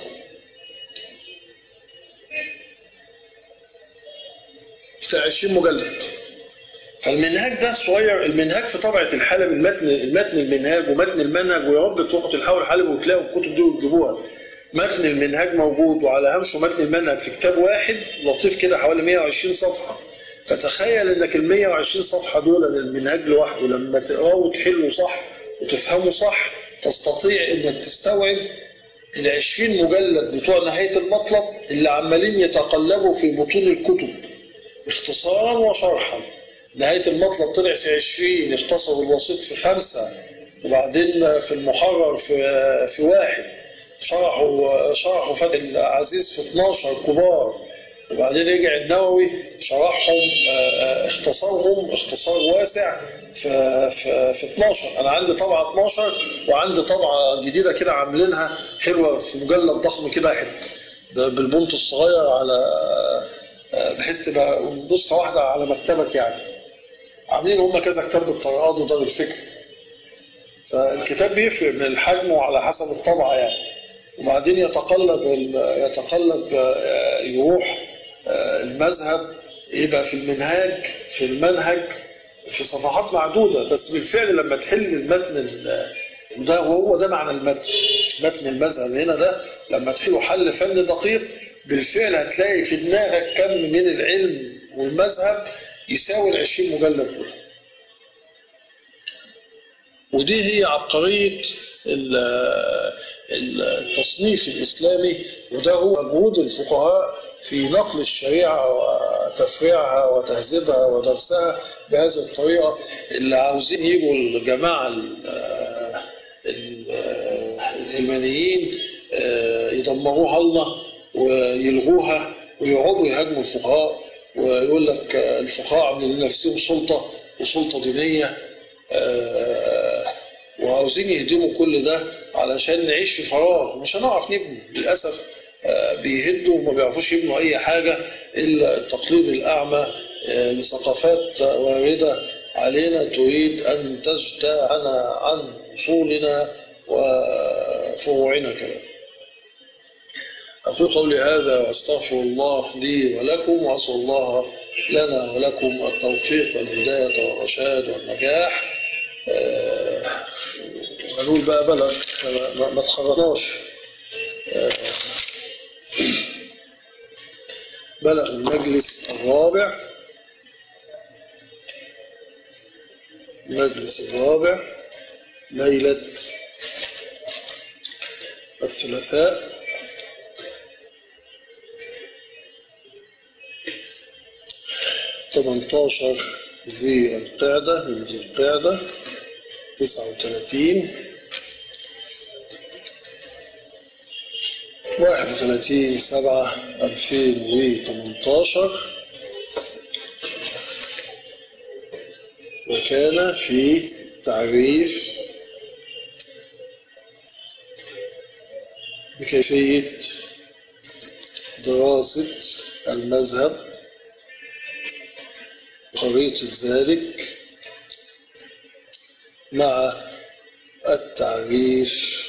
في 20 مجلد فالمنهاج ده صغير المنهاج في طبعه الحلب المتن المتن المنهاج ومتن المنهج ويا رب تروحوا تلحقوا الحلب وتلاقوا الكتب دي وتجيبوها متن المنهاج موجود وعلى هامشه متن المنهج في كتاب واحد لطيف كده حوالي 120 صفحه فتخيل انك ال 120 صفحه دول المنهاج لوحده لما تقراه وتحله صح وتفهمه صح تستطيع انك تستوعب ال 20 مجلد بتوع نهايه المطلب اللي عمالين يتقلبوا في بطون الكتب اختصارا وشرحا نهايه المطلب طلع في 20 اختصروا الوسيط في خمسه وبعدين في المحرر في في واحد شرحوا شرحوا فتح العزيز في 12 كبار وبعدين رجع النووي شرحهم آه، آه، اختصارهم اختصار واسع في في في 12 انا عندي طبعه 12 وعندي طبعه جديده كده عاملينها حلوه في مجلد ضخم كده بالبنط الصغير على آه، بحيث تبقى نسخه واحده على مكتبك يعني عاملين هم كذا كتاب بالطريقات ودار الفكر فالكتاب بيفرق من الحجم وعلى حسب الطبعه يعني وبعدين يتقلب يتقلب يروح آه، المذهب يبقى في المنهاج في المنهج في صفحات معدوده بس بالفعل لما تحل المتن ده وهو ده معنى المتن متن المذهب هنا ده لما تحله حل فني دقيق بالفعل هتلاقي في دماغك كم من العلم والمذهب يساوي ال 20 مجلد دول ودي هي عبقريه التصنيف الاسلامي وده هو مجهود الفقهاء في نقل الشريعة وتفريعها وتهذيبها ودرسها بهذه الطريقة اللي عاوزين يجوا الجماعة العلمانيين آه، يدمروها لنا ويلغوها ويقعدوا يهاجموا الفقهاء ويقول لك الفقهاء عاملين لنفسهم سلطة وسلطة دينية آه، وعاوزين يهدموا كل ده علشان نعيش في فراغ مش هنعرف نبني للأسف بيهدوا وما بيعرفوش يبنوا أي حاجة إلا التقليد الأعمى آه، لثقافات واردة علينا تريد أن تجتاحنا عن أصولنا وفروعنا كمان أقول قولي هذا وأستغفر الله لي ولكم وأسأل الله لنا ولكم التوفيق والهداية والرشاد والنجاح أه ونقول بقى بلغ ما تخرجناش أه بلغ المجلس الرابع المجلس الرابع ليلة الثلاثاء تمنتاشر ذي القعدة من ذي القعدة تسعة وثلاثين واحد وثلاثين سبعة ألفين وتمنتاشر وكان في تعريف بكيفية دراسة المذهب خريطة ذلك مع التعريف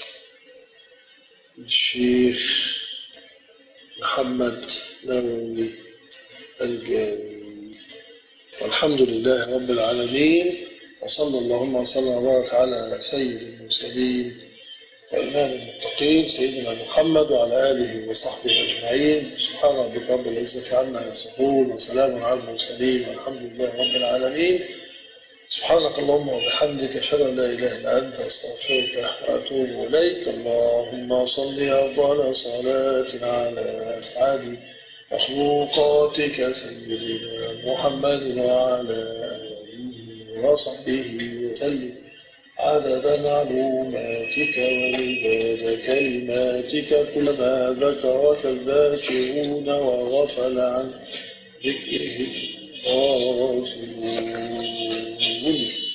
بالشيخ محمد نووي الجاوي والحمد لله رب العالمين وصلى اللهم وسلم وبارك على سيد المرسلين وإمام المتقين سيدنا محمد وعلى آله وصحبه أجمعين سبحان ربك رب العزة عما يصفون وسلام على المرسلين والحمد لله رب العالمين سبحانك اللهم وبحمدك أشهد أن لا إله إلا أنت أستغفرك وأتوب إليك اللهم صل أفضل صلاة على أسعد مخلوقاتك سيدنا محمد وعلى آله وصحبه وسلم عدد معلوماتك ومداد كلماتك كلما ذكرك الذاكرون وغفل عن ذكره الغافلون